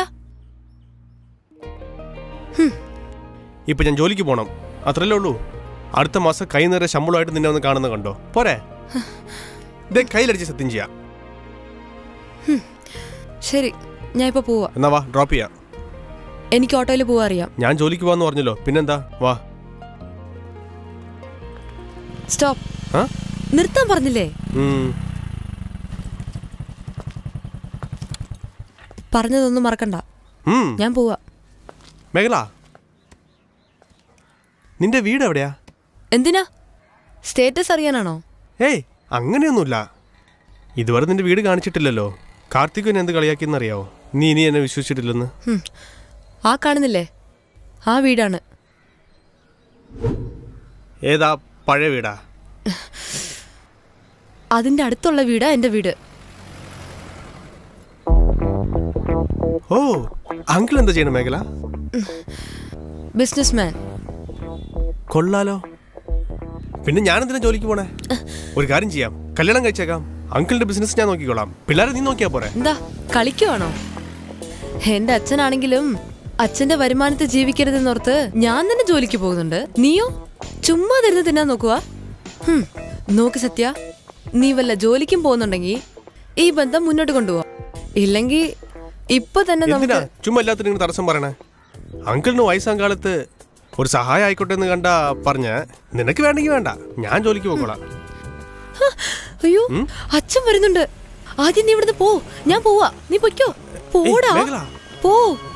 ഇപ്പൊ ഞാൻ ജോലിക്ക് പോണം അത്രല്ലേ ഉള്ളൂ അടുത്ത മാസം കൈ നിറയെ ശമ്പളമായിട്ട് നിന്നെ ഒന്ന് കാണുന്ന കണ്ടോ പോരെ ദേ കയ്യിലടിച്ച് സത്യം ചെയ്യാം ശരി ഞാൻ ഇപ്പൊ പോവാ എന്നാ വാ ഡ്രോപ്പ് ചെയ്യാം എനിക്ക് ഓട്ടോയിൽ പോവാ അറിയാം ഞാൻ ജോലിക്ക് പോവാന്ന് പറഞ്ഞല്ലോ പിന്നെന്താ വാ സ്റ്റോപ്പ് ആ? നിർത്താൻ പറഞ്ഞില്ലേ ഉം. പറഞ്ഞതൊന്നും മറക്കണ്ട ഉം. ഞാൻ പോവാ മേഖല നിന്റെ വീട് എവിടെയാ എന്തിനാ സ്റ്റേറ്റസ് അറിയാനാണോ ഏയ് അങ്ങനെയൊന്നുമില്ല ഇതുവരെ നിന്റെ വീട് കാണിച്ചിട്ടില്ലല്ലോ കാർത്തിക് എന്നെ എന്ത് കളിയാക്കിയെന്നറിയാവോ നീ ഇനി എന്നെ വിശ്വസിച്ചിട്ടില്ലെന്ന് ഹും. ആ കാണുന്നില്ലേ ആ വീടാണ് ഏതാ പഴയ വീടാ അതിന്റെ അടുത്തുള്ള വീടാ എന്റെ വീട് ഓ അങ്കിൾ എന്താ ചെയ്യണം മേഖല ബിസിനസ്മാൻ കൊള്ളാലോ പിന്നെ ഞാനെന്തിനാ ജോലിക്ക് പോണേ ഒരു കാര്യം ചെയ്യാം കല്യാണം കഴിച്ചേക്കാം അങ്കിളിന്റെ ബിസിനസ് ഞാൻ നോക്കിക്കോളാം പിള്ളേരെ നീ നോക്കിയാ പോരെ എന്താ കളിക്കുവാണോ എന്റെ അച്ഛനാണെങ്കിലും അച്ഛന്റെ വരുമാനത്തിൽ ജീവിക്കരുതെന്നോർത്ത് ഞാൻ തന്നെ ജോലിക്ക് പോകുന്നുണ്ട് നീയോ ചുമ്മാ തരുന്ന് തിന്നാൻ നോക്കുവാ ഹും, നോക്ക് സത്യ നീ വല്ല ജോലിക്കും പോകുന്നുണ്ടെങ്കിൽ ഈ ബന്ധം മുന്നോട്ട് കൊണ്ടുപോവാ ഇല്ലെങ്കിൽ ഇപ്പൊ തന്നെ എന്തിനാ നമുക്ക് ചുമ്മാ എല്ലാത്തിനും ഇങ്ങനെ തടസ്സം പറയണേ അങ്കിളിന് വയസ്സാം കാലത്ത് ഒരു സഹായം ആയിക്കോട്ടെ എന്ന് കണ്ട പറഞ്ഞ നിനക്ക് വേണ്ടെങ്കിൽ വേണ്ട ഞാൻ ജോലിക്ക് പോകോളാം അയ്യോ അച്ഛൻ വരുന്നുണ്ട് ആദ്യം നീ ഇവിടുന്ന് പോ ഞാൻ പോവാ നീ പൊയ്ക്കോ പോടാ മേഘല. പോ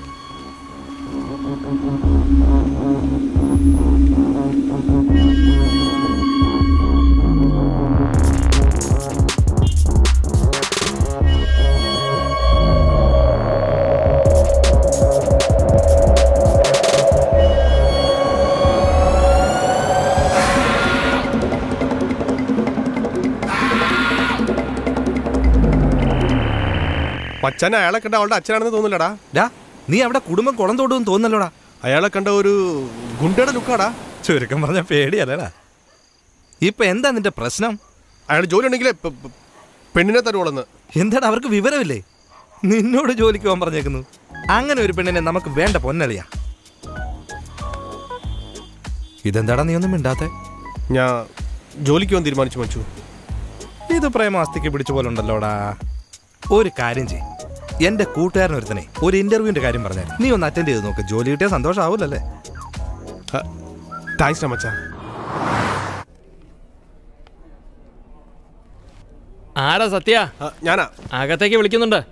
മച്ചാൻ അയാളെ കണ്ട അവളുടെ അച്ഛനാണെന്ന് തോന്നില്ലടാ ഡാ നീ അവിടെ കുടുംബം കുളം തോടും തോന്നല്ലോടാ അയാളെ കണ്ട ഒരു ഗുണ്ടയുടെ ലുക്കാടാ ചുരുക്കം പറഞ്ഞ പേടിയല്ലേടാ ഇപ്പൊ എന്താ നിന്റെ പ്രശ്നം അയാൾ ജോലി ഉണ്ടെങ്കിൽ പെണ്ണിനെ തരുവോളന്ന് എന്താടാ അവർക്ക് വിവരമില്ലേ നിന്നോട് ജോലിക്ക് പോകാൻ പറഞ്ഞേക്കുന്നു അങ്ങനെ ഒരു പെണ്ണിനെ നമുക്ക് വേണ്ട പൊന്നളിയാ ഇതെന്താടാ നീ ഒന്നും മിണ്ടാത്തെ ഞാൻ ജോലിക്ക് പോകാൻ തീരുമാനിച്ചു മച്ചു ഇത് പ്രേമാസ്തിക്ക് പിടിച്ച പോലെ ഉണ്ടല്ലോടാ ഒരു കാര്യം ചെയ് എന്റെ കൂട്ടുകാരൻ ഒരുത്തനെ ഒരു ഇന്റർവ്യൂവിന്റെ കാര്യം പറഞ്ഞാൽ നീ ഒന്ന് അറ്റൻഡ് ചെയ്ത് നോക്ക് ജോലി കിട്ടിയ സന്തോഷമാവൂലല്ലേ താങ്ക്സ് മച്ചാ ആടാ സത്യ ഞാനാ അകത്തേക്ക് വിളിക്കുന്നുണ്ട്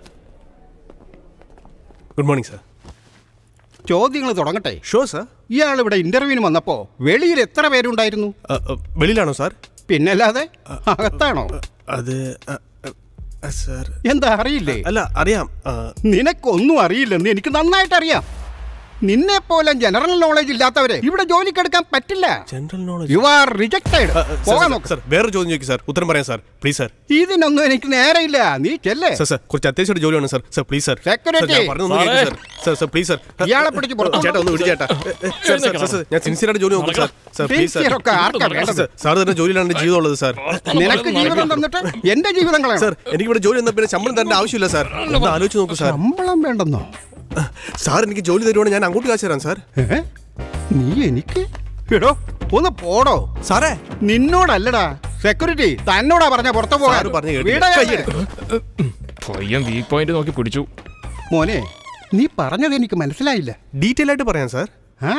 ഗുഡ് മോർണിംഗ് സർ ചോദ്യങ്ങൾ തുടങ്ങട്ടെ ഷോ സർ ഇയാൾ ഇവിടെ ഇന്റർവ്യൂവിന് വന്നപ്പോ വെളിയിൽ എത്ര പേരുണ്ടായിരുന്നു വെളിയിലാണോ സാർ പിന്നല്ലാതെ അകത്താണോ അത് സാർ എന്താ അറിയില്ലേ അല്ല അറിയാം നിനക്കൊന്നും അറിയില്ലെന്ന് എനിക്ക് നന്നായിട്ട് അറിയാം നിന്നെ പോലെ ജനറൽ നോളജ് ഇല്ലാത്തവരെ ഇവിടെ ജോലിക്കെടുക്കാൻ പറ്റില്ല general knowledge you are rejected പോകാൻ നോക്ക് സാർ വേറൊരു ചോദ്യം ചോദിക്കും സാർ ഉത്തരം പറയാം സാർ പ്ലീസ് സാർ ഇതിനൊന്നും എനിക്ക് നേരെയില്ല നീ ചെല്ലേ സാർ സാർ കുറച്ച് അത്യാവശ്യമായിട്ട് ജോലിയാണ് sir sir please sir Security. Sir, ഞാൻ പറഞ്ഞതൊന്ന് കേൾക്ക് sir sir sir please sir ഇയാളെ പിടിച്ച് പുറത്ത് ചേട്ടാ ഒന്ന് വിളി ചേട്ടാ സാർ സാർ സാർ, സാർ ഞാൻ സിൻസിയറായിട്ട് ജോലി നോക്കും sir sir please sir Sincere ഒക്കെ ആർക്കാ വേണ്ടത്? സാർ, സാർ തന്നെ ജോലിയിലാണ് എൻ്റെ ജീവിതം ഉള്ളത് സാർ നിനക്ക് ജീവിതം തന്നിട്ട് എന്റെ ജീവിതം കളയണം സാർ എനിക്ക് ഇവിടെ ജോലി തന്ന പിന്നെ ശമ്പളം തരേണ്ട ആവശ്യമില്ല സാർ ഒന്ന് ആലോചിച്ച് നോക്കൂ സാർ ശമ്പളം വേണ്ടെന്നോ സാർ എനിക്ക് ജോലി തരുവാണ് ഞാൻ അങ്ങോട്ട് കാശ് തരാം സാർ നീ എനിക്ക് എടോ ഒന്ന് പോടോ സാറേ നിന്നോടല്ലടാ സെക്യൂരിറ്റി തന്നോടാ പറഞ്ഞ പുറത്തു പോകാൻ സാറ് പറഞ്ഞ് കേട്ടില്ല. വീടാ ഞാൻ. കൈയെടുക്ക്. പയ്യൻ വീക്ക് പോയിന്റ് നോക്കി പിടിച്ചു മോനെ നീ പറഞ്ഞത് എനിക്ക് മനസ്സിലായില്ല ഡീറ്റെയിൽ ആയിട്ട് പറയാം സാർ ആ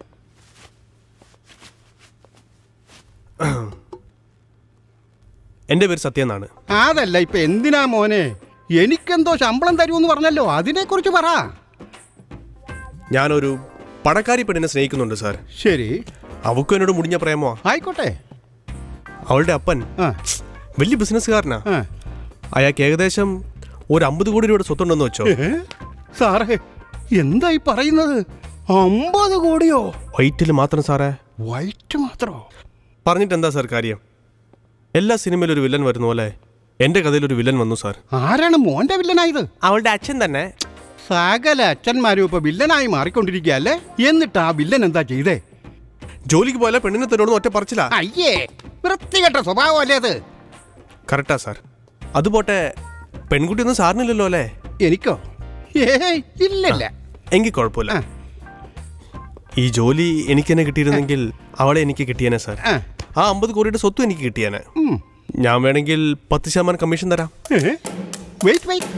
എൻ്റെ പേര് സത്യ എന്നാണ് അതല്ല ഇപ്പൊ എന്തിനാ മോനെ എനിക്കെന്തോ ശമ്പളം തരുമെന്ന് പറഞ്ഞല്ലോ അതിനെക്കുറിച്ച് പറ ഞാനൊരു പണക്കാരി പെണ്ണിനെ സ്നേഹിക്കുന്നുണ്ട് സാർ ശരി അവക്കും എന്നോട് മുടിഞ്ഞ പ്രേമോ ആയിക്കോട്ടെ അവളുടെ അപ്പൻ വലിയ ബിസിനസ്സുകാരനാ അയാൾക്ക് ഏകദേശം ഒരു അമ്പത് കോടി രൂപയുടെ സ്വത്തുണ്ടെന്ന് വെച്ചോ ഏ? സാറേ എന്തായി പറയുന്നത് അമ്പത് കോടിയോ വൈറ്റിൽ മാത്രം സാറേ വൈറ്റ് മാത്രോ പറഞ്ഞിട്ട് എന്താ സാർ കാര്യം എല്ലാ സിനിമയിലും ഒരു വില്ലൻ വരുന്ന പോലെ എൻ്റെ കഥയിൽ ഒരു വില്ലൻ വന്നു സാർ ആരാണ് മോന്റെ വില്ലനായത് അവളുടെ അച്ഛൻ തന്നെ സകല അച്ഛന്മാരും ഇപ്പൊ വില്ലനായി മാറിക്കൊണ്ടിരിക്കുക അല്ലേ എന്നിട്ട് ആ വില്ലൻ എന്താ ചെയ്തേ ജോലിക്ക് പോയാലേ പെണ്ണിനെ തന്നോട് ഒറ്റ പറിച്ചില്ല അയ്യേ വൃത്തികെട്ട സ്വഭാവമല്ലേ അത് കറക്റ്റാ സാർ അതുപോട്ടെ പെൺകുട്ടിയൊന്നും സാറിനില്ലല്ലോ അല്ലേ എനിക്കോ ഏയ് ഇല്ലല്ല എങ്കിൽ കുഴപ്പമില്ല ഈ ജോലി എനിക്ക് തന്നെ കിട്ടിയിരുന്നെങ്കിൽ അവളെ എനിക്ക് കിട്ടിയേനെ സാർ ആ അമ്പത് കോടിയുടെ സ്വത്തും എനിക്ക് കിട്ടിയേനെ ഞാൻ വേണമെങ്കിൽ പത്ത് ശതമാനം കമ്മീഷൻ തരാം വെയിറ്റ് വെയിറ്റ്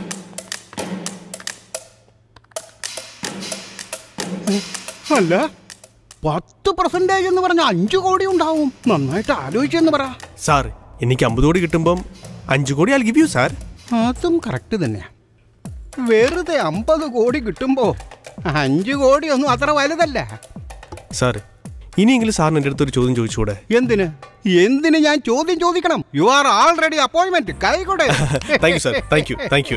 അല്ല പത്ത് പെർസെന്റേജ് എന്ന് പറഞ്ഞ അഞ്ചു കോടി ഉണ്ടാവും നന്നായിട്ട് ആലോചിച്ചെന്ന് പറ സാർ എനിക്ക് അമ്പത് കോടി കിട്ടുമ്പം അഞ്ച് കോടി ആൽ ഗിവ് യു സാർ അതും കറക്റ്റ് തന്നെയാ വെറുതെ അമ്പത് കോടി കിട്ടുമ്പോ അഞ്ചു കോടി ഒന്നും അത്ര വലുതല്ല സാർ ഇനിയെങ്കിലും സാറിന് എൻ്റെ അടുത്തൊരു ചോദ്യം ചോദിച്ചുകൂടെ എന്തിന് എന്തിന് ഞാൻ ചോദ്യം ചോദിക്കണം യു ആർ ആൾറെഡി അപ്പോയിന്റ്മെന്റ് കൈകൂടെ thank you sir thank you thank you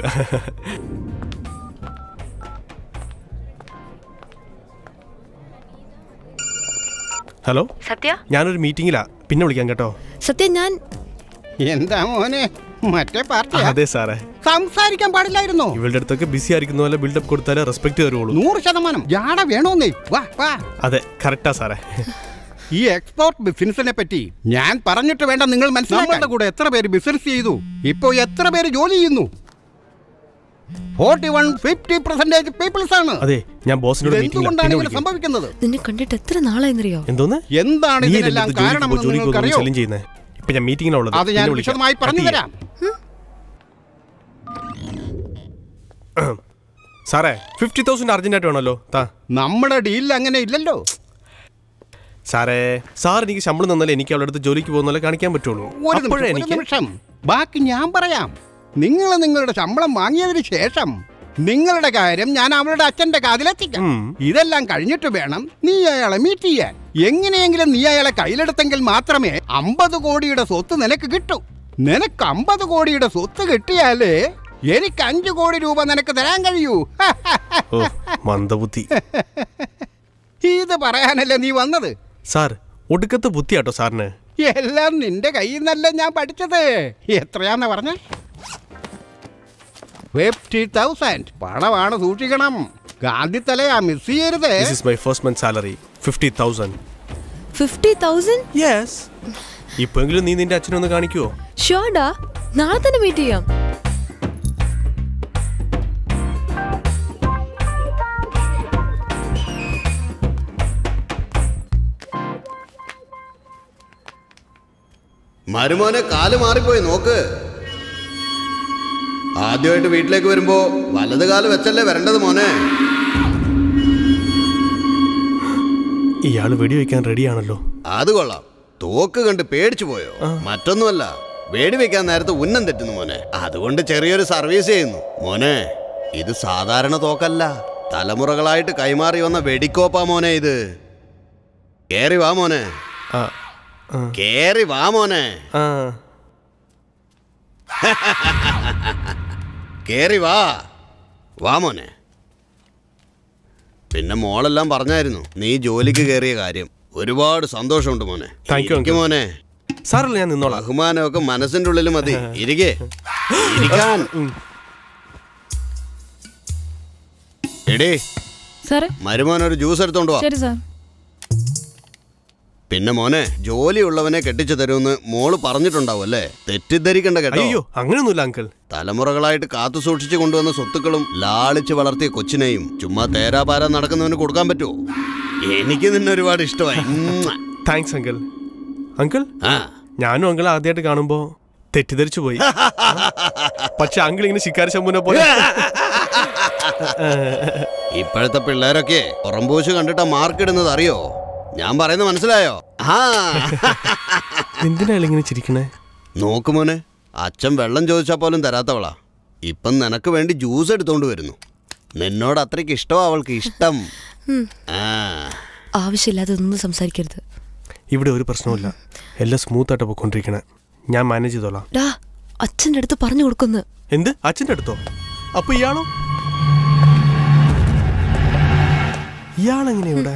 hello Sathya ഞാനൊരു മീറ്റിംഗിലാ പിന്നെ വിളിക്കാം കേട്ടോ സത്യ ഞാൻ എന്താ മോനെ മറ്റേ പാർട്ടി അതെ സാറേ സംസാരിക്കാൻ പാടില്ലായിരുന്നോ ഇവളുടെ അടുത്തൊക്കെ ബിസി ആയിരിക്കുന്ന പോലെ ബിൽഡപ്പ് കൊടുത്താലേ റെസ്പെക്ട് തരുള്ളൂ നൂറ് ശതമാനം ജാട വേണോന്നേ വാ വാ അതെ കറക്റ്റാ സാറേ ഈ എക്സ്പോർട്ട് ബിസിനസിനെ പറ്റി ഞാൻ പറഞ്ഞിട്ട് വേണ്ട നിങ്ങൾ മനസ്സിലാക്കാൻ കൂടെ എത്ര പേര് ബിസിനസ് ചെയ്തു ഇപ്പോ എത്ര പേര് ജോലി ചെയ്യുന്നു forty one fifty percentage peoples ആണ് അതെ ഞാൻ ബോസിനോട് മീറ്റിംഗിലാ എന്തുകൊണ്ടാണ് പിന്നെ ഇങ്ങനെ വിളിക്കാം സംഭവിക്കുന്നത് നിന്നെ കണ്ടിട്ട് എത്ര നാളായെന്നറിയോ എന്തോന്ന് എന്താണ് നീ ഇതിനെല്ലാം അല്ലേ ജോലിക്ക് കാരണമെന്ന് പോ- ജോലിക്ക് നിങ്ങൾക്കറിയോ? പോകുന്നത് ചെയ്യുന്നേ ഇപ്പൊ ഞാൻ മീറ്റിംഗിലുള്ളത് അത് ഞാൻ വിശദമായി പറഞ്ഞു തരാം സാറേ ഫിഫ്റ്റി തൗസൻഡ് അർജന്റായിട്ട് വേണമല്ലോ താ നമ്മുടെ ഡീലിൽ അങ്ങനെ ഇല്ലല്ലോ സാറേ സാർ എനിക്ക് ശമ്പളം തന്നാലേ എനിക്ക് അവളുടെ അടുത്ത് ജോലിക്ക് പോകുന്ന കാണിക്കാൻ പറ്റുള്ളൂ ഒരു അപ്പോഴേ നിമിഷം, ഒരു എനിക്ക് നിമിഷം ബാക്കി ഞാൻ പറയാം നിങ്ങൾ നിങ്ങളുടെ ശമ്പളം വാങ്ങിയതിന് ശേഷം നിങ്ങളുടെ കാര്യം ഞാൻ അവളുടെ അച്ഛന്റെ കാതിലെത്തിക്കാം ഇതെല്ലാം കഴിഞ്ഞിട്ട് വേണം നീ അയാളെ മീറ്റ് ചെയ്യാൻ എങ്ങനെയെങ്കിലും നീ അയാളെ കയ്യിലെടുത്തെങ്കിൽ മാത്രമേ അമ്പത് കോടിയുടെ സ്വത്ത് നിനക്ക് കിട്ടൂ നിനക്ക് അമ്പത് കോടിയുടെ സ്വത്ത് കിട്ടിയാലേ എനിക്ക് അഞ്ചു കോടി രൂപ നിനക്ക് തരാൻ കഴിയൂ ഓ മന്ദബുദ്ധി ഇത് പറയാനല്ലേ നീ വന്നത് സാർ ഒടുക്കത്തെ ബുദ്ധിയാട്ടോ സാറിന് എല്ലാം നിന്റെ കയ്യിൽ നിന്നല്ല ഞാൻ പഠിച്ചത് എത്രയാന്ന് പറഞ്ഞ ഫിഫ്റ്റി തൗസൻഡ് പണമാണ് സൂക്ഷിക്കണം ഗാന്ധിത്തലയാ മിസ് ചെയ്യരുത് this is my first month salary fifty thousand fifty thousand yes ഇപ്പോഴെങ്കിലും നീ നിന്റെ അച്ഛനൊന്ന് കാണിക്കുവോ ഷോർഡാ നാളെ തന്നെ മീറ്റ് ചെയ്യാം മരുമോനെ കാല് മാറിപ്പോയി നോക്ക് ആദ്യമായിട്ട് വീട്ടിലേക്ക് വരുമ്പോ വലത് കാല് വെച്ചല്ലേ വരേണ്ടത് മോനെ ഇയാള് വെടിവെക്കാൻ റെഡിയാണല്ലോ അത് കൊള്ളാം തോക്ക് കണ്ട് പേടിച്ചു പോയോ മറ്റൊന്നുമല്ല വേടി വെക്കാൻ നേരത്തെ ഉന്നം തെറ്റുന്നു മോനെ അതുകൊണ്ട് ചെറിയൊരു സർവീസ് ചെയ്യുന്നു മോനെ ഇത് സാധാരണ തോക്കല്ല തലമുറകളായിട്ട് കൈമാറി വന്ന വെടിക്കോപ്പാ മോനെ ഇത് കേറി വാ മോനെ കേറി വാ മോനെ കേറി വാ വാ മോനെ പിന്നെ മോളെല്ലാം പറഞ്ഞായിരുന്നു നീ ജോലിക്ക് കയറിയ കാര്യം ഒരുപാട് സന്തോഷമുണ്ട് മോനെ Thank you, ഇരിക്ക് uncle. മോനെ സാറല്ല ഞാൻ നിന്നോളാം ബഹുമാനമൊക്കെ മനസ്സിന്റെ ഉള്ളിൽ മതി ഇരിക്കേ ഇരിക്കാൻ എടേ സാറേ മരുമോൻ ഒരു ജ്യൂസ് എടുത്തോണ്ട് വാ ശരി സാർ പിന്നെ മോനെ ജോലിയുള്ളവനെ കെട്ടിച്ചു തരുമെന്ന് മോള് പറഞ്ഞിട്ടുണ്ടാവും അല്ലേ തെറ്റിദ്ധരിക്കണ്ട കേട്ടോ അയ്യോ അങ്ങനെയൊന്നുമില്ല അങ്കിൾ തലമുറകളായിട്ട് കാത്തു സൂക്ഷിച്ചു കൊണ്ടുവന്ന സ്വത്തുക്കളും ലാളിച്ച് വളർത്തിയ കൊച്ചിനെയും ചുമ്മാ തേരാപാര നടക്കുന്നവന് കൊടുക്കാൻ പറ്റുമോ എനിക്ക് നിന്നെ ഒരുപാട് ഇഷ്ടമായി ഉമ്മുവ. താങ്ക്സ് അങ്കിൾ അങ്കിൾ ഞാനും അങ്കിൾ ആദ്യമായിട്ട് കാണുമ്പോ തെറ്റിദ്ധരിച്ചു പോയി പക്ഷെ അങ്കിൾ ഇങ്ങനെ ശിക്കാരി ശമ്പൂനെ പോലെ ഇപ്പോഴത്തെ പിള്ളേരൊക്കെ പുറംപൂശ് കണ്ടിട്ടാ മാർക്ക് ഇടുന്നത് അറിയോ ഞാൻ പറയുന്നത് മനസ്സിലായോ ആ എന്തിനാ ഇങ്ങനെ ചിരിക്കണേ നോക്ക് മോനെ അച്ഛൻ വെള്ളം ചോദിച്ചാൽ പോലും തരാത്തവളാ ഇപ്പം നിനക്ക് വേണ്ടി ജ്യൂസ് എടുത്തോണ്ട് വരുന്നു നിന്നോട് അത്രയ്ക്ക് ഇഷ്ടമാ അവൾക്ക് ഇഷ്ടം ഉം. ആ ആവശ്യമില്ലാതെ ഒന്നും സംസാരിക്കരുത് ഇവിടെ ഒരു പ്രശ്നവുമില്ല എല്ലാം സ്മൂത്ത് ആയിട്ട് പോയിക്കൊണ്ടിരിക്കണേ ഞാൻ മാനേജ് ചെയ്തോളാം ഡാ അച്ഛൻ്റെ അടുത്ത് പറഞ്ഞു കൊടുക്കുന്നു എന്ത് അച്ഛൻ്റെ അടുത്തോ അപ്പൊ ഇയാളോ ഇയാളെങ്ങനെ ഇവിടെ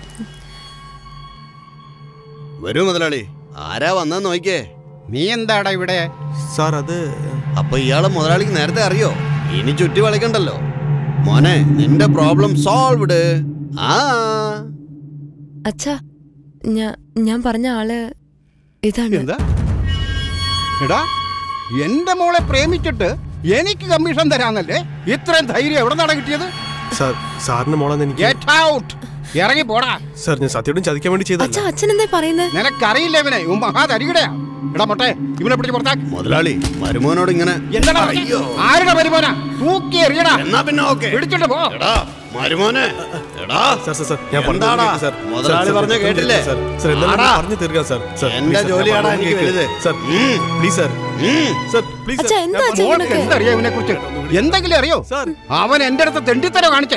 വരൂ മുതലാളി ആരാ വന്നെന്ന് നോക്കിയേ നീ എന്താടാ ഇവിടെ സാർ അത് അപ്പൊ ഇയാളെ മുതലാളിക്ക് നേരത്തെ അറിയോ ഇനി ചുറ്റി വളയ്ക്കണ്ടല്ലോ മോനെ നിന്റെ പ്രോബ്ലം സോൾവ്ഡ് ആ അച്ഛാ ഞാൻ ഞാൻ പറഞ്ഞ ആള് ഇതാണ് എന്താ എടാ എന്റെ മോളെ പ്രേമിച്ചിട്ട് എനിക്ക് കമ്മീഷൻ തരാന്നല്ലേ ഇത്രയും ധൈര്യം എവിടെ നിന്നാണ് കിട്ടിയത് സാർ സാറിന്റെ മോളെന്ന് എനിക്ക് Get out! ഇറങ്ങി പോടാ സാർ ഞാൻ സത്യമായിട്ടും ചതിക്കാൻ വേണ്ടി ചെയ്തല്ല അച്ഛാ അച്ഛൻ എന്താ പറയുന്നത് നിനക്കറിയില്ല ഇവനെ ഇവൻ മഹാതരികടയാ എടാ മൊട്ടെ ഇവനെ പിടിച്ച് പുറത്താക്ക് മുതലാളി മരുമോനോട് ഇങ്ങനെ എന്താടാ പറഞ്ഞെ? ആരുടെ പരിമോന തൂക്കി എറിയടാ എന്നാ പിന്നെ ഓക്കെ പിടിച്ചിട്ട് പോ മരുമോനെ എടാ സാർ സാർ സാർ ഞാൻ എന്താടാ? പറഞ്ഞു സാർ മുതലാളി സാർ, പറഞ്ഞ സാർ, കേട്ടില്ലേ? സാർ സാർ എന്തായാലും ആടാ. പറഞ്ഞു തീർക്കാം സാർ സാർ എന്റെ please, സാർ, ഞാൻ ജോലിയാടാ പറഞ്ഞു എനിക്ക് കേൾക്ക്. വലുത്. Sir please sir sir please അച്ഛാ, എന്താ അച്ഛാ മോൾക്ക് ഇങ്ങനൊക്കെ? എന്തറിയാം ഇവനെ കുറിച്ച് എന്തെങ്കിലും അറിയോ അവൻ എന്റെ അടുത്ത് തെണ്ടിത്തരോ കാണിച്ചേ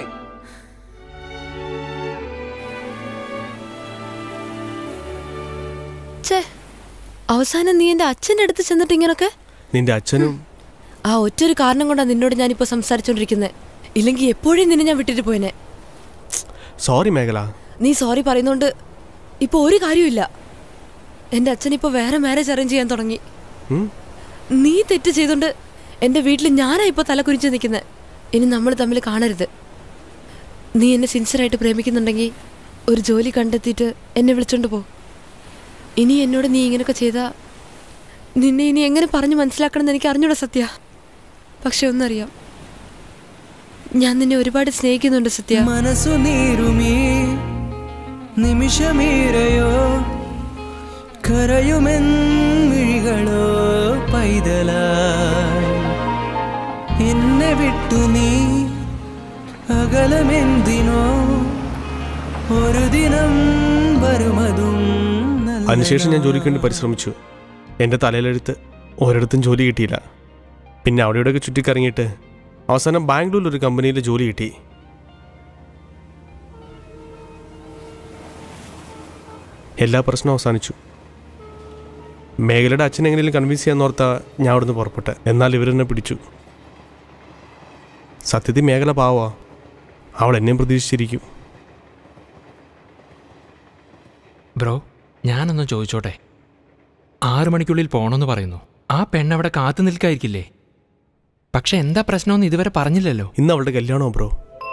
ഛേ അവസാനം നീ എന്റെ അച്ഛൻ്റെ അടുത്ത് ചെന്നിട്ട് ഇങ്ങനൊക്കെ നിന്റെ അച്ഛനും ആ ഒറ്റൊരു കാരണം കൊണ്ടാണ് നിന്നോട് ഞാനിപ്പോ സംസാരിച്ചോണ്ടിരിക്കുന്നത് ഇല്ലെങ്കിൽ എപ്പോഴും നിന്നെ ഞാൻ വിട്ടിട്ട് പോയനെ സോറി മേഖല നീ സോറി പറയുന്നോണ്ട് ഇപ്പൊ ഒരു കാര്യമില്ല എന്റെ അച്ഛൻ ഇപ്പൊ വേറെ മാരേജ് അറേഞ്ച് ചെയ്യാൻ തുടങ്ങി ഉം? നീ തെറ്റ് ചെയ്തോണ്ട് എന്റെ വീട്ടിൽ ഞാനാ ഇപ്പൊ തല കുരിച്ച് നിൽക്കുന്നത് ഇനി നമ്മൾ തമ്മിൽ കാണരുത് നീ എന്നെ സിൻസിയറായിട്ട് പ്രേമിക്കുന്നുണ്ടെങ്കിൽ ഒരു ജോലി കണ്ടെത്തിയിട്ട് എന്നെ വിളിച്ചോണ്ട് പോ ഇനി എന്നോട് നീ ഇങ്ങനെയൊക്കെ ചെയ്താ നിന്നെ ഇനി എങ്ങനെ പറഞ്ഞു മനസ്സിലാക്കണമെന്ന് എനിക്ക് അറിഞ്ഞൂടാ സത്യ പക്ഷെ ഒന്നറിയാം ഞാൻ നിന്നെ ഒരുപാട് സ്നേഹിക്കുന്നുണ്ട് സത്യ മനസ്സു നീറുമീ നിമിഷമീരയോ കരയുമെന്നിഴികളോ പൈതലായി എന്നെ വിട്ടു നീ അകലമെന്തിനോ ഒരു ദിനം വരുമതും അതിനുശേഷം ഞാൻ ജോലിക്ക് വേണ്ടി പരിശ്രമിച്ചു എൻ്റെ തലയിലെടുത്ത് ഒരിടത്തും ജോലി കിട്ടിയില്ല പിന്നെ അവിടെ ഇവിടെയൊക്കെ ചുറ്റിക്കറങ്ങിയിട്ട് അവസാനം ബാംഗ്ലൂരിൽ ഒരു കമ്പനിയിൽ ജോലി കിട്ടി എല്ലാ പ്രശ്നവും അവസാനിച്ചു മേഖലയുടെ അച്ഛൻ എങ്ങനെയും കൺവിൻസ് ചെയ്യാൻ ഓർത്താ ഞാൻ അവിടുന്ന് പുറപ്പെട്ടെ എന്നാൽ ഇവരെന്നെ പിടിച്ചു സത്യത്തിൽ മേഖല പാവാ അവൾ എന്നെയും പ്രതീക്ഷിച്ചിരിക്കും ബ്രോ ഞാനൊന്ന് ചോദിച്ചോട്ടെ ആറു മണിക്കുള്ളിൽ പോണമെന്ന് പറയുന്നു ആ പെണ്ണവിടെ കാത്തു നിൽക്കായിരിക്കില്ലേ പക്ഷെ എന്താ പ്രശ്നമെന്ന് ഇതുവരെ പറഞ്ഞില്ലല്ലോ ഇന്ന് അവളുടെ കല്യാണമോ ബ്രോ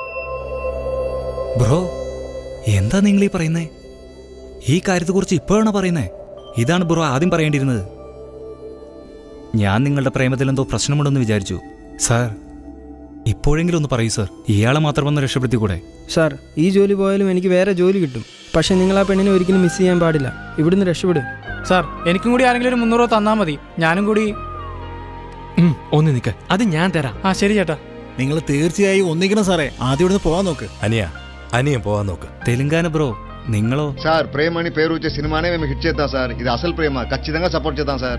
ബ്രോ എന്താ നിങ്ങൾ ഈ പറയുന്നേ ഈ കാര്യത്തെക്കുറിച്ച് ഇപ്പോഴാണ് പറയുന്നേ ഇതാണ് ബ്രോ ആദ്യം പറയേണ്ടിയിരുന്നത് ഞാൻ നിങ്ങളുടെ പ്രേമത്തിൽ എന്തോ പ്രശ്നമുണ്ടെന്ന് വിചാരിച്ചു സാർ ഇപ്പോഴെങ്കിലും ഒന്ന് പറയൂ സാർ ഇയാളെ മാത്രം ഒന്ന് രക്ഷപ്പെടുത്തിക്കൂടെ സാർ ഈ ജോലി പോയാലും എനിക്ക് വേറെ ജോലി കിട്ടും പക്ഷെ നിങ്ങൾ ആ പെണ്ണിനെ ഒരിക്കലും മിസ് ചെയ്യാൻ പാടില്ല ഇവിടുന്ന് രക്ഷപ്പെടും സാർ എനിക്കും കൂടി ആരെങ്കിലും ഒരു മുന്നൂറ് രൂപ തന്നാൽ മതി ഞാനും കൂടി ഉം, ഒന്ന് നിൽക്ക് അത് ഞാൻ തരാം ആ ശരി ചേട്ടാ നിങ്ങൾ തീർച്ചയായും ഒന്നിക്കണം സാറേ ആദ്യം ഇവിടുന്ന് പോകാൻ നോക്ക് అనియా అనియా పోవా నోకు തെലുങ്കാന ബ്രോ നിങ്ങളോ సార్ ప్రేమ అని పేరు వచ్చే సినిమానే మేము హిట్ చేద్దాం సార్ ఇది అసలు ప్రేమ ఖచ్చితంగా సపోర్ట్ చేద్దాం సార్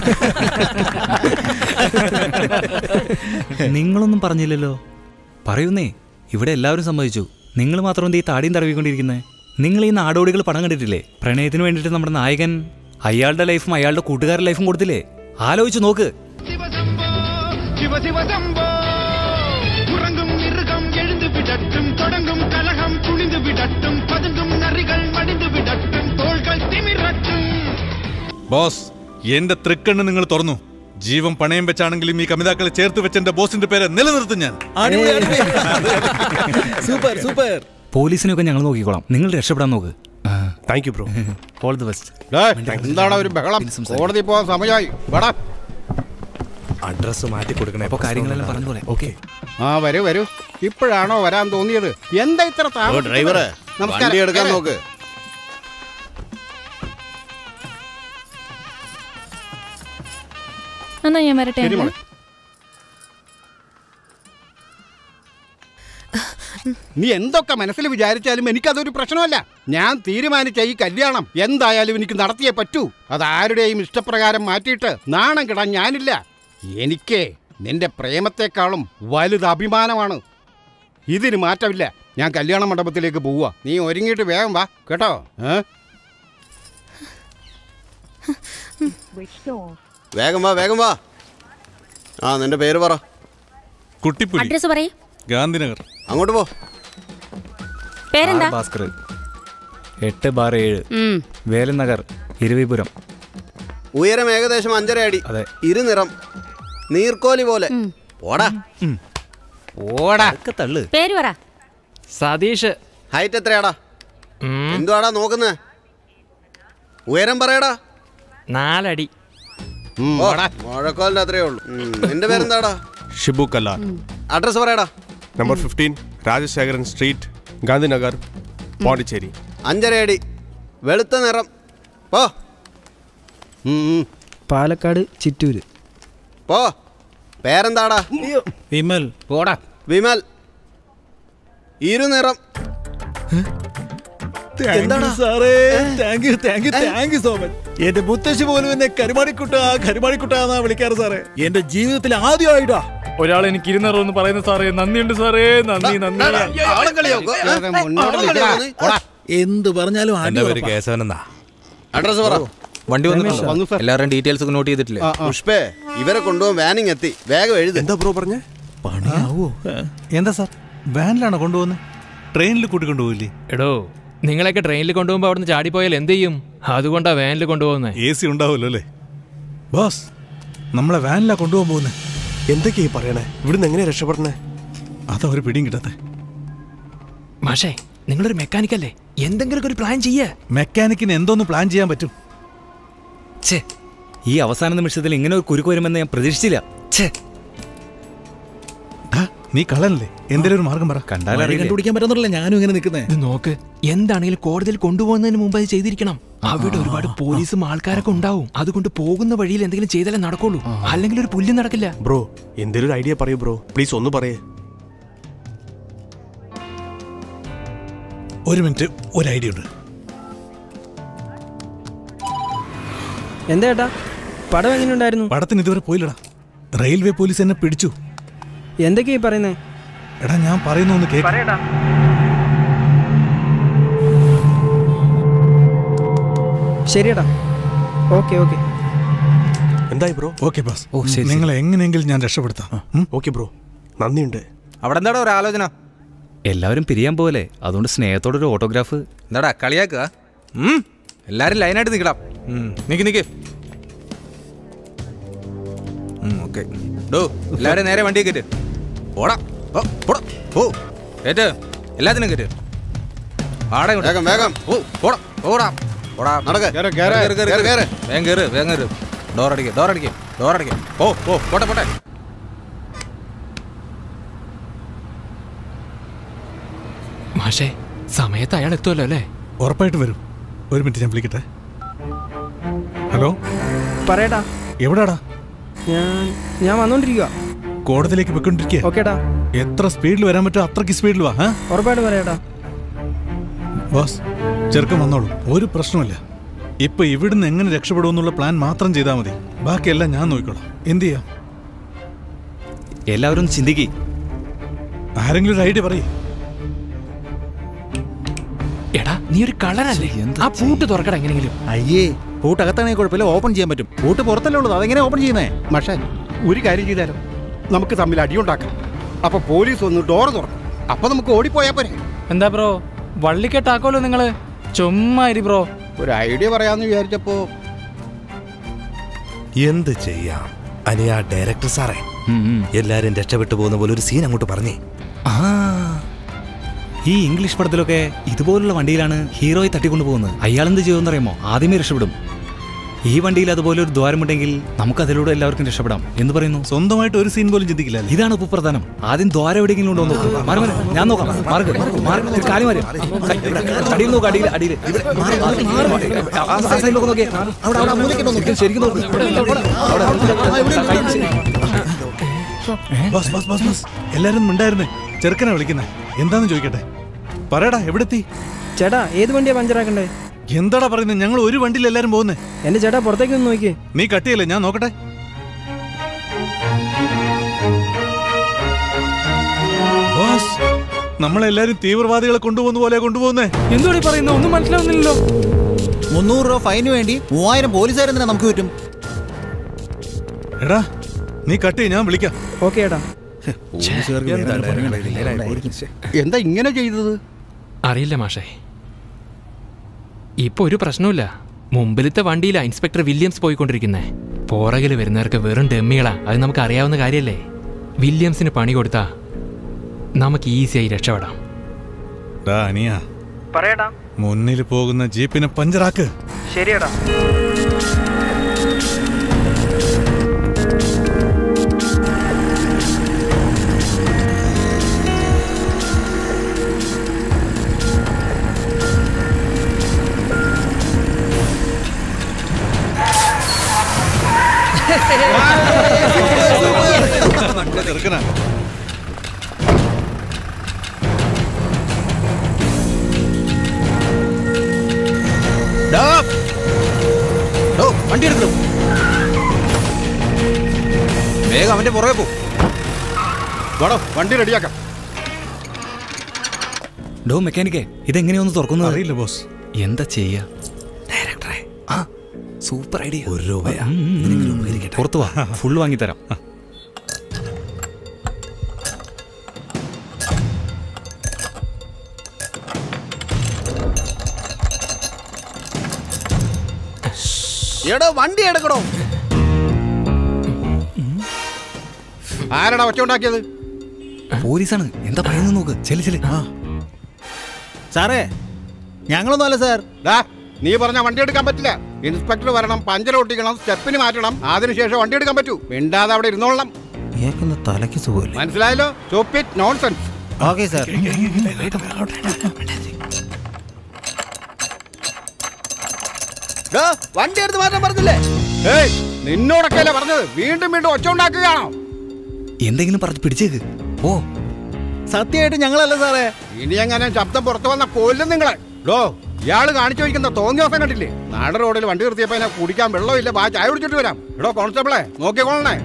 നിങ്ങളൊന്നും പറഞ്ഞില്ലല്ലോ പറയുന്നേ ഇവിടെ എല്ലാവരും സമ്മതിച്ചു നിങ്ങൾ മാത്രം എന്ത് ഈ താടിയും തടവിക്കൊണ്ടിരിക്കുന്നേ നിങ്ങൾ ഈ നാടോടികൾ പടം കണ്ടിട്ടില്ലേ പ്രണയത്തിന് വേണ്ടിയിട്ട് നമ്മുടെ നായകൻ അയാളുടെ ലൈഫും അയാളുടെ കൂട്ടുകാരുടെ ലൈഫും കൊടുത്തില്ലേ ആലോചിച്ച് നോക്ക് சிவ சிவ சம்போ உறங்கும் மிருகம் எழுந்து விடட்டும் தொடங்கும் கலகம் குனிந்து விடட்டும் பதுங்கும் நரிகள் மடிந்து விடட்டும் தோள்கள் திமிரட்டும் ബോസ് എന്റെ തൃക്കണ്ണ് നിങ്ങൾ തുറന്നു ജീവൻ പണയം വെച്ചാണെങ്കിലും ഈ കമിതാക്കളെ ചേർത്ത് വെച്ച എന്റെ ബോസിന്റെ പേര് നിലനിർത്തും ഞാൻ സൂപ്പർ സൂപ്പർ പോലീസിനെയൊക്കെ ഞങ്ങൾ നോക്കിക്കോളാം നിങ്ങൾ രക്ഷപ്പെടാൻ നോക്ക് thank you bro all the best എന്താടാ ഒരു ബഹളം കോടതി പോകാൻ സമയമായി വേടാ അഡ്രസ് മാറ്റി കൊടുക്കണേ അപ്പൊ കാര്യങ്ങളെല്ലാം പറഞ്ഞ പോലെ ഓക്കെ ആ വരൂ വരൂ ഇപ്പോഴാണോ വരാൻ തോന്നിയത് എന്താ ഇത്ര ഓ താമസം? ഡ്രൈവറെ നമസ്കാരം. വണ്ടി എടുക്കാൻ വരൂ. നോക്ക് എന്നാ ഞാൻ വരട്ടെ ശരി അങ്കിൾ? മോളെ. നീ എന്തൊക്കെ മനസ്സിൽ വിചാരിച്ചാലും എനിക്കതൊരു പ്രശ്നമല്ല ഞാൻ തീരുമാനിച്ച ഈ കല്യാണം എന്തായാലും എനിക്ക് നടത്തിയേ പറ്റൂ അതാരുടെയും ഇഷ്ടപ്രകാരം മാറ്റിയിട്ട് നാണം കിടാൻ ഞാനില്ല എനിക്ക് നിന്റെ പ്രേമത്തെക്കാളും വലുത് അഭിമാനമാണ് ഇതിന് മാറ്റമില്ല ഞാൻ കല്യാണ മണ്ഡപത്തിലേക്ക് പോവുക നീ ഒരുങ്ങിയിട്ട് വേഗം വാ കേട്ടോ ഏ വേഗം വാ വേഗം വാ ആ നിന്റെ പേര് പറ കുട്ടിപ്പുലി അഡ്രസ് പറയൂ ഗാന്ധിനഗർ അങ്ങോട്ട് പോ പേരെന്താ ഭാസ്കർ എട്ട് ബാർ ഏഴ് ഉം. വേലൻ നഗർ ഇരുവിപുരം ഉയരം ഏകദേശം അഞ്ചര അടി അതെ ഇരുനിറം നീർക്കോലി പോലെ പോടാ ഓടാ തള്ളു പേര് പറ സതീഷ് ഹൈറ്റ് എത്രയാടാ എന്തുവാടാ നോക്കുന്നേ ഉയരം പറയടാ നാലടി ഓ, മുഴക്കോലിന്റെ അത്രേ ഉള്ളൂ ഉം, നിന്റെ പേരെന്താടാ ഷിബു കല്ലാർ അഡ്രസ് പറയടാ number fifteen Rajasekharan street Gandhinagar Pondicherry അഞ്ചര അടി വെളുത്ത നിറം പോ പാലക്കാട് ചിറ്റൂര് പോ പേരെന്താടാ വിമൽ പോടാ വിമൽ ഇരുനിറം എന്താടാ സാറേ thank you thank you thank you so much എന്റെ മുത്തശ്ശി പോലും എന്നെ കരുമാടിക്കുട്ട കരുമാടിക്കുട്ട എന്നാ വിളിക്കാറ് സാറേ എന്റെ ജീവിതത്തിൽ ആദ്യമായിട്ടാ ഒരാൾ എനിക്ക് ഇരുന്നൂറ് എന്ന് പറയുന്ന സാറേ നന്ദിയുണ്ട് സാറേ നന്ദി നന്ദി എന്ത് പറഞ്ഞാലും എന്റെ പേര് കേശവൻ എന്നാ അഡ്രസ് പറ വണ്ടി വന്നു, വന്നിട്ടുണ്ടോ സർ. എല്ലാവരും ഡീറ്റെയിൽസ് ഒക്കെ നോട്ട് ചെയ്തിട്ടില്ലേ പുഷ്പേ ഇവരെ കൊണ്ടുപോകാൻ വാനിങ് എത്തി വേഗം എഴുതി എന്താ ബ്രോ പറഞ്ഞേ പണിയാവോ എന്താ സാർ വാനിലാണോ കൊണ്ടുപോകുന്നത് ട്രെയിനിൽ കൂട്ടിക്കൊണ്ടുപോയില്ലേ എടോ നിങ്ങളെയൊക്കെ ട്രെയിനിൽ കൊണ്ടുപോകുമ്പോൾ അവിടുന്ന് ചാടിപ്പോയാൽ എന്ത് ചെയ്യും അതുകൊണ്ടാ വാനിൽ കൊണ്ടുപോകുന്നത് എ സി ഉണ്ടാവുമല്ലോ അല്ലേ ബോസ് നമ്മളെ വാനിലാ കൊണ്ടുപോകാൻ പോകുന്നത് എന്തൊക്കെയാ ഈ പറയണേ ഇവിടുന്ന് എങ്ങനെയാ രക്ഷപ്പെടണേ അതാ ഒരു പിടിയും കിട്ടാത്തെ മാഷേ നിങ്ങളൊരു മെക്കാനിക്കല്ലേ എന്തെങ്കിലും ഒരു പ്ലാൻ ചെയ്യേ മെക്കാനിക്കിന് എന്തോന്ന് പ്ലാൻ ചെയ്യാൻ പറ്റും ഛേ ഈ അവസാന നിമിഷത്തിൽ ഇങ്ങനെ ഒരു കുരുക്ക് വരുമെന്ന് ഞാൻ പ്രതീക്ഷിച്ചില്ല ഛേ നീ കള്ളനല്ലേ എന്തെങ്കിലും ഒരു മാർഗം പറ വഴി കണ്ടുപിടിക്കാൻ പറ്റുന്നില്ല ഞാനും ഇങ്ങനെ നിൽക്കുന്നേ ഇത് നോക്ക് എന്താണെങ്കിലും കോടതിയിൽ കൊണ്ടുപോകുന്നതിന് മുമ്പ് അത് ചെയ്തിരിക്കണം അവിടെ ഒരുപാട് പോലീസും ആൾക്കാരൊക്കെ ഉണ്ടാവും അതുകൊണ്ട് പോകുന്ന വഴിയിൽ എന്തെങ്കിലും ചെയ്താലേ നടക്കുള്ളൂ അല്ലെങ്കിൽ ഒരു പുല്ല് നടക്കില്ല ബ്രോ എന്തെങ്കിലും ഒരു ഐഡിയ പറയൂ ബ്രോ പ്ലീസ് ഒന്ന് പറയേ ഒരു മിനിറ്റ് ഒരു ഐഡിയ ഉണ്ട് എന്താ ഏട്ടാ പടം എങ്ങനെയുണ്ടായിരുന്നു പടത്തിന് ഇതുവരെ പോയില്ലടാ റെയിൽവേ പോലീസ് എന്നെ പിടിച്ചു എന്തൊക്കെയാ ഈ പറയുന്നേ എടാ ഞാൻ പറയുന്ന ഒന്ന് കേക്ക് ശരിയടാ ഓക്കെ ഓക്കെ എന്തായി ബ്രോ ഓക്കെ ബസ് ഓ, ശരി, നിങ്ങളെ എങ്ങനെയെങ്കിലും ഞാൻ രക്ഷപ്പെടുത്താം ഓക്കെ ബ്രോ നന്ദിയുണ്ട് അവിടെ എന്താടാ ഒരു ആലോചന എല്ലാവരും പിരിയാൻ പോലെ അതുകൊണ്ട് സ്നേഹത്തോടെ ഒരു ഓട്ടോഗ്രാഫ് എന്താടാ കളിയാക്കുക ഉം, എല്ലാരും ലൈനായിട്ട് നിൽക്കണം നിക്ക് നിക്ക് ഓക്കെ ഡോ എല്ലാവരും നേരെ വണ്ടി കയറ്റ് പോടാ പോ, പോടാ ഓ കേറ്റ് എല്ലാത്തിനും കയറ്റ് ആടെ ഇങ്ങോട്ട്. വേഗം വേഗം ഓ പോടാ പോടാ പോടാ നടക്ക്. കേറ്, കേറ്, കേറ്, കേറ്, കേറ്, കേറ്. കേറ്. വേഗം കയറ് വേഗം കയറ് ഡോർ അടിക്കുക ഡോർ അടിക്കുക ഡോർ അടിക്കുക ഓ ഓ പോട്ടെ പോട്ടെ മാഷേ സമയത്ത് അയാൾ എത്തുമല്ലോ അല്ലേ ഉറപ്പായിട്ട് വരും ഒരു മിനിറ്റ് ഞാൻ വിളിക്കട്ടെ ഹലോ പറയടാ എവിടാടാ ഞാൻ ഞാൻ വന്നോണ്ടിരിക്കുക കോടതിയിലേക്ക് വെക്കൊണ്ടിരിക്കുക ഓക്കേടാ എത്ര സ്പീഡിൽ വരാൻ പറ്റുമോ അത്രയ്ക്ക് സ്പീഡിൽ വാ ആ? ഉറപ്പായിട്ട് പറയടാ ബോസ് ചെറുക്കം വന്നോളൂ ഒരു പ്രശ്നമില്ല ഇപ്പൊ ഇവിടുന്ന് എങ്ങനെ രക്ഷപ്പെടുമെന്നുള്ള പ്ലാൻ മാത്രം ചെയ്താൽ മതി ബാക്കിയെല്ലാം ഞാൻ നോക്കിക്കോളാം എന്ത് ചെയ്യാം എല്ലാവരും ചിന്തിക്കി ആരെങ്കിലും ഒരു ഐഡിയ പറയേ എടാ നീ ഒരു കള്ളനല്ലേ ആ പൂട്ട് തുറക്കട എങ്ങനെയെങ്കിലും അയ്യേ പൂട്ട് അകത്താണെങ്കിൽ കുഴപ്പമില്ല ഓപ്പൺ ചെയ്യാൻ പറ്റും പൂട്ട് പുറത്തല്ലേ ഉള്ളത് അതെങ്ങനെ ഓപ്പൺ ചെയ്യുന്നേ പക്ഷേ ഒരു കാര്യം ചെയ്താലോ നമുക്ക് തമ്മിൽ അടിയുണ്ടാക്കാം അപ്പൊ പോലീസ് ഒന്ന് ഡോർ തുറക്കും അപ്പൊ നമുക്ക് ഓടിപ്പോയാ പോരെ എന്താ ബ്രോ വള്ളിക്കെട്ടാക്കോലോ നിങ്ങള് ചുമ്മാ ഇരി ബ്രോ ഒരു ഐഡിയ പറയാന്ന് വിചാരിച്ചപ്പോ എന്ത് ചെയ്യാം അനിയ ഡയറക്ടർ സാറേ എല്ലാരും രക്ഷപ്പെട്ടു പോകുന്ന പോലെ ഒരു സീൻ അങ്ങോട്ട് പറഞ്ഞേ ആ ഈ ഇംഗ്ലീഷ് പടത്തിലൊക്കെ ഇതുപോലുള്ള വണ്ടിയിലാണ് ഹീറോയെ തട്ടിക്കൊണ്ടു പോകുന്നത് അയാൾ എന്ത് ചെയ്യുമെന്ന് അറിയാമോ ആദ്യമേ രക്ഷപ്പെടും ഈ വണ്ടിയിൽ അതുപോലെ ഒരു ദ്വാരമുണ്ടെങ്കിൽ നമുക്ക് അതിലൂടെ എല്ലാവർക്കും രക്ഷപ്പെടാം എന്ന് പറയുന്നു സ്വന്തമായിട്ട് ഒരു സീൻ പോലും ചിന്തിക്കില്ല ഇതാണ് ഇപ്പൊ പ്രധാനം ആദ്യം ദ്വാരം എവിടെയെങ്കിലും ഉണ്ടോ എന്ന് നോക്ക്. മാറ് മാറ്. ഞാൻ നോക്കാം മാർക്ക് മാർക്ക് കാലി മാറി അടിയിൽ നോക്ക് അടിയിൽ അടിയിൽ മാറ്, മാറ്, മാറ്, മാറ്. ആ സൈഡിലൊക്കെ നോക്കിയേ അവിടെ അവിടെ മൂലയ്ക്ക് നോക്ക് ശരിക്കും നോക്ക് അവിടെ, ബസ് ബസ് ബസ് ബസ് എല്ലാരും ഉണ്ടായിരുന്നേ ചെറുക്കനെ വിളിക്കുന്നേ എന്താന്ന് ചോദിക്കട്ടെ പറയടാ എവിടെത്തി ചേട്ടാ ഏത് വണ്ടിയാ പഞ്ചറാക്കണ്ടേ എന്താടാ പറയുന്നത് ഞങ്ങൾ ഒരു വണ്ടിയിൽ എല്ലാരും പോകുന്നേ എന്റെ ചേട്ടാ പുറത്തേക്ക് ഒന്ന് നോക്കിയേ നീ കട്ടിയല്ലേ ഞാൻ നോക്കട്ടെ ബോസ് നമ്മളെല്ലാരും തീവ്രവാദികളെ കൊണ്ടുപോകുന്ന പോലെ കൊണ്ടുപോകുന്നേ എന്തുവാണ് ഈ പറയുന്നത് ഒന്നും മനസ്സിലാവുന്നില്ലല്ലോ മുന്നൂറ് രൂപ ഫൈന് വേണ്ടി മൂവായിരം പോലീസുകാരെന്തിനാ നമുക്ക് പറ്റും എടാ നീ കട്ടി ഞാൻ വിളിക്കാം ഓക്കെ ഏട്ടാ എന്താ ഇങ്ങനെ ചെയ്തത് അറിയില്ല മാഷേ ഇപ്പൊ ഒരു പ്രശ്നമില്ല മുമ്പിലത്തെ വണ്ടിയിലാ ഇൻസ്പെക്ടർ വില്യംസ് പോയിക്കൊണ്ടിരിക്കുന്നേ പുറകിൽ വരുന്നവർക്ക് വെറും ഡെമ്മികളാ അത് നമുക്ക് അറിയാവുന്ന കാര്യല്ലേ വില്യംസിന് പണി കൊടുത്താ നമുക്ക് ഈസിയായി രക്ഷപ്പെടാം ഡാ അനിയ പറയടാ മുന്നിൽ പോകുന്ന ജീപ്പിനെ പഞ്ചറാക്ക് ശരിയടാ ചെറുക്കനാ വണ്ടി എടുക്കണം വേഗം അവന്റെ പുറകെ പോ വേടോ വണ്ടി റെഡിയാക്കാം ഡോ മെക്കാനിക്കേ ഇതെങ്ങനെയൊന്ന് തുറക്കുന്നത് അറിയില്ല ബോസ് എന്താ ചെയ്യാ ആ സൂപ്പർ ഐഡിയ ഒരു രൂപ പുറത്തു വാ ഫുൾ വാങ്ങിത്തരാം എടോ വണ്ടി എടുക്കണോ ആരടാ ഒച്ച ഉണ്ടാക്കിയത് പോലീസാണ് എന്താ പറയുന്നത് നോക്ക് ചെല് ചെല് സാറേ ഞങ്ങളൊന്നും അല്ല സാർ ദാ നീ പറഞ്ഞ വണ്ടി എടുക്കാൻ പറ്റില്ല ഇൻസ്പെക്ടർ വരണം പഞ്ചർ ഒട്ടിക്കണം സ്റ്റെപ്പിന് മാറ്റണം അതിനുശേഷം വണ്ടി എടുക്കാൻ പറ്റൂ മിണ്ടാതെ അവിടെ ഇരുന്നോളണം ഏക്കുന്ന തലയ്ക്ക് സുഖമില്ല മനസ്സിലായല്ലോ ചോപ്പിറ്റ് നോൺസെൻസ് ഓക്കെ സാർ വണ്ടി എടുത്ത് മാറ്റാൻ പറഞ്ഞില്ലേ ഏയ് നിന്നോടൊക്കെയല്ലേ പറഞ്ഞത് വീണ്ടും വീണ്ടും ഒച്ച ഉണ്ടാക്കുകയാണോ എന്തെങ്കിലും പറഞ്ഞ് പിടിച്ചേക്ക് ഓ സത്യമായിട്ട് ഞങ്ങളല്ല സാറേ ഇനി എങ്ങനെ ശബ്ദം പുറത്തു വന്ന കൊല്ലും നിങ്ങളെ ഡോ ഇയാള് കാണിച്ചു വയ്ക്കുന്ന തോന്നിയ ദിവസം കണ്ടില്ലേ നാട് റോഡിൽ വണ്ടി നിർത്തിയപ്പോ അതിനെ കുടിക്കാൻ വെള്ളമില്ല ബാ ചായ കുടിച്ചിട്ട് വരാം എടോ കോൺസ്റ്റബിളെ നോക്കിക്കോളണേ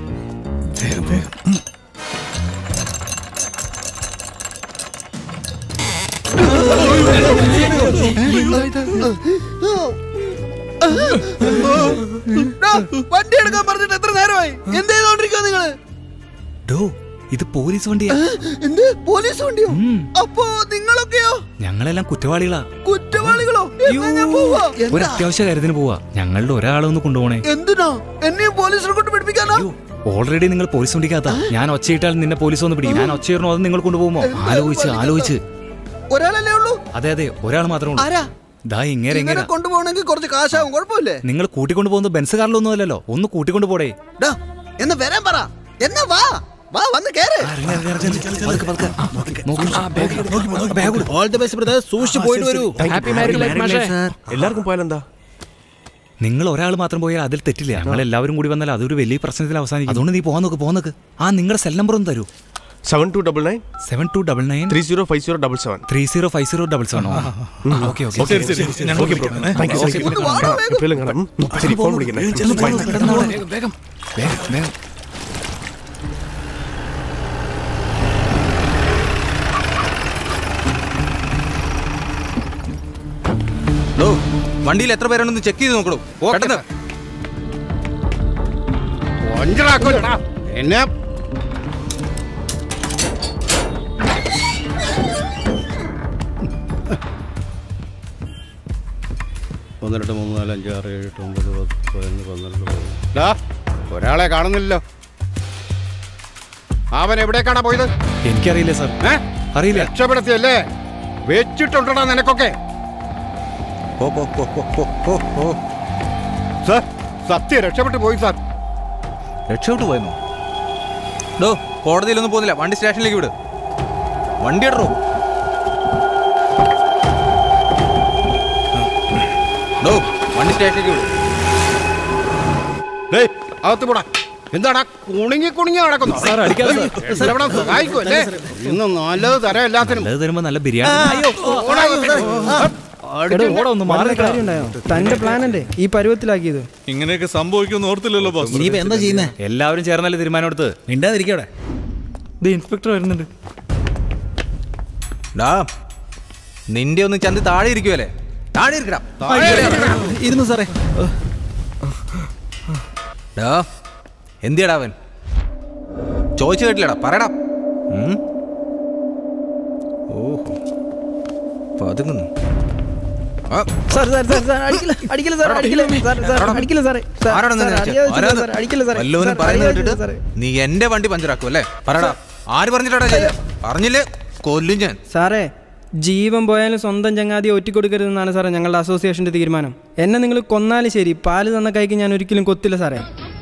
വണ്ടി എടുക്കാൻ പറഞ്ഞിട്ട് എത്ര നേരമായി എന്ത് ചെയ്തോണ്ടിരിക്കുക നിങ്ങള് ഡോ ഇത് പോലീസ് വണ്ടിയാ എന്ത് പോലീസ് വണ്ടിയോ അപ്പോ നിങ്ങളൊക്കെയോ ഞങ്ങളെല്ലാം കുറ്റവാളികളാ കുറ്റവാളികളോ എന്നാ ഞാൻ പോവാ ഒരു എന്താ? അത്യാവശ്യ കാര്യത്തിന് പോവാ ഞങ്ങളുടെ ഒരാളെ ഒന്ന് കൊണ്ടുപോണേ എന്തിനാ എന്നെയും പോലീസിനെ കൊണ്ട് പിടിപ്പിക്കാനാ ഓൾറെഡി നിങ്ങൾ പോലീസ് വണ്ടിക്കകത്താ ഞാൻ ഒച്ചയിട്ടാൽ നിന്നെ പോലീസ് വന്ന് പിടിക്കും ഞാൻ ഒച്ചയിടണോ അത് നിങ്ങൾ കൊണ്ടുപോകുമോ ആലോചിച്ച് ആലോചിച്ച് ഒരാളല്ലേ ഉള്ളൂ അതെ അതെ ഒരാൾ മാത്രമേ ഉള്ളൂ ആരാ ദാ ഇങ്ങനെ ഇങ്ങനെ എങ്ങനെ കൊണ്ടുപോകണമെങ്കിൽ കുറച്ച് കാശാവും കുഴപ്പമില്ലേ നിങ്ങൾ കൂട്ടിക്കൊണ്ടു പോകുന്നത് ബെൻസ് കാറിലൊന്നും അല്ലല്ലോ ഒന്ന് കൂട്ടിക്കൊണ്ടു പോടേ ഡാ എന്നാ വരാൻ പറ എന്നാ വാ വാ വന്ന് കേറ് ഓൾ ദി ബെസ്റ്റ് ബ്രദർ സൂക്ഷിച്ചു പോയിട്ട് വരൂ ഹാപ്പി മാരീഡ് ലൈഫ് മാഷേ എല്ലാവർക്കും പോയാലെന്താ നിങ്ങൾ ഒരാൾ മാത്രം പോയാൽ അതിൽ തെറ്റില്ല ഞങ്ങൾ എല്ലാവരും കൂടി വന്നാൽ അതൊരു വലിയ പ്രശ്നത്തിൽ അവസാനിക്കും അതുകൊണ്ട് നീ പോകാൻ നോക്ക് പോകാൻ നോക്ക് ആ നിങ്ങളുടെ സെൽ നമ്പർ ഒന്ന് തരൂ seven two double nine seven two double nine three zero five zero double seven three zero five zero double seven okay okay ശരി, ശരി, ശരി. ഞങ്ങൾ okay bro thank you okay, thank you എപ്പോഴും കാണാം ഉം, ശരി ഫോൺ വിളിക്കണേ വേഗം വേഗം വേഗം ഡോ വണ്ടിയിൽ എത്ര പേരുണ്ടെന്ന് ചെക്ക് ചെയ്ത് നോക്കണോ പെട്ടെന്ന് കൊഞ്ചറാക്കൂലടാ എന്നെ ഒന്ന് രണ്ട് മൂന്ന് നാല് അഞ്ച് ആറ് ഏഴ് എട്ട് ഒമ്പത് പത്ത് പതിനൊന്ന് പന്ത്രണ്ട് പതിമൂന്ന്. ദാ, ഒരാളെ കാണുന്നില്ലല്ലോ അവൻ എവിടേക്കാണാ പോയത് എനിക്കറിയില്ല സാർ ഏ? അറിയില്ല രക്ഷപ്പെടുത്തിയല്ലേ വെച്ചിട്ടുണ്ടടാ നിനക്കൊക്കെ സർ സത്യം രക്ഷപ്പെട്ടു പോയി സാർ രക്ഷപ്പെട്ടു പോയെന്നോ ഡോ കോടതിയിലൊന്നും പോകുന്നില്ല വണ്ടി സ്റ്റേഷനിലേക്ക് വിട് വണ്ടി ഇടറോ ഡോ വണ്ടി സ്റ്റേഷനിലേക്ക് വിട് ഡേയ് അകത്ത് പോടാ എന്താടാ കുണുങ്ങി കുണുങ്ങി നടക്കുന്നു സാർ, അടിക്കാതെ സാർ. സാർ, ഇവിടെ സഹായിക്കും അല്ലേ ഇന്ന് നല്ലത് തരാം എല്ലാത്തിനും നല്ലത് തരുമ്പോ നല്ല ബിരിയാണി അയ്യോ, ഓടാ ഇങ്ങോട്ട്. എടോ, ഓടാ, ഒന്ന് മാറി വല്ല കാര്യമുണ്ടായോ തന്റെ പ്ലാൻ അല്ലേ ഈ പരുവത്തിലാക്കിയത് ഇങ്ങനെയൊക്കെ സംഭവിക്കുമെന്ന് ഓർത്തില്ലല്ലോ ബോസ് ഇനിയിപ്പോ എന്താ ചെയ്യുന്നേ എല്ലാവരും ചേർന്നല്ലേ തീരുമാനം എടുത്ത് മിണ്ടാതിരിക്കവിടെ ഇത് ഇൻസ്പെക്ടർ വരുന്നുണ്ട് ഡാ നിന്റെ ഒന്ന് ചന്തി താഴെ ഇരിക്കുവല്ലേ താഴെ ഇരിക്കടാ ഇരുന്നു സാറേ ഡാ എന്തിയടാ അവൻ ചോദിച്ചു കേട്ടില്ലടാ പറയടാ ഉം? ഓഹോ പതുങ്ങുന്നു ആ, സാർ സാർ സാർ സാർ അടിക്കില്ല അടിക്കില്ല സാർ അടിക്കില്ല സാർ സാർ അടിക്കില്ല സാറേ സാർ, ആരാടാ സാർ, നിന്നെ അറിയാതെ ആരാ ചെയ്തതാ സാർ, അടിക്കില്ല സാറേ വല്ലോനും സാർ, പറയുന്നത് അറിയാതെ കേട്ടിട്ട് ചെയ്തതാ സാറേ. നീ എന്റെ വണ്ടി പഞ്ചറാക്കും അല്ലേ പറയടാ ആര് പറഞ്ഞിട്ടാടാ ചെയ്തത്? പറഞ്ഞില്ലേ കൊല്ലും ഞാൻ സാറേ ജീവൻ പോയാലും സ്വന്തം ചങ്ങാതിയെ ഒറ്റിക്കൊടുക്കരുതെന്നാണ് സാറേ ഞങ്ങളുടെ അസോസിയേഷന്റെ തീരുമാനം എന്നെ നിങ്ങൾ കൊന്നാലും ശരി പാല് തന്ന കൈക്ക് ഞാൻ ഒരിക്കലും കൊത്തില്ല സാറേ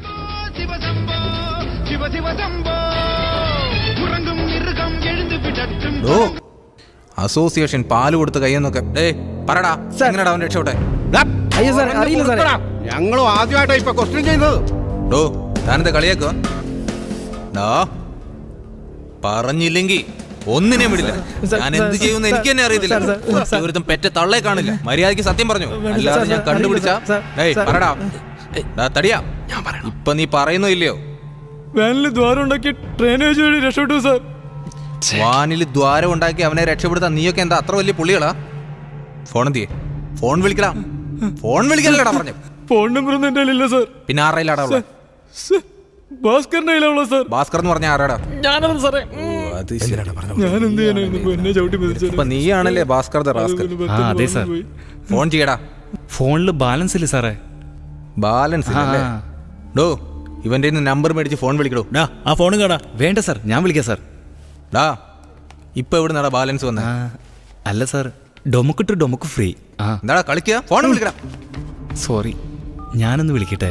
ശിവ ശിവ ശംഭോ ഉറങ്ങും മിരുകം എഴുந்து വിടട്ടും ഡോ അസോസിയേഷൻ പാല് കൊടുത്ത് കയ്യെന്നൊക്കെ ഡേ പറടാ എങ്ങനെടാ അവൻ രക്ഷോട്ടെ അയ്യോ സാറേ അറിയില്ല സാറേ ഞങ്ങളും ആദ്യമായിട്ടാണ് ഇപ്പൊ ക്വസ്റ്റ്യൻ ചെയ്യുന്നത് ഡോ താനെന്താ കളിയാക്കോ ഡോ പറഞ്ഞില്ലെങ്കിൽ ഒന്നിനെ വിടില്ല സാർ, ഞാൻ എന്ത് സാർ, ചെയ്യുമെന്ന് എനിക്ക് തന്നെ അറിയത്തില്ല സാർ, സാർ, സാർ. ഒരുത്തം പെറ്റ തള്ളേ കാണില്ല മര്യാദയ്ക്ക് സത്യം പറഞ്ഞു അല്ലാതെ സാർ, ഞാൻ സാർ, കണ്ടുപിടിച്ച സാർ, ഡേയ് സാർ. പറടാ ഡാ, തടിയാ ഇപ്പൊ നീ പറയുന്നോ ഇല്ലയോ വാനിൽ ദ്വാരം ഉണ്ടാക്കി ഡ്രെയിനേജ് വഴി രക്ഷപ്പെട്ടു സാർ വാനിൽ ദ്വാരം ഉണ്ടാക്കി അവനെ രക്ഷപ്പെടുത്താൻ നീയൊക്കെ എന്താ അത്ര വലിയ പുള്ളികളാ ഫോൺ എന്തിയെ ഫോൺ വിളിക്കടാ ഫോൺ വിളിക്കലടാ പറഞ്ഞു ഫോൺ നമ്പർ ഒന്നും എൻ്റെ കയ്യിലില്ല സാർ പിന്നെ ആറയിലാടാ ഉള്ളത് ഭാസ്കറിന്റെ കയ്യിലുള്ള സാർ ഭാസ്കർ എന്ന് പറഞ്ഞ ആരാടാ ഞാനത് സാറേ അത് ഞാൻ എന്ത് ചെയ്യാനായിരുന്നു ഇപ്പൊ എന്നെ ചവിട്ടി മെതിച്ചത് ഇപ്പൊ നീയാണല്ലേ ഭാസ്കർ ദ റാസ്കൽ ആ അതെ സാർ ഫോൺ ചെയ്യടാ ഫോണിൽ ബാലൻസ് ഇല്ല സാറേ ബാലൻസ് ഇല്ലല്ലേ? ആ. ഡോ ഇവന്റെ നമ്പർ മേടിച്ച് ഫോൺ വിളിക്കടോ ആ ഫോണും കേടാ വേണ്ട സാർ ഞാൻ വിളിക്കാം സാർ ഡാ ഇപ്പൊ എവിടെ നടാ ബാലൻസ് വന്ന അല്ല സാർ ഡൊമുക്ക് ടു ഡൊമുക്ക് ഫ്രീ ആ എന്താടാ കളിക്കുക ഫോൺ വിളിക്കടാ സോറി ഞാനൊന്ന് വിളിക്കട്ടെ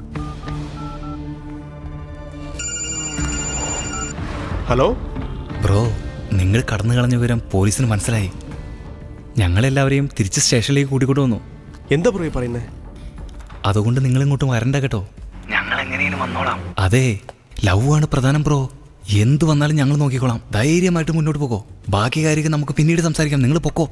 ഹലോ ബ്രോ നിങ്ങൾ കടന്നു കളഞ്ഞ വിവരം പോലീസിന് മനസ്സിലായി ഞങ്ങളെല്ലാവരെയും തിരിച്ച് സ്റ്റേഷനിലേക്ക് കൂട്ടിക്കൊണ്ടു വന്നു എന്താ ബ്രോ ഈ പറയുന്നേ അതുകൊണ്ട് നിങ്ങൾ ഇങ്ങോട്ട് വരണ്ട കേട്ടോ ഞങ്ങൾ എങ്ങനെയും വന്നോളാം അതെ ലവ് ആണ് പ്രധാനം ബ്രോ എന്ത് വന്നാലും ഞങ്ങൾ നോക്കിക്കോളാം ധൈര്യമായിട്ട് മുന്നോട്ട് പോകോ ബാക്കി കാര്യമൊക്കെ നമുക്ക് പിന്നീട് സംസാരിക്കാം നിങ്ങൾ പൊക്കോ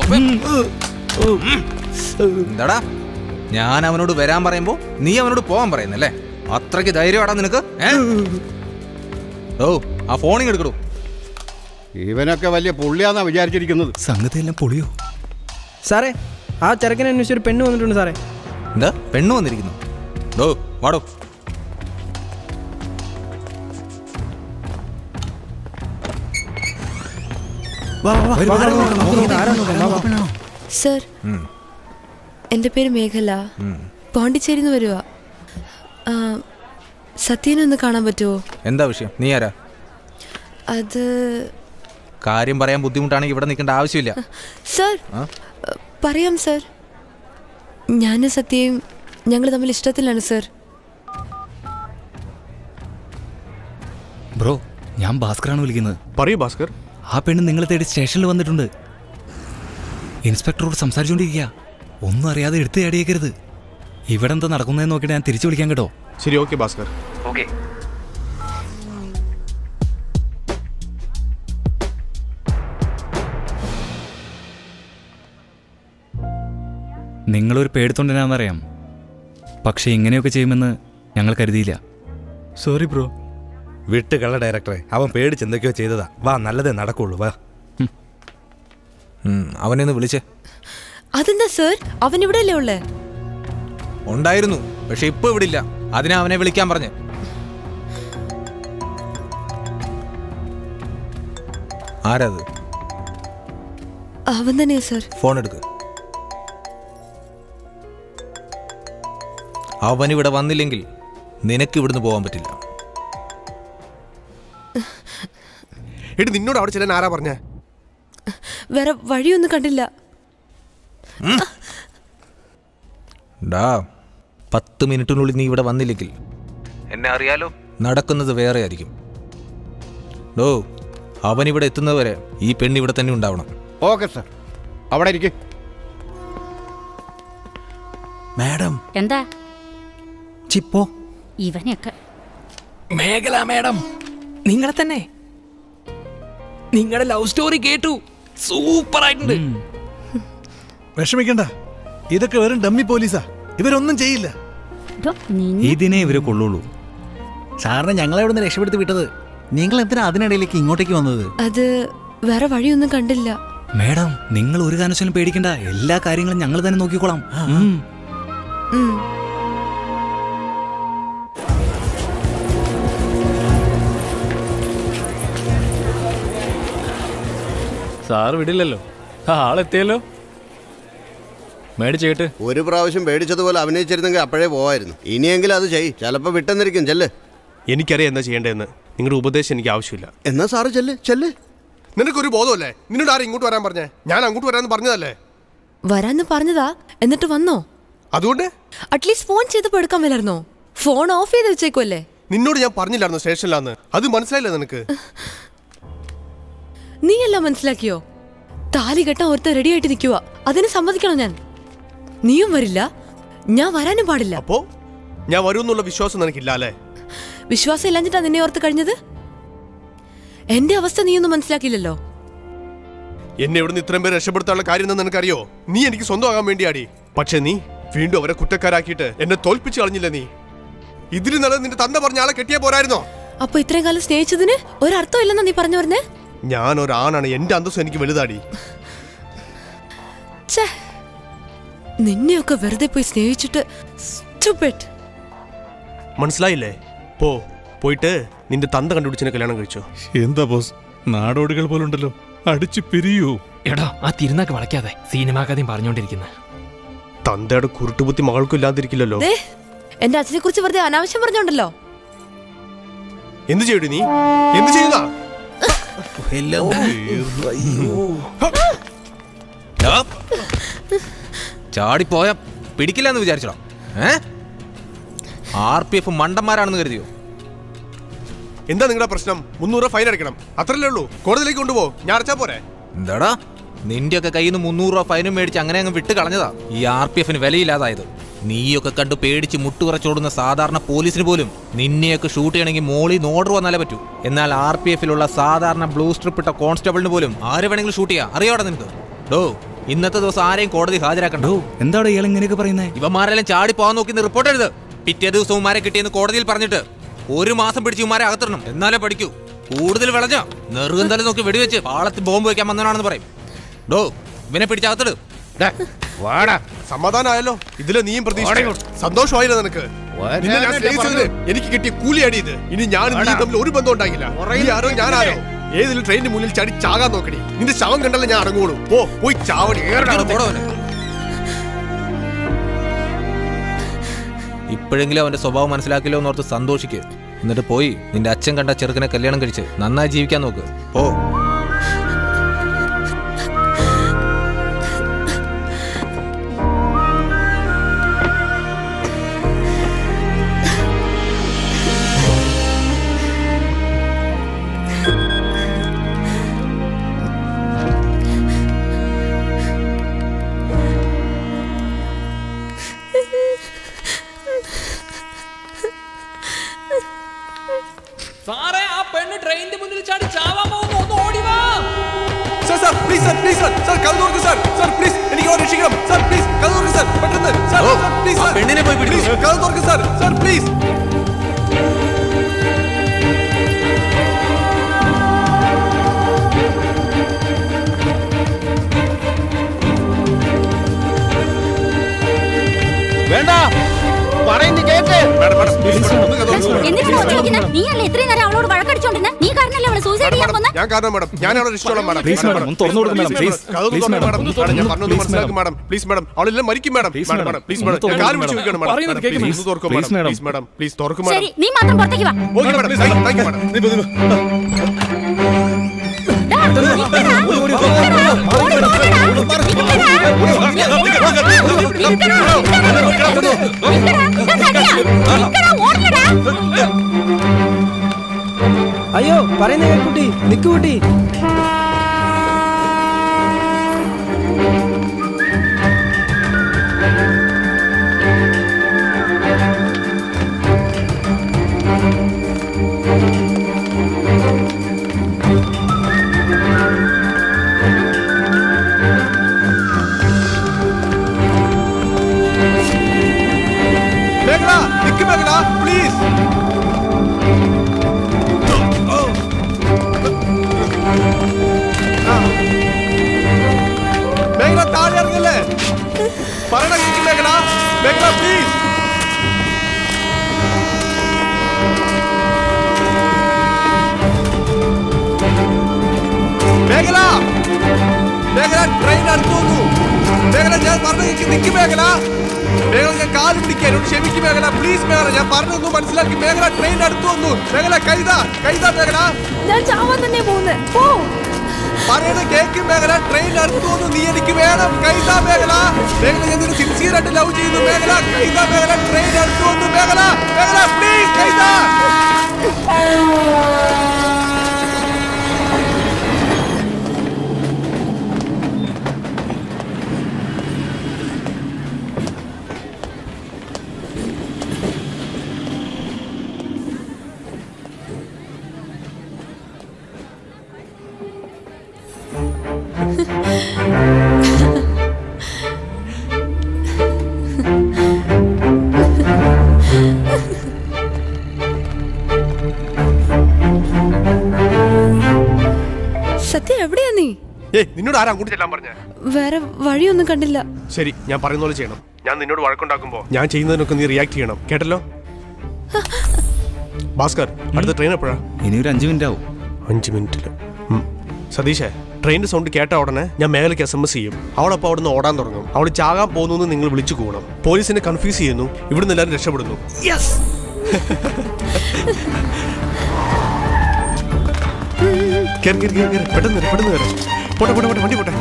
എന്താടാ ഞാൻ അവനോട് വരാൻ പറയുമ്പോ നീ അവനോട് പോവാൻ പറയുന്നല്ലേ അത്രയ്ക്ക് ധൈര്യമാടാ നിനക്ക് ഏ? ഓ ആ ഫോണിങ് എടുക്കടൂ ഇവനൊക്കെ വലിയ പുള്ളിയാന്നാ വിചാരിച്ചിരിക്കുന്നത് സംഗതി എല്ലാം പൊളിയോ സാറേ ആ ചെറുക്കനെ അന്വേഷിച്ച് ഒരു പെണ്ണ് വന്നിട്ടുണ്ട് സാറേ എന്താ പെണ്ണ് വന്നിരിക്കുന്നു ഡോ വാടോ സർ എൻ്റെ പേര് മേഘല പോണ്ടിച്ചേരി നിന്ന് വരുക സത്യനെ ഒന്ന് കാണാൻ പറ്റുമോ എന്താ വിഷയം നീ ആരാ അത് കാര്യം പറയാൻ ബുദ്ധിമുട്ടാണെങ്കിൽ ഇവിടെ നിൽക്കേണ്ട ആവശ്യമില്ല സർ ആ? പറയാം സർ ഞാനും സത്യയും ഞങ്ങൾ തമ്മിൽ ഇഷ്ടത്തിലാണ് സർ ബ്രോ ഞാൻ ഭാസ്കറാണ് വിളിക്കുന്നത് പറയൂ ഭാസ്കർ ആ പെണ്ണ് നിങ്ങളെ തേടി സ്റ്റേഷനിൽ വന്നിട്ടുണ്ട് ഇൻസ്പെക്ടറോട് സംസാരിച്ചുകൊണ്ടിരിക്കുക ഒന്നും അറിയാതെ എടുത്ത് ചാടിയേക്കരുത് ഇവിടെ എന്താ നടക്കുന്നതെന്ന് നോക്കിയിട്ട് ഞാൻ തിരിച്ചു വിളിക്കാം കേട്ടോ ശരി ഓക്കെ ഭാസ്കർ ഓക്കെ നിങ്ങളൊരു പേടിത്തൊണ്ടനാണെന്നറിയാം പക്ഷെ ഇങ്ങനെയൊക്കെ ചെയ്യുമെന്ന് ഞങ്ങൾ കരുതിയില്ല സോറി ബ്രോ വിട്ട് കള ഡയറക്ടറെ അവൻ പേടിച്ച് എന്തൊക്കെയോ ചെയ്തതാ വാ നല്ലതേ നടക്കുള്ളൂ വാ അവനെ ഒന്ന് വിളിച്ചേ അതെന്താ സർ അവൻ ഇവിടെ അല്ലേ ഉള്ളേ ഉണ്ടായിരുന്നു പക്ഷെ ഇപ്പൊ ഇവിടെ ഇല്ല അതിനാ അവനെ വിളിക്കാൻ പറഞ്ഞ് ആരാത് അവൻ തന്നെയാ സർ ഫോൺ എടുക്ക് അവൻ ഇവിടെ വന്നില്ലെങ്കിൽ നിനക്ക് ഇവിടുന്ന് പോകാൻ പറ്റില്ല എടി നിന്നോട് അവിടെ ചെല്ലാൻ ആരാ പറഞ്ഞേ വേറെ വഴിയൊന്നും കണ്ടില്ല ഡാ പത്ത് മിനിറ്റിനുള്ളിൽ നീ ഇവിടെ വന്നില്ലെങ്കിൽ എന്നെ അറിയാലോ നടക്കുന്നത് വേറെ ആയിരിക്കും ഡോ അവൻ ഇവിടെ എത്തുന്നവരെ ഈ പെണ്ണ് ഇവിടെ തന്നെ ഉണ്ടാവണം ഓക്കെ സർ അവിടെ ഇരിക്കും മാഡം എന്താ ചിപ്പോ ഇവനെയൊക്കെ മേഖല മാഡം നിങ്ങളെ തന്നെ നിങ്ങളുടെ ലവ് സ്റ്റോറി കേട്ടു സൂപ്പർ ആയിട്ടുണ്ട് വിഷമിക്കണ്ട ഇതൊക്കെ വെറും ഡമ്മി പോലീസാ ഇവരൊന്നും ചെയ്യില്ല ഇതിനെ ഇവര് കൊള്ളുള്ളൂ സാറിനെ ഞങ്ങളെ ഇവിടെ നിന്ന് രക്ഷപ്പെടുത്തി വിട്ടത് നിങ്ങൾ എന്തിനാ അതിനിടയിലേക്ക് ഇങ്ങോട്ടേക്ക് വന്നത് അത് വേറെ വഴിയൊന്നും കണ്ടില്ല മേഡം നിങ്ങൾ ഒരു കാരണവശാലും പേടിക്കണ്ട എല്ലാ കാര്യങ്ങളും ഞങ്ങൾ തന്നെ നോക്കിക്കോളാം ഉം. ഉം. സാർ വിടില്ലല്ലോ ആ ആളെത്തിയല്ലോ മേടിച്ചേട്ട് ഒരു പ്രാവശ്യം പേടിച്ചതുപോലെ അഭിനയിച്ചിരുന്നെങ്കിൽ അപ്പോഴേ പോവായിരുന്നു ഇനിയെങ്കിലും അത് ചെയ് ചിലപ്പോ വിട്ടെന്നിരിക്കും ചെല്ല് എനിക്കറിയാം എന്താ ചെയ്യേണ്ടതെന്ന് നിങ്ങളുടെ ഉപദേശം എനിക്ക് ആവശ്യമില്ല എന്നാ സാറ് ചെല്ല് ചെല്ല് നിനക്കൊരു ബോധമല്ലേ നിന്നോട് ആരും ഇങ്ങോട്ട് വരാൻ പറഞ്ഞേ ഞാൻ അങ്ങോട്ട് വരാന്ന് പറഞ്ഞതല്ലേ വരാന്ന് പറഞ്ഞതാ എന്നിട്ട് വന്നോ അതുകൊണ്ട് അറ്റ്ലീസ്റ്റ് ഫോൺ ചെയ്തപ്പോ എടുക്കാൻ മേലായിരുന്നോ ഫോൺ ഓഫ് ചെയ്ത് വെച്ചേക്കുമല്ലേ നിന്നോട് ഞാൻ പറഞ്ഞില്ലായിരുന്നു സ്റ്റേഷനിലാന്ന് അത് മനസ്സിലായില്ല നിനക്ക് നീ എല്ലാം മനസ്സിലാക്കിയോ താലി കെട്ടാൻ ഒരുത്ത റെഡി ആയിട്ട് നിൽക്കുക അതിന് സമ്മതിക്കണോ ഞാൻ നീയും വരില്ല ഞാൻ വരാനും പാടില്ല അപ്പോ ഞാൻ വരുമെന്നുള്ള വിശ്വാസം നിനക്കില്ല അല്ലേ വിശ്വാസം ഇല്ലാഞ്ഞിട്ടാ നിന്നെ ഓർത്ത് കഴിഞ്ഞത് എന്റെ അവസ്ഥ നീയൊന്നും മനസ്സിലാക്കിയില്ലല്ലോ എന്നെ ഇവിടുന്ന് ഇത്രയും പേര് രക്ഷപ്പെടുത്താനുള്ള കാര്യം എന്താ നിനക്കറിയോ നീ എനിക്ക് സ്വന്തമാകാൻ വേണ്ടിയാടി പക്ഷെ നീ വീണ്ടും അവരെ കുറ്റക്കാരാക്കിയിട്ട് എന്നെ തോൽപ്പിച്ചു കളഞ്ഞില്ല നീ ഇതിന് നല്ലത് നിന്റെ തന്ത പറഞ്ഞ ആളെ കെട്ടിയാ പോരായിരുന്നോ അപ്പൊ ഇത്രയും കാലം സ്നേഹിച്ചതിന് ഒരർത്ഥം ഇല്ലെന്നാ നീ പറഞ്ഞു വരുന്നേ ഞാൻ ഒരാണാണ് എന്റെ അന്തസ്സം എനിക്ക് വലുതാടി ഛേ നിന്നെയൊക്കെ വെറുതെ പോയി സ്നേഹിച്ചിട്ട് stupid. മനസ്സിലായില്ലേ പോ പോയിട്ട് നിന്റെ തന്ത കണ്ടുപിടിച്ചെന്നെ കല്യാണം കഴിച്ചോ എന്താ ബോസ് നാടോടികൾ പോലുണ്ടല്ലോ അടിച്ചു പിരിയൂ എടാ ആ തിരുനാക്ക് വളയ്ക്കാതെ സിനിമാ കഥയും പറഞ്ഞോണ്ടിരിക്കുന്നത് തന്തയുടെ കുരുട്ടുബുദ്ധി മകൾക്കും ഇല്ലാതിരിക്കില്ലല്ലോ ദേ എന്റെ അച്ഛനെ കുറിച്ച് വെറുതെ അനാവശ്യം പറഞ്ഞോണ്ടല്ലോ എന്ത് ചെയ്യടി നീ എന്ത് ചെയ്യുന്ന ചാടിപ്പോയ പിടിക്കില്ല എന്ന് വിചാരിച്ചോ ഏ ആർ പി എഫ് മണ്ടന്മാരാണെന്ന് കരുതിയോ എന്താ നിങ്ങളുടെ പ്രശ്നം മുന്നൂറ് ഫൈൻ അടയ്ക്കണം അത്രല്ലേ ഉള്ളൂ കോടതിയിലേക്ക് കൊണ്ടുപോ ഞാൻ അടച്ചാ പോരെ എന്താടാ നിന്റെയൊക്കെ കയ്യിൽ നിന്ന് മുന്നൂറ് രൂപ ഫൈനും മേടിച്ച് അങ്ങനെ അങ്ങ് വിട്ട് കളഞ്ഞതാ ഈ ആർ പി എഫിന് വിലയില്ലാതായത് നീയൊക്കെ കണ്ട് പേടിച്ച് മുട്ടുകുറച്ചോടുന്ന സാധാരണ പോലീസിന് പോലും നിന്നെയൊക്കെ ഷൂട്ട് ചെയ്യണമെങ്കിൽ മോളിൽ നിന്ന് ഓർഡർ വന്നാലേ പറ്റൂ എന്നാൽ ആർ പി എഫിലുള്ള സാധാരണ ബ്ലൂ സ്ട്രിപ്പ് ഇട്ട കോൺസ്റ്റബിളിന് പോലും ആര് വേണമെങ്കിലും ഷൂട്ട് ചെയ്യാം അറിയാടാ നിനക്ക് ഡോ ഇന്നത്തെ ദിവസം ആരെയും കോടതി ഹാജരാക്കണ്ടോ എന്താണ് ഇയാൾ ഇങ്ങനെയൊക്കെ പറയുന്നത് ഇവന്മാരെല്ലാം ചാടി പോകാൻ നോക്കി റിപ്പോർട്ട് എഴുത് പിറ്റേ ദിവസം ഉമാരെ കിട്ടിയെന്ന് കോടതിയിൽ പറഞ്ഞിട്ട് ഒരു മാസം പിടിച്ച് ഉമാരെ അകത്തിടണം എന്നാലേ പഠിക്കൂ കൂടുതൽ വിളഞ്ഞ നെറുകന്തല നോക്കി വെടിവെച്ച് പാളത്തിൽ ബോംബ് വെക്കാൻ വന്നവനാണെന്ന് പറയും ഡോ ഇവനെ പിടിച്ചകത്തിട് വാടാ സമാധാനമായല്ലോ ഇതില് നീയും പ്രതീക്ഷ സന്തോഷമായില്ല നിനക്ക് നിന്നെ ഞാൻ സ്നേഹിച്ചതിന് എനിക്ക് കിട്ടിയ കൂലിയാടി ഇത് ഇനി ഞാൻ നീ തമ്മിൽ ഒരു ബന്ധം ഉണ്ടാകില്ല നീ ആരോ ഞാൻ ആരോ ഏതിലും ട്രെയിനിന്റെ മുന്നിൽ ചാടി ചാകാൻ നോക്കടി നിന്റെ ശവം കണ്ടല്ലേ ഞാൻ അടങ്ങുള്ളൂ പോ പോയി ചാവടി ഇപ്പോഴെങ്കിലും അവന്റെ സ്വഭാവം മനസ്സിലാക്കില്ലോ എന്നോർത്ത് സന്തോഷിക്ക് എന്നിട്ട് പോയി നിന്റെ അച്ഛൻ കണ്ട ചെറുക്കനെ കല്യാണം കഴിച്ച് നന്നായി ജീവിക്കാൻ നോക്ക് ഓ സാറേ ആ പെണ്ണ് ട്രെയിനിന്റെ മുന്നിൽ ചാടി ചാവാൻ പോകുന്നു ഒന്ന് ഓടി വാ sir sir please sir please sir sir കഥ തുറക്ക് സർ സർ പ്ലീസ് എനിക്ക് അവരെ രക്ഷിക്കണം സർ പ്ലീസ് കഥ തുറക്ക് സർ പെട്ടെന്ന് സർ സർ പ്ലീസ് സർ പെണ്ണിനെ പോയി പിടിക്കൂ. പ്ലീസ് കഥ തുറക്ക് സർ സർ പ്ലീസ് വേണ്ട പറയുന്നു കേട്ട് എന്തിനാണ് ഒറ്റയ്ക്കുന്നത്? നീയല്ലേ ഇത്രയും നേരം അവളോട് വഴക്കടിച്ചോണ്ടിരുന്നെ? നീ കാരണല്ലേ അവളെ സൂസൈഡ് ചെയ്യാൻ പോന്നെ? ഞാൻ കാരണം മാഡം ഞാൻ അവളെ രക്ഷിച്ചോളാം മാഡം Please, madam, ഒന്ന് തുറന്നു കൊടുക്ക് madam, please. കഥ ഒന്ന് Please, തുറന്ന് madam. മാഡം ഒന്ന് മാഡം, ഞാൻ തുറന്ന് പറഞ്ഞൊന്ന് please, മനസ്സിലാക്കും മാഡം പ്ലീസ് മാഡം അവളെല്ലാം മരിക്കും madam Please, madam madam. Madam please ഒന്ന് മാഡം ഞാൻ തുറന്ന് കാല് madam. പിടിച്ച് വെക്കണം മാഡം പറയുന്നത് മാഡം, കേൾക്ക് please, madam. ഒന്ന് തുറക്കും Please, madam madam. Please madam please തുറക്കും ശരി മാഡം നീ മാത്രം പുറത്തേക്ക് വാ okay madam thank you madam ഡാ, നിക്കടാ. നിക്കടാ. ഓടി പോകണ്ടാ. നിക്കടാ. അയ്യോ പറയുന്ന കേക്ക് കുട്ടി നിക്ക് കുട്ടി മേഘല നിക്ക് മേഘല പ്ലീസ് മേഘല താഴെ ഇറങ്ങല്ലേ പറയണ കേക്ക് മേഘല മേഘല പ്ലീസ് മേഘല മേഘല ട്രെയിൻ അടുത്ത് വന്നു മേഘല ഞാൻ പറഞ്ഞ കേക്ക് നിക്ക് മേഘല മേഘല ഞാൻ കാല് പിടിക്കാൻ എന്നോട് ക്ഷമിക്കും മേഘല പ്ലീസ് മേഘല ഞാൻ പറഞ്ഞൊന്നും മനസ്സിലാക്കി മേഘല ട്രെയിൻ അടുത്ത് വന്നു മേഘല കൈത കൈത മേഘല ഞാൻ ചാവാൻ തന്നെ പോകുന്നത് പോ പറയണ കേക്ക് മേഖല ട്രെയിൻ അടുത്ത് വന്നു നീ എനിക്ക് വേണം കൈത മേഖല മേഖല ഞാൻ നിന്നെ സിൻസിയർ ആയിട്ട് ലവ് ചെയ്യുന്നു മേഖല കൈത മേഖല ട്രെയിൻ അടുത്ത് വന്നു മേഖല മേഖല പ്ലീസ് കൈത സത്യം എവിടെയാ നീ ഏയ് നിന്നോട് ആരാ അങ്ങോട്ട് ചെല്ലാൻ പറഞ്ഞ വേറെ വഴിയൊന്നും കണ്ടില്ല ശരി ഞാൻ പറയുന്ന പോലെ ചെയ്യണം ഞാൻ നിന്നോട് വഴക്കുണ്ടാക്കുമ്പോ ഞാൻ ചെയ്യുന്നതിനൊക്കെ നീ റിയാക്ട് ചെയ്യണം കേട്ടല്ലോ ഭാസ്കർ അടുത്ത ട്രെയിൻ എപ്പോഴാ ഇനി ഒരു അഞ്ച് മിനിറ്റ് ആവും അഞ്ച് മിനിറ്റില് സതീഷേ ട്രെയിനിന്റെ സൗണ്ട് കേട്ട ഉടനെ ഞാൻ മേഖലയ്ക്ക് എസ് എം എസ് ചെയ്യും അവളപ്പോൾ അവിടെ നിന്ന് ഓടാൻ തുടങ്ങും അവൾ ചാകാൻ പോകുന്നു എന്ന് നിങ്ങൾ വിളിച്ചു കൂടണം പോലീസിനെ കൺഫ്യൂസ് ചെയ്യുന്നു ഇവിടുന്ന് എല്ലാവരും രക്ഷപ്പെടുന്നു യെസ് കേറി കേറി കേറി കേറി പെട്ടെന്ന് വരെ പെട്ടെന്ന് വരെ പോട്ടെ പോട്ടെ പോട്ടെ വണ്ടി പോട്ടെ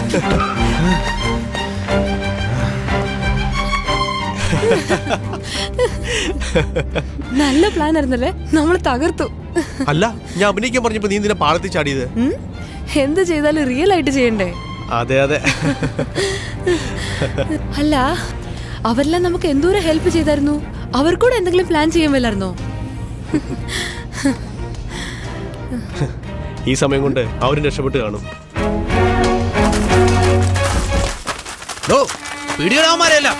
നല്ല പ്ലാൻ ആയിരുന്നല്ലേ നമ്മൾ തകർത്തു അല്ല ഞാൻ അഭിനയിക്കാൻ പറഞ്ഞപ്പോ നീ നിന്നെ പാളത്തിൽ ചാടിയത് ഉം? എന്ത് ചെയ്താലും റിയൽ ആയിട്ട് ചെയ്യണ്ടേ അതെ അതെ അല്ല അവരെല്ലാം നമുക്ക് എന്തോരം ഹെൽപ്പ് ചെയ്തായിരുന്നു അവർക്കൂടെ എന്തെങ്കിലും പ്ലാൻ ചെയ്യാൻ വല്ലായിരുന്നോ ഈ സമയം കൊണ്ട് അവരും രക്ഷപ്പെട്ട് കാണും പിടികളാമാരെല്ലാം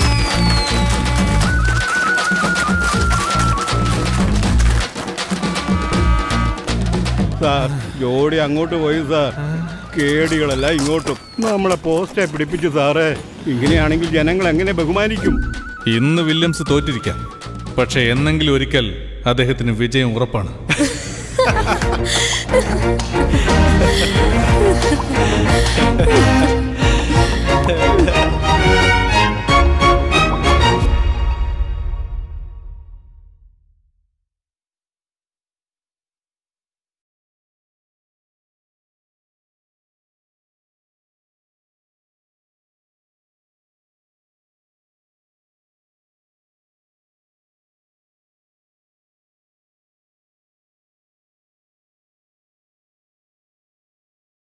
സാർ ജോഡി അങ്ങോട്ട് പോയി സാർ കേടികളല്ല ഇങ്ങോട്ടും നമ്മളെ പോസ്റ്റെ പിടിപ്പിച്ചു സാറേ ഇങ്ങനെയാണെങ്കിൽ ജനങ്ങൾ എങ്ങനെ ബഹുമാനിക്കും ഇന്ന് വില്യംസ് തോറ്റിരിക്കാം പക്ഷേ എന്നെങ്കിലും ഒരിക്കൽ അദ്ദേഹത്തിന് വിജയം ഉറപ്പാണ് Ha